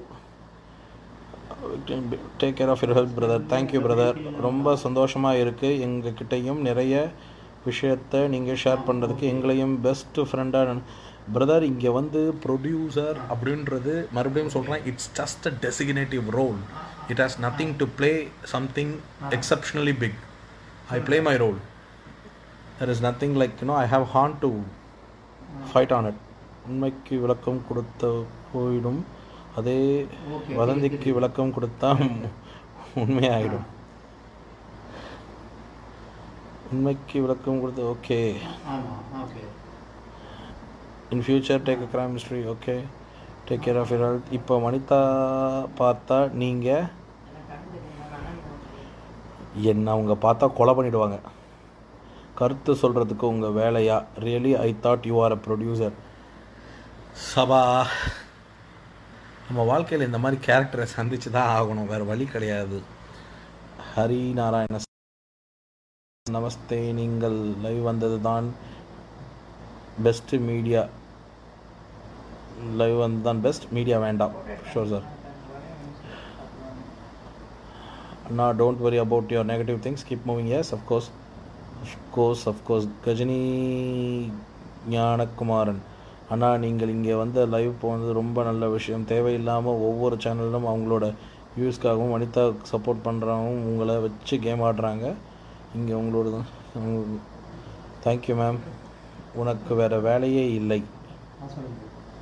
Speaker 1: take care of your health brother thank you brother ரொம்ப சந்தோஷமாக இருக்குது எங்கள் கிட்டேயும் நிறைய விஷயத்தை நீங்கள் ஷேர் பண்ணுறதுக்கு எங்களையும் பெஸ்ட் ஃப்ரெண்டாக பிரதர் இங்கே வந்து ப்ரொடியூசர் அப்படின்றது மறுபடியும் சொல்கிறேன் it's just a designative role it has nothing to play something exceptionally big I play my role there is nothing like you know I have ஹான் டு ஃபைட் ஆன் இட் உண்மைக்கு விளக்கம் கொடுத்த போயிடும் அதே
Speaker 2: Okay.
Speaker 1: வதந்திக்கு விளக்கம் கொடுத்தா உண்மையாயிடும் உண்மைக்கு விளக்கம் கொடுத்து ஓகே
Speaker 2: ஆமாம் okay
Speaker 1: in future take a crime mystery okay take care of your health இப்போ வனிதா பார்த்தா நீங்கள் என்ன அவங்க பார்த்தா கொலை பண்ணிடுவாங்க கருத்து சொல்கிறதுக்கு உங்கள் வேலையா really I thought you are a producer சபா நம்ம வாழ்க்கையில் இந்த மாதிரி கேரக்டரை சந்திச்சு தான் ஆகணும் வேறு வழி கிடையாது ஹரி நாராயண நமஸ்தே நீங்கள் லைவ் வந்தது தான் பெஸ்ட்டு மீடியா லைவ் வந்து தான் பெஸ்ட் மீடியா வேண்டாம் ஷோர் சார் அண்ணா don't worry about your negative things keep moving yes of course of course of course Ghajini Gnanakumaran அண்ணா நீங்கள் இங்கே வந்து லைவ் போனது ரொம்ப நல்ல விஷயம் தேவையில்லாமல் ஒவ்வொரு சேனலிலும் அவங்களோட வியூஸ்க்காகவும் வனிதா சப்போர்ட் பண்ணுறவங்க உங்களை வச்சு கேம் ஆடுறாங்க இங்கே உங்களோட தேங்க்யூ மேம் உனக்கு வேறு வேலையே இல்லை
Speaker 2: நான் சொல்லுங்கள்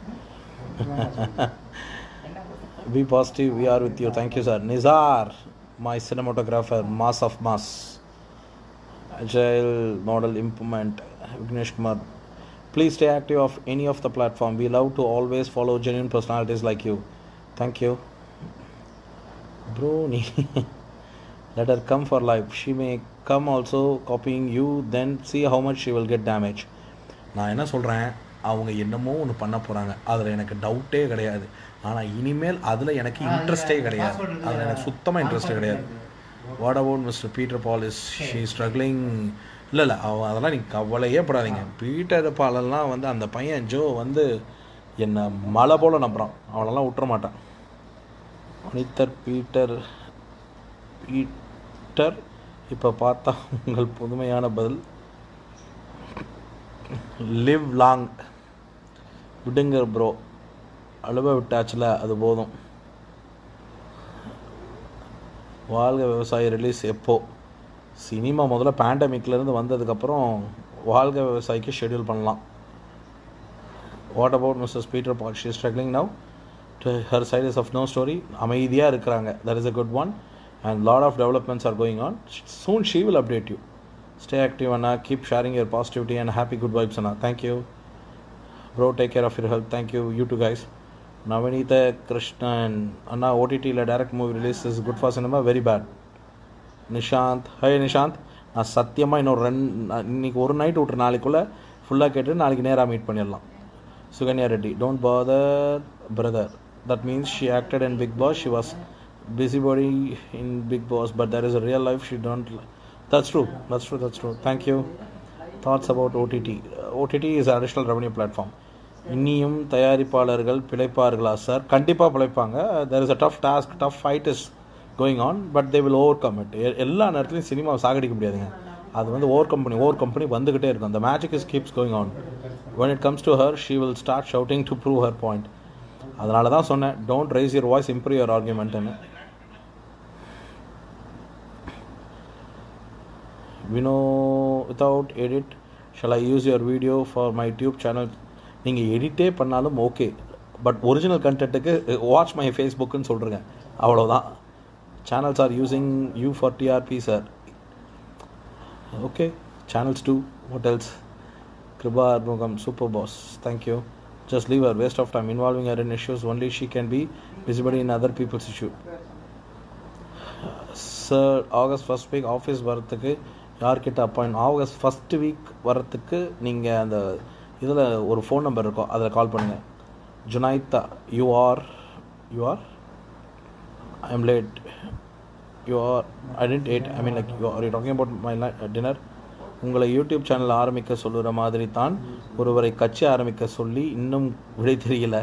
Speaker 1: Be positive, we are with you. Thank you, sir. Nizar, my cinematographer, mass of mass. Agile model implement. Vignesh Kumar. Please stay active of any of the platform. We love to always follow genuine personalities like you. Thank you. Bro, let her come for life. She may come also copying you, then see how much she will get damage. நான் என்ன சொல்கிறேன் அவங்க என்னமோ ஒன்று பண்ண போகிறாங்க அதில் எனக்கு டவுட்டே கிடையாது ஆனால் இனிமேல் அதில் எனக்கு இன்ட்ரெஸ்டே கிடையாது அதில் எனக்கு சுத்தமாக இன்ட்ரெஸ்டே கிடையாது what about mister Peter Paul is she struggling இல்லை இல்லை அவன் அதெல்லாம் நீங்கள் கவலையே படாதீங்க பீட்டர் பாலெல்லாம் வந்து அந்த பையன் ஜோ வந்து என்னை மலை போல் நம்புகிறான் அவனெல்லாம் விட்டுற மாட்டான் அனித்தர் பீட்டர் பீட்டர் இப்போ பார்த்தா உங்கள் புதுமையான பதில் லிவ் லாங் விடுங்க ப்ரோ அழுவ விட்டாச்சுல அது போதும் வாழ்க விவசாயி ரிலீஸ் எப்போ சினிமா முதல்ல பேண்டமிக்லேருந்து வந்ததுக்கப்புறம் வாழ்க விவசாயிக்கு ஷெட்யூல் பண்ணலாம் what about mister Peter Paul she struggling now to her side is of no story அமைதியாக இருக்கிறாங்க that is a good one and lot of developments are going on soon she will update you stay active அண்ணா keep sharing your positivity and happy good vibes அண்ணா thank you bro take care of your health thank you you to guys Navaneetha Krishnan அண்ணா ஓடிடியில் direct movie release is good for cinema very bad Nishanth hi Nishanth நான் சத்தியமாக இன்னொரு ரெண்டு இன்னைக்கு ஒரு நைட் விட்ரு நாளைக்குள்ளே ஃபுல்லாக கேட்டு நாளைக்கு நேராக மீட் பண்ணிடலாம் Sukanya Reddy don't bother brother. That means she acted in Big Boss. She was busybody in Big Boss, but there is a real life she don't. li- That's true. That's true. That's true. Thank you. Thoughts about OTT. Uh, OTT is an additional revenue platform. இன்னியும் தயாரிப்பாளர்கள் பிழைப்பார்களா sir கண்டிப்பாக பிழைப்பாங்க there is a tough task tough fight is going on but they will overcome it எல்லா நேரத்துலையும் சினிமாவை சாகடிக்க முடியாதுங்க அது வந்து ஓவர் கம்பெனி ஓவர் கம்பெனி வந்துக்கிட்டே இருக்கும் அந்த magic is keeps going on when it comes to her she will start shouting to prove her point அதனால தான் சொன்னேன் don't raise your voice improve your ஆர்குமெண்ட்னு Vino without edit shall I use your video for my tube channel நீங்கள் எடிட்டே பண்ணாலும் okay but original கண்டென்ட்டுக்கு watch my ஃபேஸ்புக்குன்னு சொல்கிறேங்க அவ்வளோதான் channels are using you for TRP sir okay channels do what else Kriba Armugam, super boss. Thank you. Just leave her. Waste of time. Involving her in issues only she can be busybody in other people's issue. Sir August first week office வரத்துக்கு யார்கிட்ட appoint August first week வரத்துக்கு நீங்கள் அந்த இதில் ஒரு phone number இருக்கும் அதில் call பண்ணுங்கள் Junaitha you are you are I am late you are I டென்ட் எயிட் I mean like you are you talking about my dinner உங்களை யூடியூப் சேனல் ஆரம்பிக்க சொல்லுற மாதிரி தான் ஒருவரை கட்சி ஆரம்பிக்க சொல்லி இன்னும் விடை தெரியல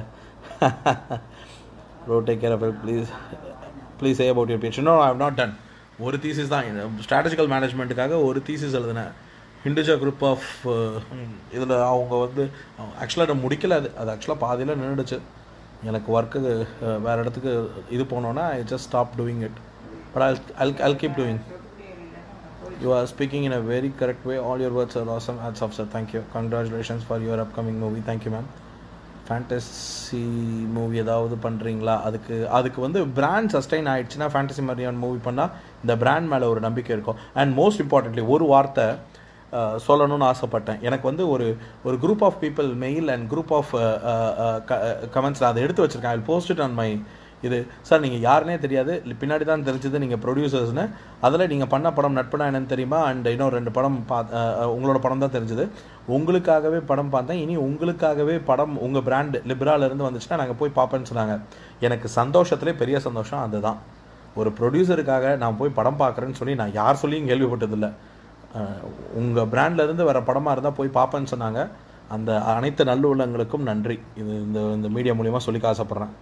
Speaker 1: bro take care of please please say about your page no I have not done ஒரு தீசிஸ் தான் ஸ்ட்ராட்டஜிக்கல் மேனேஜ்மெண்ட்டுக்காக ஒரு தீசிஸ் எழுதினேன் ஹிண்டுஜா குரூப் ஆஃப் இதில் அவங்க வந்து ஆக்சுவலாக அதை முடிக்கல அது அது ஆக்சுவலாக பாதியில் நின்றுடுச்சு எனக்கு ஒர்க்கு வேறு இடத்துக்கு இது போனோன்னா I just stop doing it but I I'll I'll keep doing You are speaking in a very correct way. All your words are awesome. Hats off, sir. Thank you. Congratulations for your upcoming movie. Thank you, ma'am. Fantasy movie ஏதாவது பண்ணுறீங்களா அதுக்கு அதுக்கு வந்து brand sustain ஆயிடுச்சுன்னா fantasy மாதிரியான movie பண்ணால் இந்த brand மேலே ஒரு நம்பிக்கை இருக்கும் அண்ட் மோஸ்ட் இம்பார்ட்டன்ட்லி ஒரு வார்த்தை அஹ், சொல்லணும்னு ஆசைப்பட்டேன் எனக்கு வந்து ஒரு ஒரு group of people mail and group of comments அதை எடுத்து வச்சுருக்கேன் I post it on my இது சார் நீங்கள் யாருனே தெரியாது இல்ல பின்னாடி தான் தெரிஞ்சது நீங்கள் ப்ரொடியூசர்ஸ்னு அதில் நீங்கள் பண்ண படம் நட்பனா என்னன்னு தெரியுமா அண்ட் இன்னும் ரெண்டு படம் பா அஹ், அஹ், உங்களோட படம் தான் தெரிஞ்சது உங்களுக்காகவே படம் பார்த்தேன் இனி உங்களுக்காகவே படம் உங்கள் பிராண்ட் லிப்ராலேருந்து வந்துச்சுன்னா நாங்கள் போய் பார்ப்பேன்னு சொன்னாங்க எனக்கு சந்தோஷத்துலேயே பெரிய சந்தோஷம் அதுதான் ஒரு ப்ரொடியூசருக்காக நான் போய் படம் பார்க்குறேன்னு சொல்லி நான் யார் சொல்லியும் கேள்விப்பட்டதில்லை உங்கள் பிராண்ட்லேருந்து வர படமாக இருந்தால் போய் பார்ப்பேன்னு சொன்னாங்க அந்த அனைத்து நல்லுள்ளங்களுக்கும் நன்றி இது இந்த இந்த மீடியா மூலிமா சொல்லிக்க ஆசைப்பட்றேன்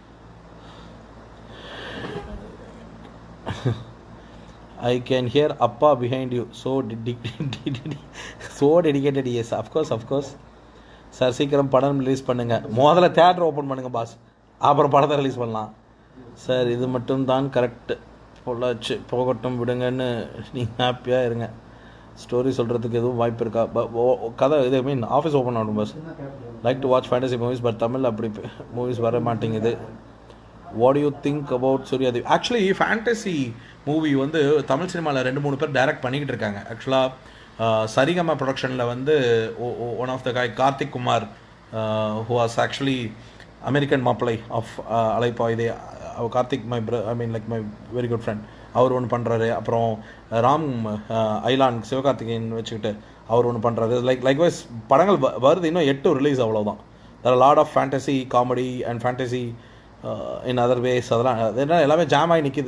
Speaker 1: I can hear Appa behind you. So de- de- de- so dedicated yes. Of course, of course. Sir சீக்கிரம் படம் ரிலீஸ் பண்ணுங்க முதல்ல தேட்டர் ஓப்பன் பண்ணுங்க பாஸ் அப்புறம் படத்தை ரிலீஸ் பண்ணலாம் சார் இது மட்டும் தான் கரெக்ட் பொள்ளாச்சு போகட்டும் விடுங்கன்னு நீங்கள் ஹாப்பியாக இருங்க ஸ்டோரி சொல்கிறதுக்கு எதுவும் வாய்ப்பு இருக்கா ப- ஓ- கதை இது மீன் ஆஃபீஸ் ஓப்பன் ஆகணும் boss like to watch fantasy movies but Tamil அப்படி மூவிஸ் வர மாட்டேங்குது what you think about Suryadev actually fantasy movie வந்து தமிழ் சினிமாவில் ரெண்டு மூணு பேர் டைரக்ட் பண்ணிக்கிட்டு இருக்காங்க ஆக்சுவலாக சரிகமா ப்ரொடக்ஷனில் வந்து one of the guy Karthik Kumar who was actually American மாப்பிளை ஆஃப் அலைப்பா இதே அவர் கார்த்திக் மை பிர I mean like my very good friend அவர் ஒன்று பண்ணுறாரு அப்புறம் ராம் அஹ், ஐலான் சிவகார்த்திகேயன் வச்சுக்கிட்டு அவர் ஒன்று பண்ணுறாரு லைக் லைக்வைஸ் படங்கள் வ- வருது இன்னும் எட்டு ரிலீஸ் அவ்வளோதான் there lot of fantasy comedy and fantasy in other ways அதெல்லாம் அது என்ன எல்லாமே ஜாம் ஆகி நிற்கிது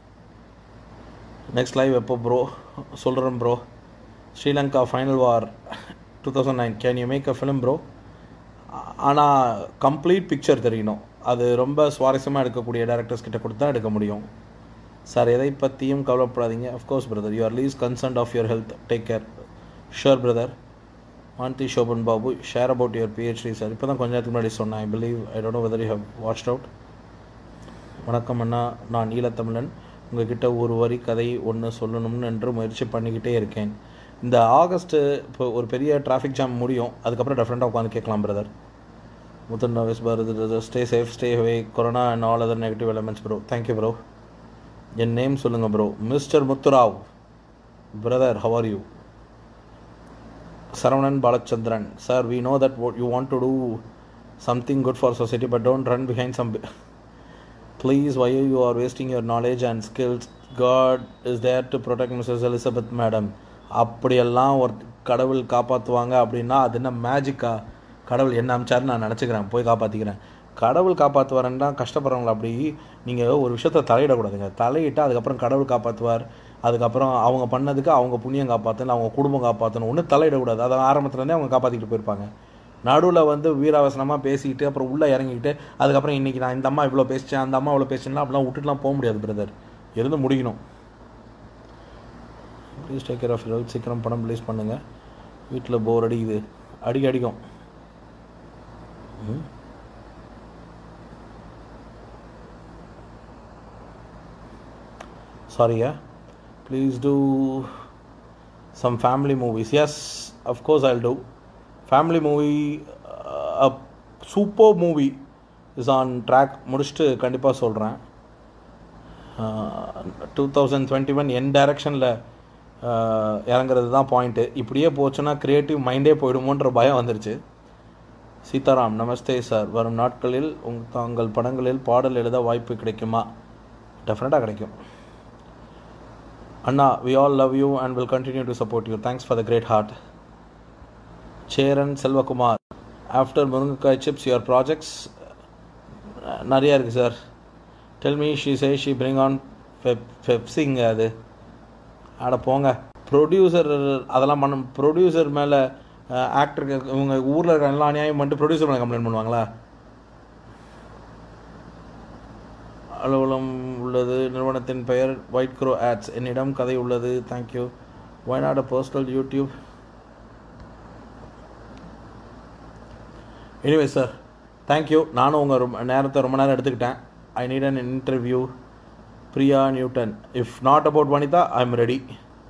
Speaker 1: நெக்ஸ்ட் லைவ் எப்போ ப்ரோ சொல்கிறேன் bro Sri Lanka final war two thousand nine can you make a film bro ஆனால் கம்ப்ளீட் பிக்சர் தெரியணும் அது ரொம்ப சுவாரஸ்யமாக எடுக்கக்கூடிய டேரக்டர்ஸ் கிட்ட கொடுத்தா எடுக்க முடியும் சார் எதை பற்றியும் கவலைப்படாதீங்க of course brother you are least concerned of your health take care sure brother Manthi Sobhan Babu share about your PhD sir இப்போ தான் கொஞ்ச நேரத்துக்கு முன்னாடி சொன்னேன் I believe I don't know whether you have watched out வணக்கம் அண்ணா நான் ஈழத்தமிழன் உங்ககிட்ட ஒரு வரி கதை ஒன்று சொல்லணும்னு என்று முயற்சி பண்ணிக்கிட்டே இருக்கேன் இந்த ஆகஸ்ட்டு இப்போ ஒரு பெரிய டிராஃபிக் ஜாம் முடியும் அதுக்கப்புறம் டெஃபரெண்ட்டாக உட்காந்து கேட்கலாம் பிரதர் முத்தன் நவேஸ் Bharat stay safe stay away corona and all other negative elements bro thank you bro என் நேம் சொல்லுங்கள் bro mister Muthurao brother how are you Saravanan Balachandran, sir, we know that what you want to do something good for society, but don't run behind some. Please, why you are wasting your knowledge and skills? God is there to protect Mrs. Elizabeth, madam. அப்படியெல்லாம் ஒரு கடவுள் காப்பாற்றுவாங்க அப்படின்னா அது என்ன மேஜிக்கா கடவுள் என்ன அமிச்சாரு நான் நினச்சிக்கிறேன் போய் காப்பாற்றிக்கிறேன் கடவுள் காப்பாற்றுவாருன்னா கஷ்டப்படுறவங்கள அப்படி நீங்கள் ஒரு விஷயத்த தலையிடக்கூடாதுங்க தலையிட்டு அதுக்கப்புறம் கடவுள் காப்பாற்றுவார் அதுக்கப்புறம் அவங்க பண்ணதுக்கு அவங்க புண்ணியம் காப்பாற்றணும் அவங்க குடும்பம் காப்பாற்றணும் ஒன்றும் தலையிடக்கூடாது அதை ஆரம்பத்துலேருந்தே அவங்க காப்பாற்றிக்கிட்டு போயிருப்பாங்க நடுவில் வந்து வீராவசனமாக பேசிக்கிட்டு அப்புறம் உள்ளே இறங்கிக்கிட்டு அதுக்கப்புறம் இன்றைக்கி நான் இந்த அம்மா இவ்வளோ பேசிட்டேன் அந்த அம்மா இவ்வளோ பேசினா அப்படிலாம் விட்டுட்டுலாம் போக முடியாது பிரதர் இருந்து முடிக்கணும் please take care of your சீக்கிரம் படம் ரிலீஸ் பண்ணுங்கள் வீட்டில் போர் அடிக்குது அடிக்க அடிக்கும் ம் sorry yeah please do some family movies yes of course i'll do family movie uh, a super movie is on track முடிச்சுட்டு கண்டிப்பாக சொல்கிறேன் டூ தௌசண்ட் டுவெண்ட்டி ஒன் என் டைரக்ஷனில் இறங்குறது தான் பாயிண்ட்டு இப்படியே போச்சுன்னா க்ரியேட்டிவ் மைண்டே போயிடுமோன்ற பயம் வந்துருச்சு சீதாராம் நமஸ்தே சார் வரும் நாட்களில் உங் தங்கள் படங்களில் பாடல் எழுத வாய்ப்பு கிடைக்குமா டெஃபினட்டாக கிடைக்கும் Anna, we all love you and will continue to support you. Thanks for the great heart. Cheran Selvakumar, after Murungakai Chips, your projects uh, நிறையா இருக்குது sir tell me she say she bring on பெப் பெப்சிங்க அது அட போங்க producer அதெல்லாம் பண்ண producer மேலே ஆக்டருக்கு இவங்க ஊரில் இருக்க எல்லா அநியாயம் பண்ணிட்டு ப்ரொடியூசர் மேலே கம்ப்ளைண்ட் பண்ணுவாங்களா அலுவலம் உள்ளது நிறுவனத்தின் பெயர் ஒயிட் க்ரோ ஆட்ஸ் என்னிடம் கதை உள்ளது thank you why not a personal YouTube anyway sir thank you நானும் உங்கள் ரொம்ப நேரத்தை ரொம்ப நேரம் எடுத்துக்கிட்டேன் I need an interview Priya Newton if not about Vanitha I am ready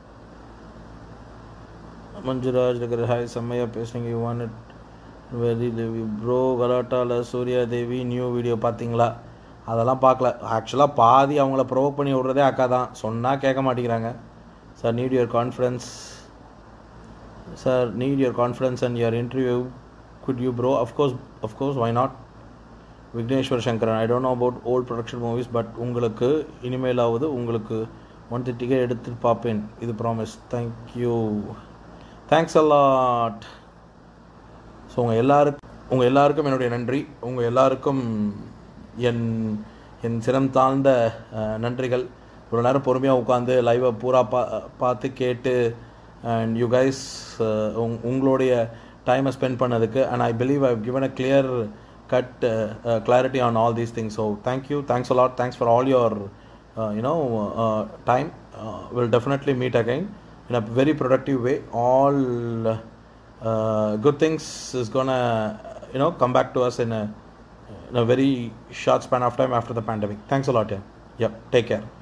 Speaker 1: Manjuraj இருக்கிற ஹாய் செம்மையாக பேசுனீங்க you want it very Devi bro கலாட்டாவில் சூர்யா தேவி நியூ வீடியோ பார்த்தீங்களா அதெல்லாம் பார்க்கல ஆக்சுவலாக பாதி அவங்கள ப்ரொவோக் பண்ணி விட்றதே அக்கா தான் சொன்னால் கேட்க மாட்டேங்கிறாங்க sir need your confidence sir need your confidence and your interview good you bro of course of course why not Vigneshwar Sankaran I don't know about old production movies but உங்களுக்கு இனிமேலாவது உங்களுக்கு ஒன் டிக்கெட் எடுத்து பார்ப்பேன் இது promise thank you thanks a lot so உங்கள் எல்லாருக்கும் உங்கள் எல்லாருக்கும் என்னுடைய நன்றி உங்கள் எல்லாருக்கும் என் என் சிரம் தாழ்ந்த அஹ், நன்றிகள் இவ்வளோ நேரம் பொறுமையாக உட்காந்து லைவை பூரா பா பார்த்து கேட்டு அண்ட் யூ கைஸ் உங்களுடைய டைமை ஸ்பெண்ட் பண்ணதுக்கு and I believe I given a clear cut uh, uh, clarity on all these things so thank you thanks a lot thanks for all your uh, you know uh, time uh, we'll definitely meet again in a very productive way all uh, good things is gonna you know come back to us in a in a very short span of time after the pandemic thanks a lot yeah yep take care